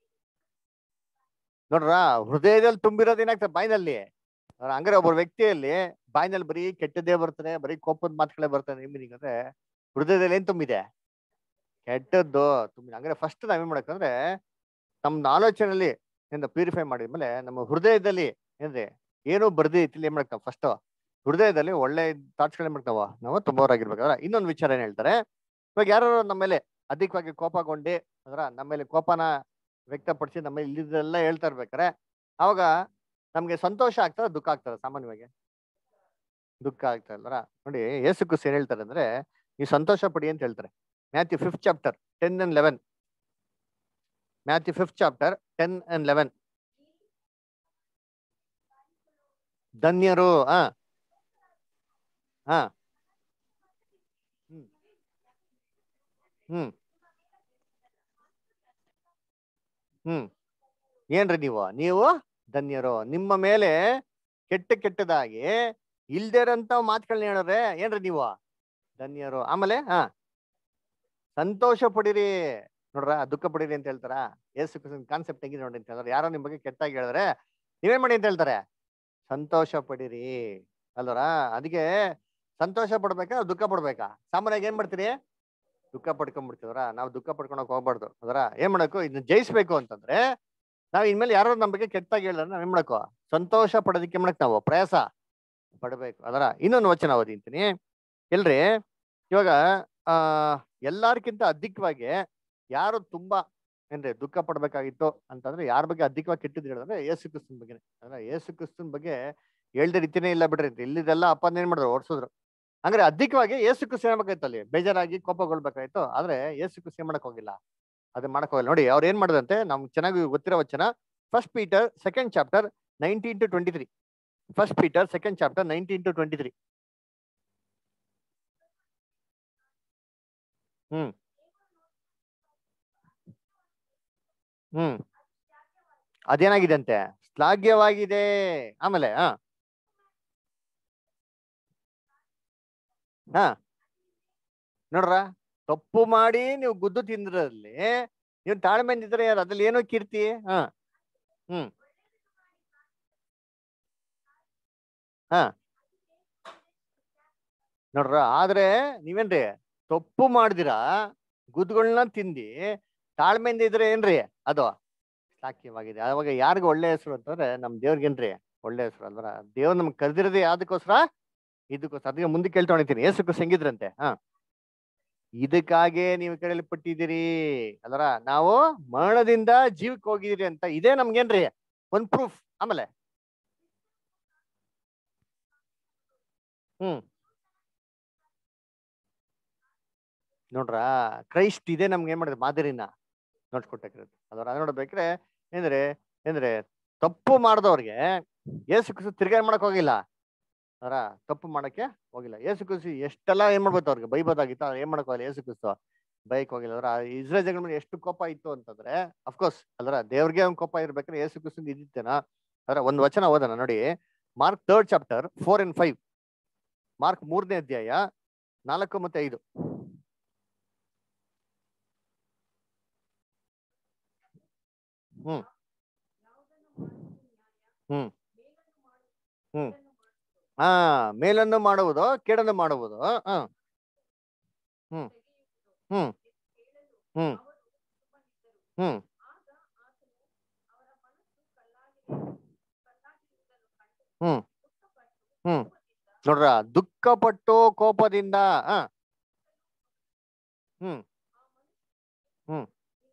ನೋಡ್ರ ಹೃದಯದಲ್ಲಿ ತುಂಬಿರೋದು ಏನಾಗ್ತದೆ ಬಾಯಿನಲ್ಲಿ ಅವ್ರ ಹಂಗಾರೆ ಒಬ್ಬ ವ್ಯಕ್ತಿಯಲ್ಲಿ ಬಾಯಿನಲ್ಲಿ ಬರೀ ಕೆಟ್ಟದ್ದೇ ಬರ್ತದೆ ಬರೀ ಕೋಪದ ಮಾತುಗಳೇ ಬರ್ತದೆ ನಿಮ್ಗೆ ಅಂದ್ರೆ ಹೃದಯದಲ್ಲಿ ಏನ್ ತುಂಬಿದೆ ಕೆಟ್ಟದ್ದು ತುಂಬಿದೆ ಹಂಗಾರೆ ಫಸ್ಟ್ ನಾವೇನ್ ಮಾಡಕ್ಕಂದ್ರೆ ನಮ್ಮ ಆಲೋಚನೆಯಲ್ಲಿ ಏನ್ ಪ್ಯೂರಿಫೈ ಮಾಡಿದ್ಮೇಲೆ ನಮ್ಮ ಹೃದಯದಲ್ಲಿ ಏನ್ರಿ ಏನೋ ಬರ್ದಿ ಇತ್ತಿಲ್ಲ ಏನ್ ಮಾಡ್ತಾವ ಫಸ್ಟ್ ಹೃದಯದಲ್ಲಿ ಒಳ್ಳೆ ಥಾಟ್ಸ್ಗಳೇ ಮಾಡ್ತಾವ ನಾವು ತುಂಬವರಾಗಿರ್ಬೇಕಾದ್ರೆ ಇನ್ನೊಂದು ವಿಚಾರ ಏನ್ ಹೇಳ್ತಾರೆ ಇವಾಗ ಯಾರು ನಮ್ಮ ಮೇಲೆ ಅಧಿಕವಾಗಿ ಕೋಪಗೊಂಡು ಅದರ ನಮ್ಮ ಮೇಲೆ ಕೋಪನ ವ್ಯಕ್ತಪಡಿಸಿ ನಮ್ಮ ಮೇಲೆ ಇಲ್ಲಿದ್ದೆಲ್ಲ ಹೇಳ್ತಾ ಇರ್ಬೇಕಾರೆ ಅವಾಗ ನಮ್ಗೆ ಸಂತೋಷ ಆಗ್ತದ ದುಃಖ ಆಗ್ತದ ಸಾಮಾನ್ಯವಾಗಿ ದುಃಖ ಆಗ್ತಾ ಇಲ್ವರ ನೋಡಿ ಏಸು ಕ್ರಿಸ್ತ ಏನ್ ಹೇಳ್ತಾರೆ ಅಂದ್ರೆ ನೀವು ಸಂತೋಷ ಪಡಿ ಅಂತ ಹೇಳ್ತಾರೆ Matthew fifth chapter ten and eleven Matthew fifth chapter ten and eleven ಧನ್ಯರು ಆ ಹಾ ಹ್ಮ್ ಹ್ಮ್ ಹ್ಮ್ ಏನ್ರಿ ನೀವು ನೀವು ಧನ್ಯರು ನಿಮ್ಮ ಮೇಲೆ ಕೆಟ್ಟ ಕೆಟ್ಟದಾಗಿ ಇಲ್ದಿರಂತ ಮಾತುಗಳನ್ನ ಹೇಳಿದ್ರೆ ಏನ್ರಿ ನೀವು ಧನ್ಯರು ಆಮೇಲೆ ಹಾ ಸಂತೋಷ ಪಡಿರಿ ನೋಡ್ರ ದುಃಖ ಪಡಿರಿ ಅಂತ ಹೇಳ್ತಾರ ಏಸು ಕಾನ್ಸೆಪ್ಟ್ ಹೆಂಗಿದೆ ನೋಡಿ ಅಂತ ಹೇಳಿದ್ರೆ ಯಾರೋ ನಿಮ್ ಬಗ್ಗೆ ಕೆಟ್ಟಾಗಿ ಹೇಳಿದ್ರೆ ನೀವೇನ್ ಮಾಡಿ ಅಂತ ಹೇಳ್ತಾರೆ ಸಂತೋಷ ಪಡಿರಿ ಅಲ್ವರ ಅದಕ್ಕೆ ಸಂತೋಷ ಪಡ್ಬೇಕಾ ದುಃಖ ಪಡ್ಬೇಕಾ ಸಾಮಾನ್ಯವಾಗಿ ಏನ್ ಮಾಡ್ತೀರಿ ದುಃಖ ಪಡ್ಕೊಂಡ್ಬಿಡ್ತೀವ್ರ ನಾವು ದುಃಖ ಪಡ್ಕೊಳಕ್ ಹೋಗ್ಬಾರ್ದು ಅದರ ಏನ್ ಮಾಡಬೇಕು ಇದನ್ನ ಜಯಿಸ್ಬೇಕು ಅಂತಂದ್ರೆ ನಾವ್ ಇನ್ಮೇಲೆ ಯಾರೋ ನಮ್ ಬಗ್ಗೆ ಕೆಟ್ಟಾಗಿ ಹೇಳಿದ್ರೆ ನಾವ್ ಏನ್ ಮಾಡಬೇಕು ಸಂತೋಷ ಪಡೋದಕ್ಕೆ ಏನ್ ಮಾಡಕ್ ನಾವು ಪ್ರಯಾಸ ಪಡ್ಬೇಕು ಅದರ ಇನ್ನೊಂದು ವಚನ ಓದಿಂತೀನಿ ಎಲ್ರಿ ಇವಾಗ ಆ ಎಲ್ಲಾರ್ಕಿಂತ ಅಧಿಕವಾಗಿ ಯಾರು ತುಂಬಾ ಏನ್ರಿ ದುಃಖ ಪಡ್ಬೇಕಾಗಿತ್ತು ಅಂತಂದ್ರೆ ಯಾರ ಬಗ್ಗೆ ಅಧಿಕವಾಗಿ ಕೆಟ್ಟದ್ದು ಹೇಳಿದ್ರೆ ಯೇಸು ಕ್ರಿಸ್ತನ್ ಬಗ್ಗೆ ಅಂದ್ರೆ ಯೇಸು ಕ್ರಿಸ್ತನ್ ಬಗ್ಗೆ ಹೇಳ್ದ ರೀತಿನೇ ಇಲ್ಲ ಬಿಡ್ರಿ ಇಲ್ಲಿದೆಲ್ಲ ಅಪ್ಪನ ಏನ್ ಮಾಡಿದ್ರು ಓಡಿಸಿದ್ರು ಅಂದ್ರೆ ಅಧಿಕವಾಗಿ ಏಸು ಕ್ರಿಸ್ತ ಏನ್ಬೇಕಾಯ್ತು ಅಲ್ಲಿ ಬೇಜಾರಾಗಿ ಕೋಪಗೊಳ್ಬೇಕಾಯ್ತು ಆದ್ರೆ ಏಸು ಕ್ರಿಸ್ತ ಏನ್ ಮಾಡಕ್ ಹೋಗಿಲ್ಲ ಅದು ಮಾಡಕ್ ಹೋಗಿಲ್ಲ ನೋಡಿ ಅವ್ರು ಏನ್ ಮಾಡಿದಂತೆ ನಮ್ಗೆ ಚೆನ್ನಾಗಿ ಗೊತ್ತಿರೋ ವಚನ first Peter second chapter nineteen to twenty three first Peter second chapter nineteen to twenty three hmm hmm ಅದೇನಾಗಿದೆ ಅಂತೆ ಶ್ಲಾಘ್ಯವಾಗಿದೆ ಆಮೇಲೆ ಹಾ ಹಾ ನೋಡ್ರ ತಪ್ಪು ಮಾಡಿ ನೀವು ಗುದ್ದು ತಿಂದ್ರಲ್ಲಿ ನೀವು ತಾಳ್ಮೆಯಿಂದ ಇದ್ರೆ ಯಾರು ಅದ್ರಲ್ಲಿ ಏನೋ ಕೀರ್ತಿ ಹಾ ಹ್ಮ್ ಹಾ ನೋಡ್ರ ಆದ್ರೆ ನೀವೇನ್ರಿ ತಪ್ಪು ಮಾಡ್ದಿರಾ ಗುದ್ದುಗಳನ್ನ ತಿಂದಿ ತಾಳ್ಮೆಯಿಂದ ಇದ್ರೆ ಏನ್ರಿ ಅದು ಸಾಕ್ಯವಾಗಿದೆ ಅವಾಗ ಯಾರಿಗ ಒಳ್ಳೆ ಹೆಸರು ಅಂತಂದ್ರೆ ನಮ್ ದೇವ್ರಿಗೇನ್ರಿ ಒಳ್ಳೆ ಹೆಸರು ಅಲ್ವರ ದೇವ್ರು ನಮ್ಗೆ ಕರೆದಿರೋದೇ ಯಾವ್ದಕ್ಕೋಸ್ಕರ ಇದಕ್ಕೋಸ್ಕರ ಅದಕ್ಕೆ ಮುಂದೆ ಕೇಳ್ತಾ ಹೊಣಿತೀನಿ ಏಸು ಕ್ರಿಸ್ತ ಹೆಂಗಿದ್ರಂತೆ ಹಾ ಇದಕ್ಕಾಗೆ ನೀವು ಪಟ್ಟಿದ್ದೀರಿ ಅಲ್ವರ ನಾವು ಮರಣದಿಂದ ಜೀವಕ್ಕೆ ಹೋಗಿದ್ದೀರಿ ಅಂತ ಇದೇ ನಮ್ಗೇನ್ರಿ ಒಂದ್ ಪ್ರೂಫ್ ಆಮೇಲೆ ಹ್ಮ್ ನೋಡ್ರ ಕ್ರೈಸ್ಟ್ ಇದೆ ನಮ್ಗೆ ಏನ್ ಮಾಡಿದ್ರೆ ಮಾದರಿನ ನೋಡ್ಕೊಟ್ಟಿರೋದು ಅದರ ಅದ್ ನೋಡ್ಬೇಕ್ರೆ ಏನ್ರೆ ಏನ್ರೆ ತಪ್ಪು ಮಾಡಿದವ್ರಿಗೆ ಏಸು ಕ್ರಿಸ್ತು ತಿರ್ಗಾ ಏನ್ ಮಾಡಕ್ ಹೋಗಿಲ್ಲ ಅದರ ತಪ್ಪು ಮಾಡಕ್ಕೆ ಹೋಗಿಲ್ಲ ಏಸು ಕ್ರಿಸ್ತು ಎಷ್ಟೆಲ್ಲ ಏನ್ ಮಾಡ್ಬೋದು ಅವ್ರಿಗೆ ಬೈಬೋದಾಗಿತ್ತು ಅವ್ರು ಏನ್ ಮಾಡಕ್ ಹೋಗಿಲ್ಲ ಏಸು ಕ್ರಿಸ್ತು ಬೈಕ್ ಹೋಗಿಲ್ಲ ಅದ್ರ ಇಸ್ರೇಲ್ ಜಗಳ ಮೇಲೆ ಎಷ್ಟು ಕೋಪ ಇತ್ತು ಅಂತಂದ್ರೆ ಅಫ್ಕೋರ್ಸ್ ಅಲ್ರ ದೇವ್ರಿಗೆ ಒಂದ್ ಕೋಪ ಇರ್ಬೇಕಾದ್ರೆ ಏಸು ಕ್ರಿಸ್ತು ಇದ್ದಿತ್ತೇನ ಅದ್ರ ಒಂದ್ ವಚನ ಓದೋಣ ನೋಡಿ Mark third chapter four and five Mark ಮೂರನೇ ಅಧ್ಯಾಯ ನಾಲ್ಕು ಮತ್ತೆ ಐದು ಹ್ಮ್ ಹ್ಮ್ ಹ್ಮ್ ಹಾ ಮೇಲನ್ನು ಮಾಡುವುದು ಕೇಡನ್ನು ಮಾಡುವುದು ಹ ಹ್ಮ್ hmm hmm hmm hmm hmm ನೋಡ್ರ ದುಃಖಪಟ್ಟು ಕೋಪದಿಂದ ಹ ಹ್ಮ್ ಹ್ಮ್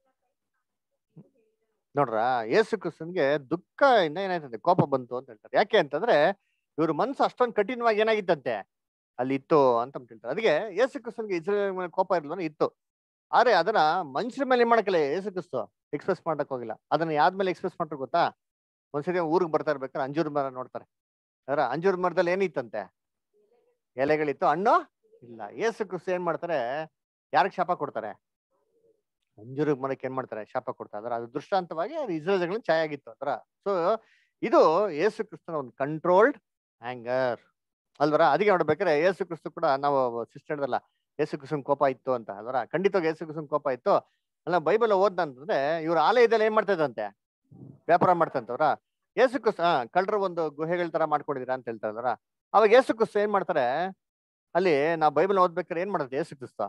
ನೋಡ್ರ ಯೇಸು ಕ್ರಿಸ್ತನ್ಗೆ ದುಃಖ ಇಂದ ಏನಾಯ್ತಂತೆ ಕೋಪ ಬಂತು ಅಂತ ಹೇಳ್ತಾರೆ ಯಾಕೆ ಅಂತಂದ್ರೆ ಇವ್ರ ಮನ್ಸು ಅಷ್ಟೊಂದು ಕಠಿಣವಾಗಿ ಏನಾಗಿತ್ತಂತೆ ಅಲ್ಲಿ ಇತ್ತು ಅಂತ ಹೇಳ್ತಾರೆ ಅದಕ್ಕೆ ಯೇಸು ಕ್ರಿಸ್ತನ್ಗೆ ಇಸ್ರೇಲ್ ಮೇಲೆ ಕೋಪ ಇರ್ಲಿಲ್ಲ ಇತ್ತು ಆದ್ರೆ ಅದನ್ನ ಮನುಷ್ಯರ ಮೇಲೆ ಏನ್ ಮಾಡಕ್ಕಿಲ್ಲ ಯೇಸು ಕ್ರಿಸ್ತು ಎಕ್ಸ್ಪ್ರೆಸ್ ಮಾಡಕ್ ಹೋಗಿಲ್ಲ ಅದನ್ನ ಯಾವ್ದ್ಮೇಲೆ ಎಕ್ಸ್ಪ್ರೆಸ್ ಮಾಡ್ತಾರೆ ಗೊತ್ತಾ ಒಂದ್ಸರಿ ಊರಿಗೆ ಬರ್ತಾ ಇರ್ಬೇಕಾದ್ರೆ ಅಂಜೂರ್ ಮರ ನೋಡ್ತಾರೆ ಅದರ ಅಂಜೂರ್ ಮರದಲ್ಲಿ ಏನಿತ್ತಂತೆ ಎಲೆಗಳಿತ್ತು ಹಣ್ಣು ಇಲ್ಲ ಯೇಸು ಕ್ರಿಸ್ತು ಏನ್ ಮಾಡ್ತಾರೆ ಯಾರಿಗೆ ಶಾಪ ಕೊಡ್ತಾರೆ ಅಂಜೂರ ಮರಕ್ಕೆ ಏನ್ ಮಾಡ್ತಾರೆ ಶಾಪ ಕೊಡ್ತಾರೆ ಅದರ ಅದು ದೃಷ್ಟಾಂತವಾಗಿ ಅದು ಇಸ್ರೇಲ್ಗಳ ಛಾಯೆ ಆಗಿತ್ತು ಅದರ ಸೊ ಇದು ಯೇಸು ಕ್ರಿಸ್ತನ ಒಂದು ಕಂಟ್ರೋಲ್ಡ್ ಆಂಗರ್ ಅಲ್ವರ ಅದಕ್ಕೆ ನೋಡ್ಬೇಕಾದ್ರೆ ಯೇಸು ಕ್ರಿಸ್ತು ಕೂಡ ನಾವು ಸಿಸ್ಟರ್ ಹೇಳ್ದಲ್ಲ ಯೇಸು ಕ್ರಿಸ್ತನ್ ಕೋಪ ಇತ್ತು ಅಂತ ಅಲ್ವರ ಖಂಡಿತವಾಗಿ ಯೇಸು ಕ್ರಿಸ್ತನ್ ಕೋಪ ಇತ್ತು ಅಲ್ಲ ಬೈಬಲ್ ಓದ್ನಂತಂದ್ರೆ ಇವ್ರ ಆಲಯದಲ್ಲಿ ಏನ್ ಮಾಡ್ತಾ ಇದ್ದಂತೆ ವ್ಯಾಪಾರ ಮಾಡ್ತಂತವ್ರ ಯೇಸು ಕ್ರಿಸ್ತ ಹಾ ಕಳ್ಳರು ಒಂದು ಗುಹೆಗಳ ತರ ಮಾಡ್ಕೊಂಡಿದೀರಾ ಅಂತ ಹೇಳ್ತಾ ಇದಾರ ಅವಾಗ ಯೇಸು ಕ್ರಿಸ್ತ ಏನ್ ಮಾಡ್ತಾರೆ ಅಲ್ಲಿ ನಾವು ಬೈಬಲ್ ಓದ್ಬೇಕಾದ್ರೆ ಏನ್ ಮಾಡೋದು ಯೇಸು ಕ್ರಿಸ್ತ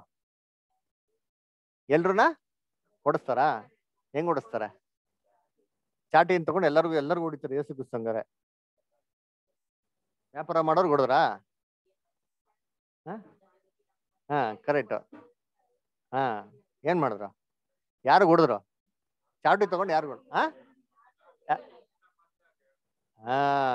ಎಲ್ರುನ ಓಡಿಸ್ತಾರ ಹೆಂಗ್ ಓಡಿಸ್ತಾರೆ ಚಾಟಿನ್ ತಗೊಂಡು ಎಲ್ಲರಿಗೂ ಎಲ್ಲರಿಗೂ ಹೊಡಿತಾರೆ ಯೇಸು ಕ್ರಿಸ್ತ ಹಂಗಾರೆ ವ್ಯಾಪಾರ ಮಾಡೋರು ಹೊಡದ್ರಾ ಹಾ ಕರೆಕ್ಟ್ ಹಾ ಏನ್ ಮಾಡಿದ್ರು ಯಾರು ಹೊಡೆದ್ರು ಚಾಟಿ ತಗೊಂಡು ಯಾರು ಹಾ ಹಾ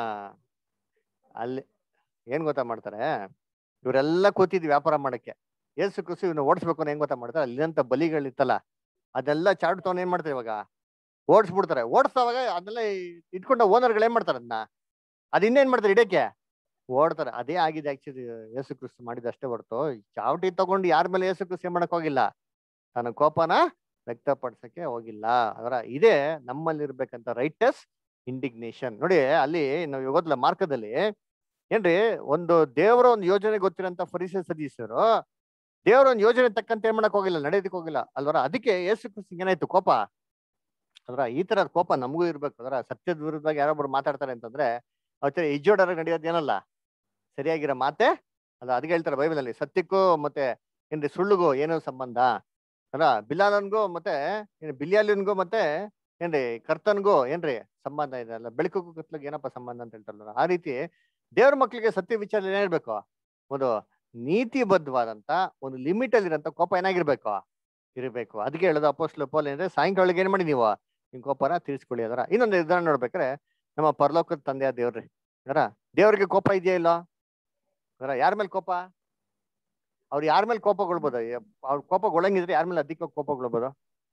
ಅಲ್ಲಿ ಏನ್ ಗೊತ್ತಾ ಮಾಡ್ತಾರೆ ಇವರೆಲ್ಲ ಕೂತಿದ್ವಿ ವ್ಯಾಪಾರ ಮಾಡಕ್ಕೆ ಏಸು ಕೃಷಿ ಇವನ್ನ ಓಡಿಸ್ಬೇಕು ಅಂತ ಹೆಂಗ್ ಗೊತ್ತಾ ಮಾಡ್ತಾರೆ ಅಲ್ಲಿಂತ ಬಲಿಗಳಿತ್ತಲ್ಲ ಅದೆಲ್ಲ ಚಾಟ್ ತಗೊಂಡ್ ಏನ್ ಮಾಡ್ತಾರೆ ಇವಾಗ ಓಡಿಸ್ಬಿಡ್ತಾರೆ ಓಡಿಸ್ದವಾಗ ಅದನ್ನೆಲ್ಲ ಇಟ್ಕೊಂಡ ಓನರ್ಗಳು ಏನ್ ಮಾಡ್ತಾರೆ ಅದನ್ನ ಅದ್ ಇನ್ನೇನ್ ಮಾಡ್ತಾರೆ ಇಡಕ್ಕೆ ಓಡ್ತಾರೆ ಅದೇ ಆಗಿದೆ ಆಕ್ಚುಲಿ ಯೇಸು ಕ್ರಿಸ್ತು ಮಾಡಿದ ಅಷ್ಟೇ ಹೊರತು ಚಾವಟಿ ತಗೊಂಡು ಯಾರ ಮೇಲೆ ಯೇಸು ಕ್ರಿಸ್ತು ಏನ್ ಮಾಡಕ್ ಹೋಗಿಲ್ಲ ತನ್ನ ಕೋಪನ ವ್ಯಕ್ತಪಡಿಸಕ್ಕೆ ಹೋಗಿಲ್ಲ ಅದರ ಇದೇ ನಮ್ಮಲ್ಲಿ ಇರ್ಬೇಕಂತ ರೈಟಸ್ ಇಂಡಿಗ್ನೇಷನ್ ನೋಡಿ ಅಲ್ಲಿ ನಾವು ಓದ್ಲ ಮಾರ್ಕದಲ್ಲಿ ಏನ್ರಿ ಒಂದು ದೇವರ ಒಂದು ಯೋಜನೆ ಗೊತ್ತಿರೋಂತ ಫರಿಸ ಸದಸ್ಯರು ದೇವರ ಒಂದು ಯೋಜನೆ ತಕ್ಕಂತೆ ಏನ್ ಮಾಡಕ್ ಹೋಗಿಲ್ಲ ನಡೆಯೋದಕ್ಕೆ ಹೋಗಿಲ್ಲ ಅಲ್ವರ ಅದಕ್ಕೆ ಯೇಸು ಕ್ರಿಸ್ತು ಏನಾಯ್ತು ಕೋಪ ಅದ್ರ ಈ ತರದ ಕೋಪ ನಮಗೂ ಇರ್ಬೇಕು ಅದರ ಸತ್ಯದ ವಿರುದ್ಧವಾಗಿ ಯಾರೊಬ್ರು ಮಾತಾಡ್ತಾರೆ ಅಂತಂದ್ರೆ ಅವತ್ತೆ ಇಜ್ಜೋಡರ ನಡೆಯೋದು ಏನಲ್ಲ ಸರಿಯಾಗಿರೋ ಮಾತೆ ಅಲ್ಲ ಅದಕ್ಕೆ ಹೇಳ್ತಾರೆ ಬೈಬಲ್ ಅಲ್ಲಿ ಸತ್ಯಕ್ಕೂ ಮತ್ತೆ ಏನ್ರಿ ಸುಳ್ಳುಗೂ ಏನೋ ಸಂಬಂಧ ಅಲ್ಲ ಬಿಲಾಲನ್ಗೂ ಮತ್ತೆ ಏನ್ ಬಿಲಿಯಾಲಿನ್ಗೂ ಮತ್ತೆ ಏನ್ರಿ ಕರ್ತನ್ಗೂ ಏನ್ರಿ ಸಂಬಂಧ ಇದೆ ಅಲ್ಲ ಬೆಳಕಿಗೂ ಕತ್ಲಿಗೆ ಏನಪ್ಪ ಸಂಬಂಧ ಅಂತ ಹೇಳ್ತಾರಲ್ಲ ಆ ರೀತಿ ದೇವ್ರ ಮಕ್ಳಿಗೆ ಸತ್ಯ ವಿಚಾರ ಏನಿರ್ಬೇಕು ಒಂದು ನೀತಿಬದ್ಧವಾದಂತ ಒಂದು ಲಿಮಿಟ್ ಅಲ್ಲಿರಂತ ಕೋಪ ಏನಾಗಿರ್ಬೇಕು ಇರಬೇಕು ಅದಕ್ಕೆ ಹೇಳೋದು ಅಪೋಸ್ಟ್ಲ ಪೋಲ್ ಅಂದ್ರೆ ಸಾಯಂಕಾಲಕ್ಕೆ ಏನ್ ಮಾಡಿ ನೀವು ನಿಮ್ ಕೋಪನ ತೀರ್ಸ್ಕೊಳ್ಳಿ ಅದರ ಇನ್ನೊಂದು ಉದಾಹರಣೆ ನೋಡ್ಬೇಕಾರೆ ನಮ್ಮ ಪರಲೋಕದ ತಂದೆಯ ದೇವ್ರಿ ಅದರ ದೇವ್ರಿಗೆ ಕೋಪ ಇದೆಯಾ ಇಲ್ಲ ಅದರ ಯಾರ ಮೇಲೆ ಕೋಪ ಅವ್ರು ಯಾರ ಮೇಲೆ ಕೋಪಗೊಳ್ಬೋದು ಅವ್ರ ಕೋಪಗೊಳ್ಳಂಗಿದ್ರೆ ಯಾರ ಮೇಲೆ ಅಧಿಕ ಕೋಪಗೊಳ್ಬೋದು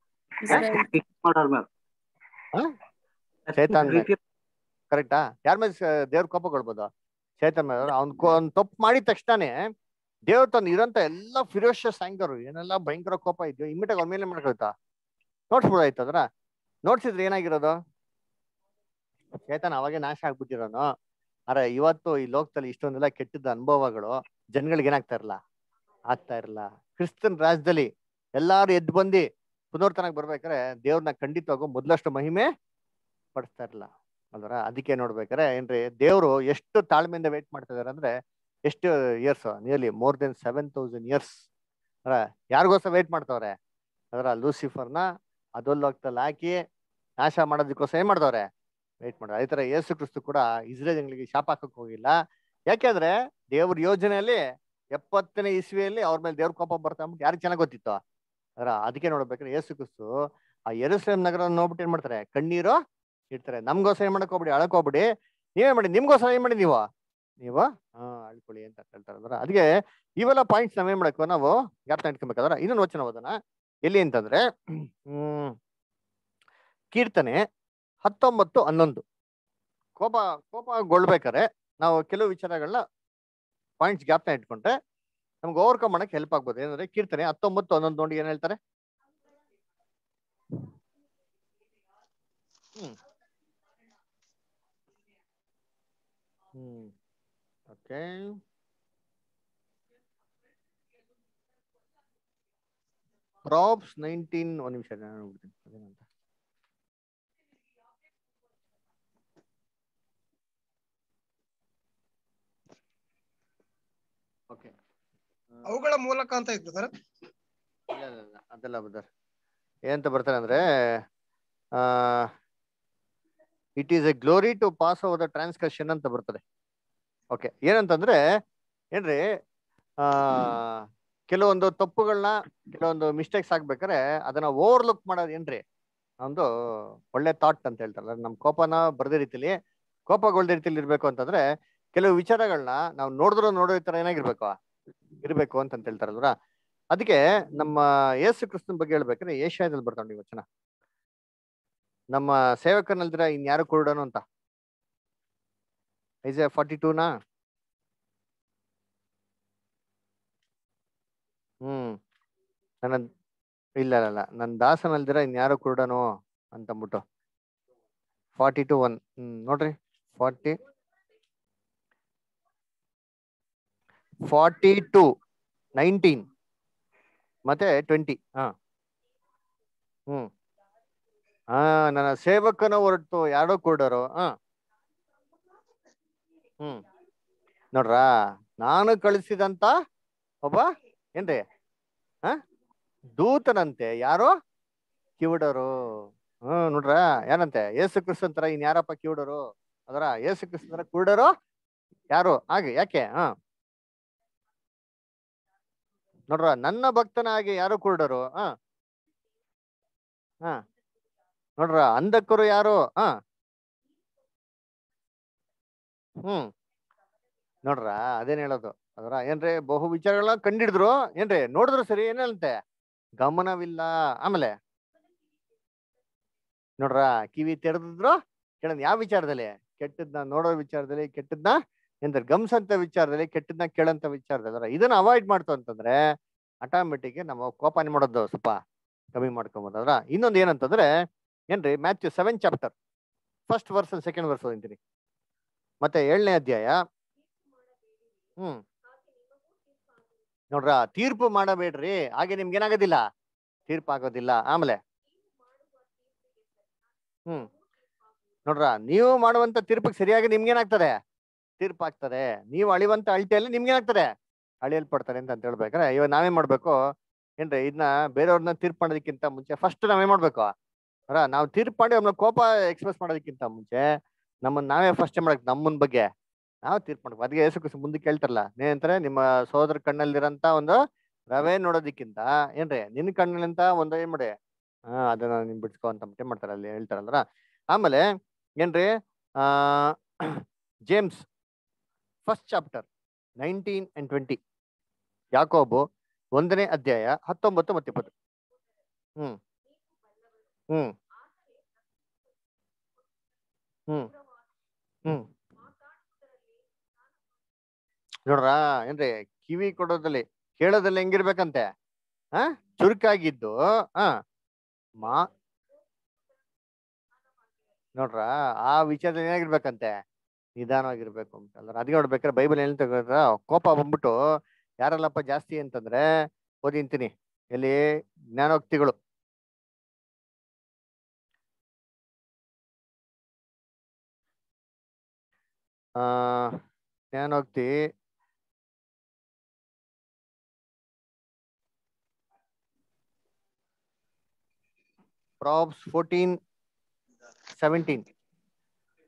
ಮಾಡೋರ್ ಮೇಲೆ ಚೈತಾನ್ ಮೇಲೆ ಕರೆಕ್ಟಾ ಯಾರ ಮೇಲೆ ದೇವ್ರ ಕೋಪಗೊಳ್ಬೋದು ಚೈತನ್ ಮೇಲೆ ಅವ್ನ್ ಅವ್ನ್ ತಪ್ಪು ಮಾಡಿದ ತಕ್ಷಣನೇ ದೇವ್ರ ತನ್ನ ಇರೋಂತ ಎಲ್ಲ ಫಿರೋಷಿಯಸ್ ಆಂಗರು ಏನೆಲ್ಲ ಭಯಂಕರ ಕೋಪ ಇದೆಯೋ ಇಮ್ಮಿಟಾಗ ಅವ್ರ ಮೇಲೆ ಮಾಡ್ಕೊಳ್ತಾ ನೋಡ್ಸ್ಬೋದಾಯ್ತು ಅದ್ರ ನೋಡ್ಸಿದ್ರೆ ಏನಾಗಿರೋದು ಚೇತನ್ ಅವಾಗೆ ನಾಶ ಆಗ್ಬಿಟ್ಟಿರೋನು ಅರೆ ಇವತ್ತು ಈ ಲೋಕದಲ್ಲಿ ಇಷ್ಟೊಂದೆಲ್ಲ ಕೆಟ್ಟದ ಅನುಭವಗಳು ಜನಗಳಿಗೆ ಏನಾಗ್ತಾ ಇರಲ್ಲ ಆಗ್ತಾ ಇರಲ್ಲ ಕ್ರಿಸ್ತನ್ ರಾಜ್ಯದಲ್ಲಿ ಎಲ್ಲಾರು ಎದ್ದು ಬಂದಿ ಪುನರ್ತನಾಗ್ ಬರ್ಬೇಕಾರೆ ದೇವ್ರನ್ನ ಖಂಡಿತವಾಗೂ ಮೊದ್ಲಷ್ಟು ಮಹಿಮೆ ಪಡಿಸ್ತಾ ಇರಲ್ಲ ಅಲ್ವರ ಅದಕ್ಕೆ ನೋಡ್ಬೇಕಾರೆ ಏನ್ರಿ ದೇವ್ರು ಎಷ್ಟು ತಾಳ್ಮೆಯಿಂದ ವೇಟ್ ಮಾಡ್ತಾ ಇದಾರೆ ಅಂದ್ರೆ ಎಷ್ಟು years nearly more than seven thousand years ಅರ ಯಾರಿಗೋಸ್ಕರ ವೇಟ್ ಮಾಡ್ತಾವ್ರೆ ಅದರ ಲೂಸಿಫರ್ನ ಅದೊಲ್ಲೋಗ್ತಲ್ಲಿ ಹಾಕಿ ನಾಶ ಮಾಡೋದಕ್ಕೋಸ್ಕರ ಏನ್ ಮಾಡ್ತಾವ್ರೆ ವೇಟ್ ಮಾಡ ಅದೇ ತರ ಯೇಸು ಕ್ರಿಸ್ತು ಕೂಡ ಇಸ್ರೇಲ್ಗಳಿಗೆ ಶಾಪ ಹಾಕಕ್ ಹೋಗಿಲ್ಲ ಯಾಕೆಂದ್ರೆ ದೇವ್ರ ಯೋಜನೆಯಲ್ಲಿ ಎಪ್ಪತ್ತನೇ ಇಸ್ವಿಯಲ್ಲಿ ಅವ್ರ ಮೇಲೆ ದೇವ್ರ ಕೋಪ ಬರ್ತಾ ಅಂದ್ಬಿಟ್ಟು ಯಾರಿಗೆ ಚೆನ್ನಾಗಿ ಗೊತ್ತಿತ್ತು ಅದರ ಅದಕ್ಕೆ ನೋಡ್ಬೇಕಾದ್ರೆ ಯೇಸು ಕ್ರಿಸ್ತು ಆ ಎರುಸಲೇಮ್ ನಗರ ನೋಡ್ಬಿಟ್ಟು ಏನ್ ಮಾಡ್ತಾರೆ ಕಣ್ಣೀರು ಇಡ್ತಾರೆ ನಮ್ಗೋಸ್ಕರ ಏನ್ ಮಾಡಕ್ ಹೋಗ್ಬಿಡಿ ಅಳಕ್ ಹೋಗ್ಬಿಡಿ ನೀವೇ ಮಾಡಿ ನಿಮ್ಗೋಸ್ಕರ ಏನ್ ಮಾಡಿ ನೀವು ನೀವು ಹಾ ಅಳ್ಕೊಳ್ಳಿ ಅಂತ ಹೇಳ್ತಾರೆ ಅಂದ್ರೆ ಅದಕ್ಕೆ ಇವೆಲ್ಲ ಪಾಯಿಂಟ್ಸ್ ನಾವೇನ್ ಮಾಡಬೇಕು ನಾವು ಜ್ಞಾಪನ ಇಟ್ಕೊಬೇಕಾದ್ರೆ ಇನ್ನೊಂದು ವಚನ ಓದೋಣ ಎಲ್ಲಿ ಅಂತಂದ್ರೆ ಹ್ಮ್ ಕೀರ್ತನೆ ಹತ್ತೊಂಬತ್ತು ಹನ್ನೊಂದು ಕೋಪ ಕೋಪಗೊಳ್ಬೇಕಾರೆ ನಾವು ಕೆಲವು ವಿಚಾರಗಳನ್ನ ಪಾಯಿಂಟ್ಸ್ ಜ್ಞಾಪನ ಇಟ್ಕೊಂಡ್ರೆ ನಮ್ಗೆ ಓವರ್ಕಮ್ ಮಾಡಕ್ ಹೆಲ್ಪ್ ಆಗ್ಬೋದು ಏನಂದ್ರೆ ಕೀರ್ತನೆ ಹತ್ತೊಂಬತ್ತು ಹನ್ನೊಂದು ನೋಡಿ ಏನ್ ಹೇಳ್ತಾರೆ ಹ್ಮ್ ಹ್ಮ್ ಓಕೆ ಪ್ರಾಪ್ಸ್ ನೈನ್ಟೀನ್ ಒಂದ್ ನಿಮಿಷ ನಾನು ನೋಡ್ಬಿಡ್ತೀನಿ ಅದೇನಂತ ಓಕೆ ಅವುಗಳ ಮೂಲಕ ಅಂತ ಇತ್ತು ಸರ್ ಇಲ್ಲ ಇಲ್ಲ ಇಲ್ಲ ಅದೆಲ್ಲ ಬದರ್ ಏನಂತ ಬರ್ತಾರೆ ಅಂದ್ರೆ it is a glory to pass over the transgression ಅಂತ ಬರ್ತದೆ ಓಕೆ ಏನಂತಂದ್ರೆ ಏನ್ರಿ ಆ ಕೆಲವೊಂದು ತಪ್ಪುಗಳನ್ನ ಕೆಲವೊಂದು ಮಿಸ್ಟೇಕ್ಸ್ ಆಗ್ಬೇಕಾರೆ ಅದನ್ನ ಓವರ್ಲುಕ್ ಮಾಡೋದು ಏನ್ರಿ ಒಂದು ಒಳ್ಳೆ ಥಾಟ್ ಅಂತ ಹೇಳ್ತಾರಲ್ಲ ನಮ್ ಕೋಪನ ಬರದೇ ರೀತಿಲಿ ಕೋಪಗೊಳ್ದೇ ರೀತಿಲಿ ಇರ್ಬೇಕು ಅಂತಂದ್ರೆ ಕೆಲವು ವಿಚಾರಗಳನ್ನ ನಾವು ನೋಡಿದ್ರು ನೋಡೋ ತರ ಏನಾಗಿರ್ಬೇಕು ಇರ್ಬೇಕು ಅಂತ ಹೇಳ್ತಾರಲ್ವ ಅದಕ್ಕೆ ನಮ್ಮ ಯೇಸು ಕ್ರಿಸ್ತನ ಬಗ್ಗೆ ಹೇಳ್ಬೇಕಾದ್ರೆ ಏಷ್ಯಾದಲ್ಲಿ ಬರ್ತಾವ್ ವಚನ ನಮ್ಮ ಸೇವಕನಲ್ದಿರ ಇನ್ಯಾರು ಕುರುಡನು ಅಂತ ಐಸ್ ಫಾರ್ಟಿ ಟೂನಾ ಹ್ಮ್ ನನ್ನ ಇಲ್ಲ ಇಲ್ಲ ಇಲ್ಲ ನನ್ನ ದಾಸನಲ್ದಿರ ಇನ್ಯಾರು ಕುರುಡನು ಅಂತಂದ್ಬಿಟ್ಟು ಫಾರ್ಟಿ ಟು ಒನ್ ಹ್ಮ್ ನೋಡ್ರಿ ಫಾರ್ಟಿ ಫಾರ್ಟಿ ಟು ನೈನ್ಟೀನ್ ಮತ್ತೆ ಟ್ವೆಂಟಿ ಹಾ ಹ್ಮ್ ಹಾ ನನ್ನ ಸೇವಕನ ಹೊರಟು ಯಾರೋ ಕೊಡೋರು ಹಾ ಹ್ಮ್ ನೋಡ್ರ ನಾನು ಕಳಿಸಿದಂತ ಒಬ್ಬ ಏನ್ರಿ ಹ ದೂತನಂತೆ ಯಾರೋ ಕಿವುಡರು ಹ್ಮ್ ನೋಡ್ರ ಏನಂತೆ ಏಸು ಕ್ರಿಸ್ತಂತರ ಇನ್ ಯಾರಪ್ಪ ಕಿವುಡರು ಅದರ ಏಸು ಕ್ರಿಸ್ತಂತರ ಕುರುಡರು ಯಾರು ಹಾಗೆ ಯಾಕೆ ಹ ನೋಡ್ರ ನನ್ನ ಭಕ್ತನಾಗಿ ಯಾರು ಕುರುಡರು ಹ ಹ ನೋಡ್ರ ಅಂಧಕರು ಯಾರು ಹ ಹ್ಮ್ ನೋಡ್ರ ಅದೇನ್ ಹೇಳೋದು ಅದರ ಏನ್ರಿ ಬಹು ವಿಚಾರಗಳನ್ನ ಕಂಡಿಡಿದ್ರು ಏನ್ರಿ ನೋಡಿದ್ರು ಸರಿ ಏನಂತೆ ಗಮನವಿಲ್ಲ ಆಮೇಲೆ ನೋಡ್ರ ಕಿವಿ ತೆರೆದಿದ್ರು ಕೇಳೋಣ ಯಾವ ವಿಚಾರದಲ್ಲಿ ಕೆಟ್ಟದ್ನ ನೋಡೋ ವಿಚಾರದಲ್ಲಿ ಕೆಟ್ಟದ್ನ ಎಂದ್ರೆ ಗಮ್ಸಂತ ವಿಚಾರದಲ್ಲಿ ಕೆಟ್ಟದ್ನ ಕೇಳಂತ ವಿಚಾರದಲ್ಲಿ ಅದರ ಇದನ್ನ ಅವಾಯ್ಡ್ ಮಾಡ್ತು ಅಂತಂದ್ರೆ ಆಟೋಮೆಟಿಕ್ ನಮ್ಮ ಕೋಪ ಏನ್ ಮಾಡೋದು ಸ್ವಲ್ಪ ಕಮ್ಮಿ ಮಾಡ್ಕೊಬೋದು ಅದ್ರ ಇನ್ನೊಂದು ಏನಂತಂದ್ರೆ ಏನ್ರಿ Matthew seven chapter first verse second verse ಓದಿಂತೀನಿ ಮತ್ತೆ ಏಳನೇ ಅಧ್ಯಾಯ ಹ್ಮ್ ನೋಡ್ರ ತೀರ್ಪು ಮಾಡಬೇಡ್ರಿ ಹಾಗೆ ನಿಮ್ಗೆ ಏನಾಗೋದಿಲ್ಲ ತೀರ್ಪು ಆಗೋದಿಲ್ಲ ಆಮೇಲೆ ಹ್ಮ್ ನೋಡ್ರ ನೀವು ಮಾಡುವಂತ ತೀರ್ಪಿಗೆ ಸರಿಯಾಗಿ ನಿಮ್ಗೇನಾಗ್ತದೆ ತೀರ್ಪು ಆಗ್ತದೆ ನೀವು ಅಳಿವಂತ ಅಳತೆಯಲ್ಲಿ ನಿಮ್ಗೇನಾಗ್ತದೆ ಅಳಿಯಲ್ಪಡ್ತಾರೆ ಅಂತ ಅಂತ ಹೇಳ್ಬೇಕಾರೆ ಇವಾಗ ನಾವೇನ್ ಮಾಡ್ಬೇಕು ಏನ್ರಿ ಇದನ್ನ ಬೇರೆಯವ್ರನ್ನ ತೀರ್ಪು ಮಾಡೋದಕ್ಕಿಂತ ಮುಂಚೆ ಫಸ್ಟ್ ನಾವೇನ್ ಮಾಡ್ಬೇಕು ಅರ ನಾವು ತೀರ್ಪು ಮಾಡಿ ಅವ್ನ ಕೋಪ ಎಕ್ಸ್ಪ್ರೆಸ್ ಮಾಡೋದಕ್ಕಿಂತ ಮುಂಚೆ ನಮ್ಮನ್ನ ನಾವೇ ಫಸ್ಟ್ ಮಾಡಕ್ ನಮ್ಮನ್ ಬಗ್ಗೆ ನಾವು ತೀರ್ಪು ಮಾಡ್ಬೇಕು ಅದಕ್ಕೆ ಯೇಸು ಕ್ರಿಸ್ತ ಮುಂದಕ್ಕೆ ಹೇಳ್ತಾರಲ್ಲ ಏನಂತಾರೆ ನಿಮ್ಮ ಸೋದರ ಕಣ್ಣಲ್ಲಿರಂತ ಒಂದು ರವೆ ನೋಡೋದಕ್ಕಿಂತ ಏನ್ರಿ ನಿನ್ ಕಣ್ಣಲ್ಲಿಂತ ಒಂದು ಏನ್ ಮಾಡಿ ಹಾ ಅದನ್ನ ನಿಮ್ ಬಿಡ್ಸ್ಕೊ ಅಂತ ಏನ್ ಮಾಡ್ತಾರೆ ಅಲ್ಲಿ ಹೇಳ್ತಾರಲ್ರ ಆಮೇಲೆ ಏನ್ರಿ ಆ James first chapter nineteen and twenty ಯಾಕೋಬು ಒಂದನೇ ಅಧ್ಯಾಯ ಹತ್ತೊಂಬತ್ತು ಮತ್ತೆ ಇಪ್ಪತ್ತು ಹ್ಮ್ ಹ್ಮ್ ಹ್ಮ್ ಹ್ಮ್ ನೋಡ್ರ ಏನ್ರಿ ಕಿವಿ ಕೊಡೋದಲ್ಲಿ ಕೇಳೋದಲ್ಲಿ ಹೆಂಗಿರ್ಬೇಕಂತೆ ಹ ಚುರುಕಾಗಿದ್ದು ಹ ಮಾ ನೋಡ್ರ ಆ ವಿಚಾರದಲ್ಲಿ ಏನಾಗಿರ್ಬೇಕಂತೆ ನಿಧಾನವಾಗಿರ್ಬೇಕು ಅಂತ ಅಲ್ಲ ಅದಕ್ಕೆ ನೋಡ್ಬೇಕಾದ್ರೆ ಬೈಬಲ್ ಏನ್ ತಗೋದ್ರ ಕೋಪ ಬಂದ್ಬಿಟ್ಟು ಯಾರಲ್ಲಪ್ಪ ಜಾಸ್ತಿ ಅಂತಂದ್ರೆ ಓದಿಂತೀನಿ ಎಲ್ಲಿ ಜ್ಞಾನೋಕ್ತಿಗಳು ಆ ಜ್ಞಾನೋಕ್ತಿ ಪ್ರಾಬ್ಸ್ ಫೋರ್ಟೀನ್ ಸೆವೆಂಟೀನ್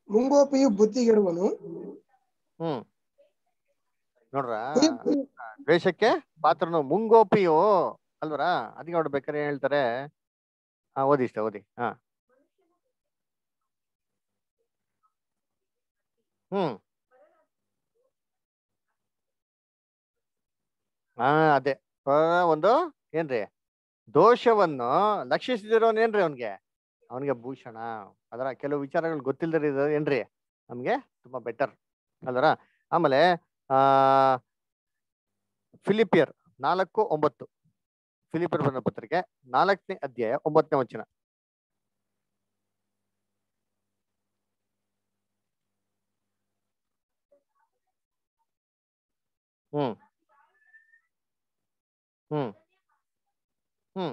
ಮುಂಗೋಪಿಯು ಬುದ್ಧಿಗೆಡುವನು ಹ್ಮ್ ನೋಡ್ರ ಕುಯುಕ್ತನು ದ್ವೇಷಕ್ಕೆ ಪಾತ್ರನು ಮುಂಗೋಪಿಯು ಅಲ್ವರ ಅದಕ್ಕೆ ನೋಡ್ಬೇಕಾದ್ರೆ ಏನ್ ಹೇಳ್ತಾರೆ ಹಾ ಓದಿ ಇಷ್ಟ ಓದಿ ಹಾ ಹ್ಮ್ ಹಾ ಅದೇ ಪರ ಒಂದು ಏನ್ರಿ ದೋಷವನ್ನು ಲಕ್ಷಿಸಿದಿರೋನ್ ಏನ್ರಿ ಅವನ್ಗೆ ಅವನಿಗೆ ಭೂಷಣ ಅದರ ಕೆಲವು ವಿಚಾರಗಳು ಗೊತ್ತಿಲ್ಲದ ಏನ್ರಿ ನಮ್ಗೆ ತುಂಬಾ ಬೆಟರ್ ಅಲ್ವರ ಆಮೇಲೆ ಆ ಫಿಲಿಪಿಯರ್ ನಾಲ್ಕು ಒಂಬತ್ತು ಫಿಲಿಪಿಯರ್ ಬರೆದ ಪತ್ರಿಕೆ ನಾಲ್ಕನೇ ಅಧ್ಯಾಯ ಒಂಬತ್ತನೇ ವಚನ hmm hmm hmm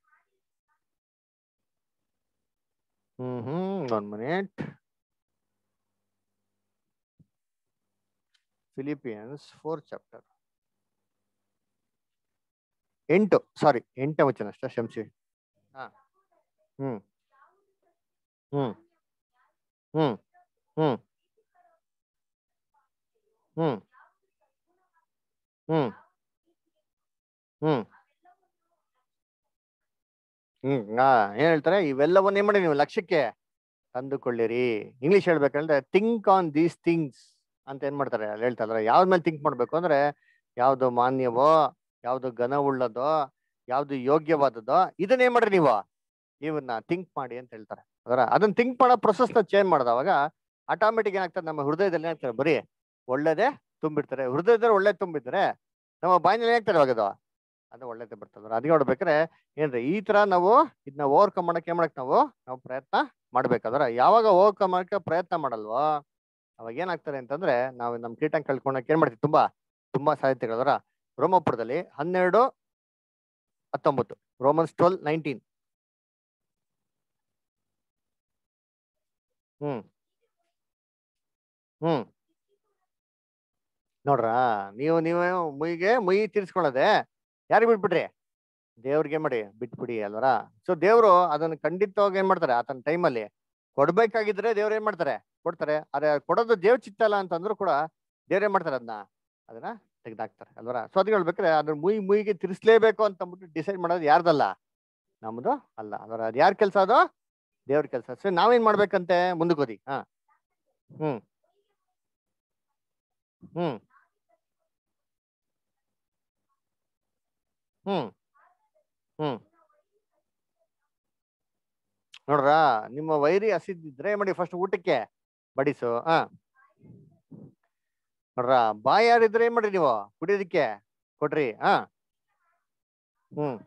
hmm hmm one minute Philippians four chapter ಎಂಟು ಸಾರಿ ಎಂಟನೇ ವಚನ ಅಷ್ಟೇ ಕ್ಷಮಿಸಿ ಹಾ ಹ್ಮ್ hmm hmm hmm hmm hmm hmm ಹ್ಮ್ ಹಾ ಏನ್ ಹೇಳ್ತಾರೆ ಇವೆಲ್ಲವನ್ನ ಏನ್ ಮಾಡಿ ನೀವು ಲಕ್ಷ್ಯಕ್ಕೆ ತಂದುಕೊಳ್ಳಿರಿ ಇಂಗ್ಲಿಷ್ ಹೇಳ್ಬೇಕಂದ್ರೆ ಥಿಂಕ್ ಆನ್ ದೀಸ್ ಥಿಂಗ್ಸ್ ಅಂತ ಏನ್ ಮಾಡ್ತಾರೆ ಅಲ್ಲಿ ಹೇಳ್ತಾರೆ ಯಾವ್ದ ಮೇಲೆ ಥಿಂಕ್ ಮಾಡ್ಬೇಕು ಅಂದ್ರೆ ಯಾವ್ದು ಮಾನ್ಯವೋ ಯಾವ್ದು ಘನವುಳ್ಳದೋ ಯಾವ್ದು ಯೋಗ್ಯವಾದದೋ ಇದನ್ನ ಏನ್ ಮಾಡ್ರಿ ನೀವು ಇವನ್ನ ಥಿಂಕ್ ಮಾಡಿ ಅಂತ ಹೇಳ್ತಾರೆ ಅದರ ಅದನ್ನ ಥಿಂಕ್ ಮಾಡೋ ಪ್ರೊಸೆಸ್ ನ ಚೇಂಜ್ ಮಾಡಿದವಾಗ ಆಟೋಮೆಟಿಕ್ ಏನಾಗ್ತದೆ ನಮ್ಮ ಹೃದಯದಲ್ಲಿ ಏನಾಗ್ತಾರೆ ಬರೀ ಒಳ್ಳೇದೇ ತುಂಬಿರ್ತಾರೆ ಹೃದಯದಲ್ಲಿ ಒಳ್ಳೆ ತುಂಬಿದ್ರೆ ನಮ್ಮ ಬಾಯಿನಲ್ಲಿ ಏನಾಗ್ತಾರೆ ಇವಾಗ ಅದು ಅದು ಒಳ್ಳೇದೇ ಬರ್ತದೆ ಅದಕ್ಕೆ ನೋಡ್ಬೇಕಾದ್ರೆ ಏನ್ರಿ ಈ ತರ ನಾವು ಇದನ್ನ ಓವರ್ಕಮ್ ಮಾಡಕ್ಕೆ ಏನ್ ಮಾಡಕ್ ನಾವು ನಾವು ಪ್ರಯತ್ನ ಮಾಡ್ಬೇಕಾದ್ರೆ ಯಾವಾಗ ಓವರ್ಕಮ್ ಮಾಡಕ್ಕೆ ಪ್ರಯತ್ನ ಮಾಡಲ್ವೋ ಅವಾಗ ಏನಾಗ್ತಾರೆ ಅಂತಂದ್ರೆ ನಾವು ನಮ್ ಕೀಟಂಗ್ ಕಳ್ಕೊಳಕ್ ಏನ್ ಮಾಡ್ತೀವಿ ತುಂಬಾ ತುಂಬಾ ಸಾಧ್ಯತೆಗಳವರ ರೋಮಪುರದಲ್ಲಿ ಹನ್ನೆರಡು ಹತ್ತೊಂಬತ್ತು Romans twelve nineteen hmm hmm ನೋಡ್ರ ನೀವು ನೀವು ಮುಯಿಗೆ ಮುಯಿ ತೀರ್ಸ್ಕೊಳ್ಳೋದೆ ಯಾರಿಗೆ ಬಿಟ್ಬಿಟ್ರಿ ದೇವ್ರಿಗೆ ಮಾಡಿ ಬಿಟ್ಬಿಡಿ ಅಲ್ವರ ಸೊ ದೇವ್ರು ಅದನ್ನ ಖಂಡಿತವಾಗಿ ಏನ್ ಮಾಡ್ತಾರೆ ಆತನ ಟೈಮಲ್ಲಿ ಕೊಡ್ಬೇಕಾಗಿದ್ರೆ ದೇವ್ರು ಏನ್ ಮಾಡ್ತಾರೆ ಕೊಡ್ತಾರೆ ಅದೇ ಕೊಡೋದು ದೇವ್ ಚಿತ್ತ ಅಲ್ಲ ಅಂತಂದ್ರು ಕೂಡ ದೇವ್ರು ಏನ್ ಮಾಡ್ತಾರೆ ಅದನ್ನ ಅದನ್ನ ತೆಗ್ದಾಕ್ತಾರೆ ಅಲ್ವರ ಸೊ ಅದಕ್ಕೆ ಹೇಳ್ಬೇಕಾದ್ರೆ ಅದ್ರ ಮುಯಿ ಮುಯಿಗೆ ತಿರ್ಸ್ಲೇಬೇಕು ಅಂತ ಅಂದ್ಬಿಟ್ಟು ಡಿಸೈಡ್ ಮಾಡೋದು ಯಾರ್ದಲ್ಲ ನಮ್ದು ಅಲ್ಲ ಅದರ ಅದು ಯಾರ ಕೆಲಸ ಅದು ದೇವ್ರ ಕೆಲಸ ಸೊ ನಾವೇನ್ ಮಾಡ್ಬೇಕಂತೆ ಮುಂದಕ್ಕೆ ಓದಿ ಹಾ ಹ್ಮ್ ಹ್ಮ್ ಹ್ಮ್ ಹ್ಮ್ ನೋಡ್ರ ನಿಮ್ಮ ವೈರಿ ಹಸಿದಿದ್ರೆ ಏನ್ ಮಾಡಿ ಫಸ್ಟ್ ಊಟಕ್ಕೆ ಬಡಿಸು ಹಾ ನೋಡ್ರ ಬಾಯಿ ಯಾರಿದ್ರೆ ಏನ್ ಮಾಡ್ರಿ ನೀವು ಕುಡಿಯೋದಿಕ್ಕೆ ಕೊಡ್ರಿ ಹಾ ಹ್ಮ್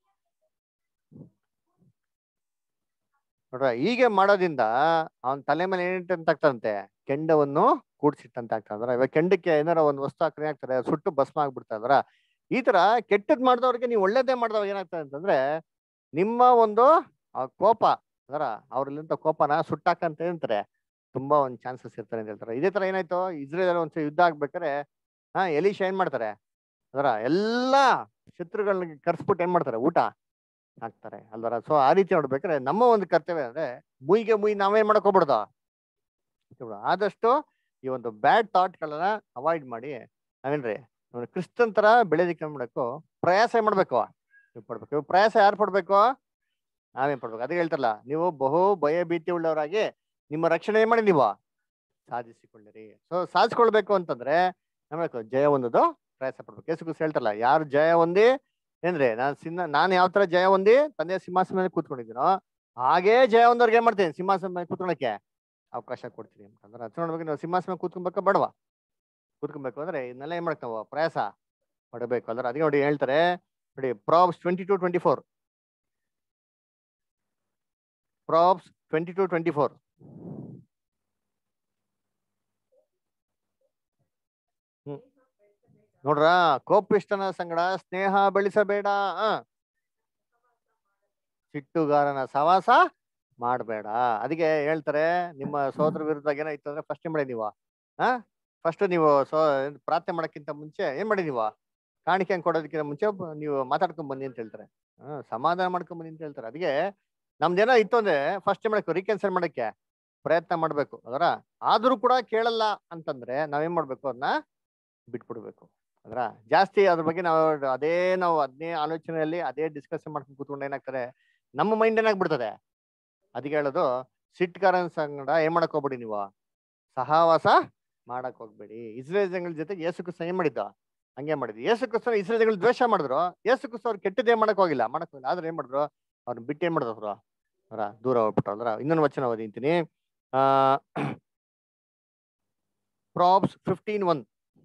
ನೋಡ್ರ ಹೀಗೆ ಮಾಡೋದ್ರಿಂದ ಅವನ್ ತಲೆ ಮೇಲೆ ಏನಿಟ್ಟಂತ ಆಗ್ತದಂತೆ ಕೆಂಡವನ್ನು ಕೂಡ್ಸಿಟ್ಟಂತ ಆಗ್ತದ್ರ ಇವಾಗ ಕೆಂಡಕ್ಕೆ ಏನಾರ ಒಂದು ವಸ್ತು ಹಾಕ್ರೆ ಆಗ್ತಾರೆ ಸುಟ್ಟು ಭಸ್ಮ ಆಗ್ಬಿಡ್ತದ್ರ ಈ ತರ ಕೆಟ್ಟದ್ ಮಾಡ್ದವ್ರಿಗೆ ನೀವು ಒಳ್ಳೇದೇ ಮಾಡ್ದವ್ರಿಗೆ ಏನಾಗ್ತದೆ ಅಂತಂದ್ರೆ ನಿಮ್ಮ ಒಂದು ಆ ಕೋಪ ಅದರ ಅವ್ರಲ್ಲಿಂದ ಕೋಪನ ಸುಟ್ಟಾಕಂತ ಹೇಳ್ತಾರೆ ತುಂಬಾ ಒಂದ್ ಚಾನ್ಸಸ್ ಇರ್ತಾರೆ ಅಂತ ಹೇಳ್ತಾರೆ ಇದೇ ತರ ಏನಾಯ್ತು ಇಸ್ರೇಲ್ ಒಂದ್ಸಲ ಯುದ್ಧ ಆಗ್ಬೇಕಾರೆ ಹಾ ಎಲಿಶಾ ಏನ್ ಮಾಡ್ತಾರೆ ಅದರ ಎಲ್ಲಾ ಶತ್ರುಗಳನ್ನ ಕರ್ಸ್ಬಿಟ್ಟು ಏನ್ ಮಾಡ್ತಾರೆ ಊಟ ಹಾಕ್ತಾರೆ ಅಲ್ವರ ಸೊ ಆ ರೀತಿ ನೋಡ್ಬೇಕಾದ್ರೆ ನಮ್ಮ ಒಂದು ಕರ್ತವ್ಯ ಅಂದ್ರೆ ಮುಯಿಗೆ ಮುಯಿ ನಾವೇನ್ ಮಾಡಕ್ ಹೋಗ್ಬಿಡ್ದು ಆದಷ್ಟು ಈ ಒಂದು ಬ್ಯಾಡ್ ಥಾಟ್ಗಳನ್ನ ಅವಾಯ್ಡ್ ಮಾಡಿ ನಾವೇನ್ರಿ ನಾವು ಕ್ರಿಸ್ತನ್ ತರ ಬೆಳೆದಿಕ್ಕೆ ಏನ್ ಮಾಡ್ಬೇಕು ಪ್ರಯಾಸ ಏನ್ ಮಾಡ್ಬೇಕು ನೀವು ಪಡ್ಬೇಕು ಇವಾಗ ಪ್ರಯಾಸ ಯಾರು ಪಡ್ಬೇಕು ನಾವೇನ್ ಪಡ್ಬೇಕು ಅದಕ್ಕೆ ಹೇಳ್ತಾರಲ್ಲ ನೀವು ಬಹು ಭಯ ಭೀತಿ ಉಳ್ಳವರಾಗಿ ನಿಮ್ಮ ರಕ್ಷಣೆ ಏನ್ ಮಾಡಿ ನೀವು ಸಾಧಿಸಿಕೊಳ್ಳಿರಿ ಸೊ ಸಾಧಿಸ್ಕೊಳ್ಬೇಕು ಅಂತಂದ್ರೆ ನಮ್ಬೇಕು ಜಯ ಹೊಂದೋದು ಪ್ರಯಾಸ ಪಡ್ಬೇಕು ಯೇಸು ಕ್ರಿಸ್ತ ಹೇಳ್ತಾರಲ್ಲ ಯಾರು ಜಯ ಹೊಂದಿ ಏನ್ರಿ ನಾನು ಸಿನ್ನ ನಾನು ಯಾವ ತರ ಜಯ ಹೊಂದಿ ತಂದೆಯ ಸಿಂಹಾಸನ ಮೇಲೆ ಕೂತ್ಕೊಂಡಿದ್ದೀನೋ ಹಾಗೇ ಜಯ ಹೊಂದವ್ರಿಗೆ ಏನ್ ಮಾಡ್ತೀನಿ ಸಿಂಹಾಸನ ಮೇಲೆ ಕೂತ್ಕೊಳಕ್ಕೆ ಅವಕಾಶ ಕೊಡ್ತೀನಿ ಅಂತಂದ್ರೆ ಅದು ನೋಡ್ಬೇಕು ನಾವು ಸಿಂಹಾಸನ ಮೇಲೆ ಕೂತ್ಕೊಬೇಕಾ ಬೇಡವಾ ಕೂತ್ಕೊಬೇಕು ಅಂದ್ರೆ ಇದನ್ನೆಲ್ಲ ಏನ್ ಮಾಡಕ್ ನಾವು ಪ್ರಯಾಸ ಪಡಬೇಕು ಅಂದ್ರೆ ಅದಕ್ಕೆ ನೋಡಿ ಹೇಳ್ತಾರೆ ನೋಡಿ Proverbs twenty two twenty four Proverbs twenty two twenty four hmm ನೋಡ್ರ ಕೋಪಿಷ್ಟನ ಸಂಗಡ ಸ್ನೇಹ ಬೆಳೆಸಬೇಡ ಆ ಸಿಟ್ಟುಗಾರನ ಸವಾಸ ಮಾಡಬೇಡ ಅದಕ್ಕೆ ಹೇಳ್ತಾರೆ ನಿಮ್ಮ ಸೋದರ ವಿರುದ್ಧ ಏನಾಯ್ತು ಅಂದ್ರೆ ಫಸ್ಟ್ ಏನ್ ಮಾಡಿ ನೀವು ಹಾ ಫಸ್ಟ್ ನೀವು ಸೋ ಪ್ರಾರ್ಥನೆ ಮಾಡಕ್ಕಿಂತ ಮುಂಚೆ ಏನ್ ಮಾಡಿ ನೀವು ಕಾಣಿಕೆ ಹಂಗ್ ಕೊಡೋದಕ್ಕಿಂತ ಮುಂಚೆ ಬ- ನೀವು ಮಾತಾಡ್ಕೊಂಡ್ ಬನ್ನಿ ಅಂತ ಹೇಳ್ತಾರೆ ಹಾ ಸಮಾಧಾನ ಮಾಡ್ಕೊಂಡ್ ಬನ್ನಿ ಅಂತ ಹೇಳ್ತಾರೆ ಅದಕ್ಕೆ ನಮ್ದೇನೋ ಇತ್ತು ಅಂದ್ರೆ ಫಸ್ಟ್ ಏನ್ ಮಾಡಕ್ಕೆ ರೀಕ್ಯಾನ್ಸಲ್ ಮಾಡಕ್ಕೆ ಪ್ರಯತ್ನ ಮಾಡ್ಬೇಕು ಅದರ ಆದ್ರೂ ಕೂಡ ಕೇಳಲ್ಲ ಅಂತಂದ್ರೆ ನಾವೇನ್ ಮಾಡ್ಬೇಕು ಅದನ್ನ ಬಿಟ್ಬಿಡ್ಬೇಕು ಅದರ ಜಾಸ್ತಿ ಅದ್ರ ಬಗ್ಗೆ ನಾವು ಅದೇ ನಾವು ಅದೇ ಆಲೋಚನೆಯಲ್ಲಿ ಅದೇ ಡಿಸ್ಕಷನ್ ಮಾಡ್ಕೊಂಡು ಕೂತ್ಕೊಂಡು ಏನಾಗ್ತಾರೆ ನಮ್ಮ ಮೈಂಡ್ ಏನಾಗ್ಬಿಡ್ತದೆ ಅದಕ್ಕೆ ಹೇಳೋದು ಸಿಟ್ಕಾರನ್ ಸಂಗಡ ಏನ್ ಮಾಡಕ್ ಹೋಗ್ಬೇಡಿ ನೀವು ಸಹವಾಸ ಮಾಡಕ್ ಹೋಗ್ಬೇಡಿ ಇಸ್ರೇಲ್ ಜನಗಳ ಜೊತೆ ಯೇಸು ಕ್ರಿಸ್ತ ಏನ್ ಮಾಡಿದ್ದ ಹಂಗೆ ಮಾಡಿದ್ವಿ ಯೇಸು ಕ್ರಿಸ್ತನ ಇಸ್ರೇಲ್ ಜನಗಳು ದ್ವೇಷ ಮಾಡಿದ್ರು ಯೇಸು ಕ್ರಿಸ್ತ ಅವ್ರು ಕೆಟ್ಟದೇ ಮಾಡಕ್ ಹೋಗಿಲ್ಲ ಮಾಡಕ್ ಹೋಗಿಲ್ಲ ಆದ್ರೆ ಏನ್ ಮಾಡಿದ್ರು ಅವ್ರನ್ನ ಬಿಟ್ಟು ಏನ್ ಮಾಡಿದ್ರು ಅವ್ರು ಅವರ ದೂರ ಹೋಗ್ಬಿಟ್ರು ಅದ್ರ ಇನ್ನೊಂದು ವಚನ ಓದಿಂತೀನಿ ಆ ಪ್ರಾಬ್ಸ್ ಫಿಫ್ಟೀನ್ ಒನ್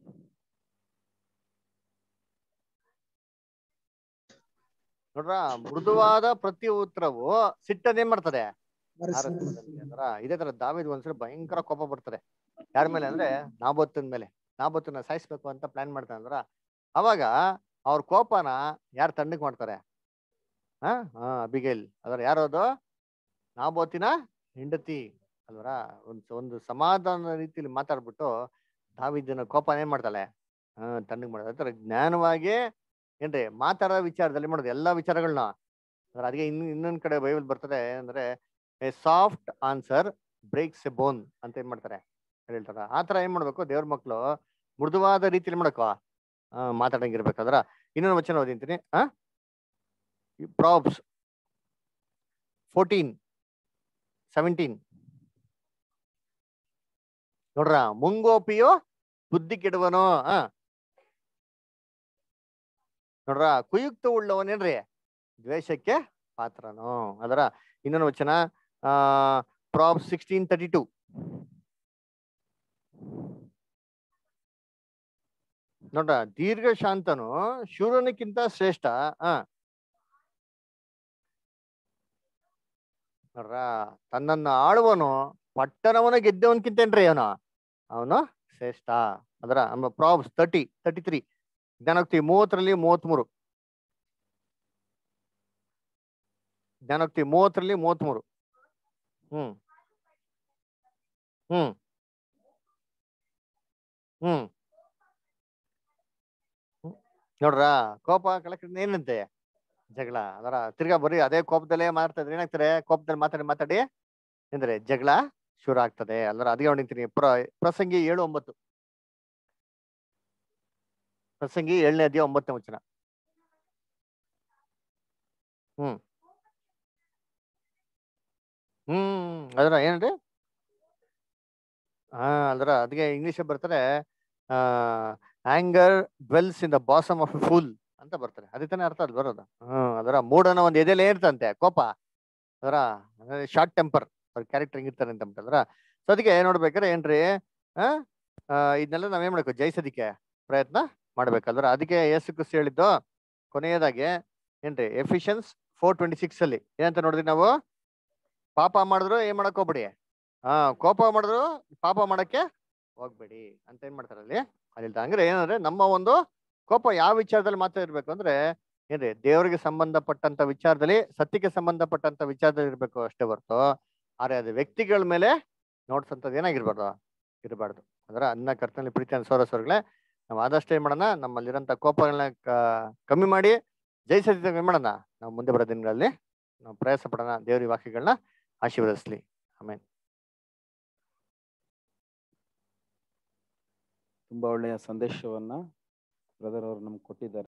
ನೋಡ್ರ ಮೃದುವಾದ ಪ್ರತಿ ಉತ್ತರವು ಸಿಟ್ಟನ್ನೇನ್ ಮಾಡ್ತದೆ ಆರಿಸ್ತದೆ ಅಂದ್ರ ಇದೇ ತರ ದಾವಿದ್ ಒಂದ್ಸರಿ ಭಯಂಕರ ಕೋಪ ಬರ್ತದೆ ಯಾರ ಮೇಲೆ ಅಂದ್ರೆ ನಾಬೊತ್ತನ ಮೇಲೆ ನಾಬೊತ್ತನ ಸಾಯಿಸ್ಬೇಕು ಅಂತ ಪ್ಲಾನ್ ಮಾಡ್ತಾನೆ ಅಂದ್ರ ಅವಾಗ ಅವ್ರ ಕೋಪನ ಯಾರು ತಣ್ಣಕ್ ಮಾಡ್ತಾರೆ ಹಾ ಹಾ ಅಬಿಗೇಲ್ ಅದರ ಯಾರದು ನಾಬೋತಿನ ಹೆಂಡತಿ ಅಲ್ವರ ಒಂದು ಒಂದು ಸಮಾಧಾನ ರೀತಿಯಲ್ಲಿ ಮಾತಾಡ್ಬಿಟ್ಟು ದಾವಿದನ ಕೋಪನ ಏನ್ ಮಾಡ್ತಾಳೆ ಹಾ ತಣ್ಣಗ್ ಮಾಡೋದು ಅದರ ಜ್ಞಾನವಾಗಿ ಏನ್ರಿ ಮಾತಾಡೋ ವಿಚಾರದಲ್ಲಿ ಮಾಡೋದು ಎಲ್ಲಾ ವಿಚಾರಗಳನ್ನ ಅದ್ರ ಅದಕ್ಕೆ ಇನ್ನು ಇನ್ನೊಂದ್ ಕಡೆ ಬೈಬಲ್ ಬರ್ತದೆ ಅಂದ್ರೆ a soft answer breaks a bone ಅಂತ ಏನ್ ಮಾಡ್ತಾರೆ ಹೇಳ್ತಾರ ಆ ತರ ಏನ್ ಮಾಡ್ಬೇಕು ದೇವ್ರ ಮಕ್ಳು ಮೃದುವಾದ ರೀತಿಯಲ್ಲಿ ಮಾಡಕೋ ಆ ಮಾತಾಡಂಗಿರ್ಬೇಕಾದ್ರ ಇನ್ನೊಂದು ವಚನ ಓದಿಂತೀನಿ ಆ ಪ್ರಾಬ್ಸ್ ಫೋರ್ಟೀನ್ ಸೆವೆಂಟೀನ್ ನೋಡ್ರ ಮುಂಗೋಪಿಯು ಬುದ್ಧಿ ಕೆಡುವನು ಆ ನೋಡ್ರ ಕುಯುಕ್ತ ಉಳ್ಳವನೇನ್ರಿ ದ್ವೇಷಕ್ಕೆ ಪಾತ್ರನು ಅದರ ಇನ್ನೊಂದು ವಚನ ಆ ಪ್ರಾಬ್ ಸಿಕ್ಸ್ಟೀನ್ ತರ್ಟಿ ಟೂ ನೋಡ್ರ ದೀರ್ಘ ಶಾಂತನು ಶೂರನಿಕ್ಕಿಂತ ಶ್ರೇಷ್ಠ ಆ ನೋಡ್ರ ತನ್ನನ್ನು ಆಳುವನು ಪಟ್ಟಣವನ ಗೆದ್ದವನ್ಕಿಂತೇನ್ರಿ ಅವನು ಅವನು ಶ್ರೇಷ್ಠ ಅದರ ನಮ್ಮ ಪ್ರಾಬ್ಸ್ ತರ್ಟಿ ತರ್ಟಿ ತ್ರೀ ಜ್ಞಾನೋಕ್ತಿ ಮೂವತ್ತರಲ್ಲಿ ಮೂವತ್ಮೂರು ಜ್ಞಾನೋಕ್ತಿ ಮೂವತ್ತರಲ್ಲಿ ಮೂವತ್ಮೂರು ಹ್ಮ್ ಹ್ಮ್ ಹ್ಮ್ ನೋಡ್ರ ಕೋಪ ಕಳಕ ಏನಂತೆ ಜಗಳ ಅದರ ತಿರ್ಗಾ ಬರೀ ಅದೇ ಕೋಪದಲ್ಲೇ ಮಾತಾಡ್ತಾರೆ ಏನಾಗ್ತಾರೆ ಕೋಪದಲ್ಲಿ ಮಾತಾಡಿ ಮಾತಾಡಿ ಅಂದ್ರೆ ಜಗಳ ಶುರು ಆಗ್ತದೆ ಅಲ್ಲರ ಅದಕ್ಕೆ ಹೊಡಿತೀನಿ ಪ್ರ ಪ್ರಸಂಗಿ ಏಳು ಒಂಬತ್ತು ಪ್ರಸಂಗಿ ಏಳನೇ ಅಧ್ಯಾಯ ಒಂಬತ್ತನೇ ವಚನ ಹ್ಮ್ ಹ್ಮ್ ಅದರ ಏನ್ರಿ ಹಾ ಅದರ ಅದಕ್ಕೆ ಇಂಗ್ಲಿಷ್ ಬರ್ತಾರೆ ಆ anger dwells in the bosom of fool ಅಂತ ಬರ್ತಾರೆ ಅದೇ ತಾನೇ ಅರ್ಥ ಅದು ಬರೋದು ಹ್ಮ್ ಅದರ ಮೂಡನ ಒಂದು ಎದೆಲೆ ಇರ್ತಂತೆ ಕೋಪ ಅದರ ಶಾರ್ಟ್ ಟೆಂಪರ್ ಅವ್ರ ಕ್ಯಾರೆಕ್ಟರ್ ಹಿಂಗಿರ್ತಾರೆ ಅಂತ ಅಂದ್ರ ಸೊ ಅದಕ್ಕೆ ನೋಡ್ಬೇಕಾದ್ರೆ ಏನ್ರಿ ಆ ಇದನ್ನೆಲ್ಲ ನಾವೇನ್ ಮಾಡ್ಬೇಕು ಜಯಿಸೋದಿಕ್ಕೆ ಪ್ರಯತ್ನ ಮಾಡ್ಬೇಕಲ್ದ್ರ ಅದಕ್ಕೆ ಯೇಸು ಕ್ರಿಸ್ತ ಹೇಳಿದ್ದು ಕೊನೆಯದಾಗಿ ಏನ್ರಿ ಎಫಿಷಿಯನ್ಸ್ ಫೋರ್ ಟ್ವೆಂಟಿ ಸಿಕ್ಸ್ ಅಲ್ಲಿ ಏನಂತ ನೋಡಿದ್ರಿ ನಾವು ಪಾಪ ಮಾಡಿದ್ರು ಏನ್ ಮಾಡಕ್ ಹೋಗ್ಬೇಡಿ ಹಾ ಕೋಪ ಮಾಡಿದ್ರು ಪಾಪ ಮಾಡಕ್ಕೆ ಹೋಗ್ಬೇಡಿ ಅಂತ ಏನ್ ಮಾಡ್ತಾರೆ ಅಲ್ಲಿ ಅಲ್ಲಿ ಹಂಗ್ರೆ ಏನಂದ್ರೆ ನಮ್ಮ ಒಂದು ಕೋಪ ಯಾವ ವಿಚಾರದಲ್ಲಿ ಮಾತ್ರ ಇರ್ಬೇಕು ಅಂದ್ರೆ ಏನ್ರಿ ದೇವರಿಗೆ ಸಂಬಂಧಪಟ್ಟಂತ ವಿಚಾರದಲ್ಲಿ ಸತ್ಯಕ್ಕೆ ಸಂಬಂಧಪಟ್ಟಂತ ವಿಚಾರದಲ್ಲಿ ಇರ್ಬೇಕು ಅಷ್ಟೇ ಹೊರ್ತು ಆದ್ರೆ ಅದು ವ್ಯಕ್ತಿಗಳ ಮೇಲೆ ನೋಡ್ಸಂತದ್ ಏನಾಗಿರ್ಬಾರ್ದು ಇರಬಾರ್ದು ಅದರ ಅನ್ನ ಕರ್ತನಲ್ಲಿ ಪ್ರೀತಿ ಸೋರಸೋರ್ಗಳೇ ನಾವು ಆದಷ್ಟು ಏನ್ ಮಾಡೋಣ ನಮ್ಮಲ್ಲಿರೋಂಥ ಕೋಪಗಳನ್ನ ಕ- ಕಮ್ಮಿ ಮಾಡಿ ಜಯಿಸೋದಿದ್ದಾಗ ಏನ್ ಮಾಡೋಣ ನಾವು ಮುಂದೆ ಬರೋ ದಿನಗಳಲ್ಲಿ ನಾವು ಪ್ರಯಾಸ ಪಡೋಣ ದೇವ್ರ ವಾಕ್ಯಗಳನ್ನ ಆಶೀರ್ವದಿಸ್ಲಿ ಆಮೇಲೆ ತುಂಬಾ ಒಳ್ಳೆಯ ಸಂದೇಶವನ್ನ ಬ್ರದರ್ ಅವರು ನಮ್ಗೆ ಕೊಟ್ಟಿದ್ದಾರೆ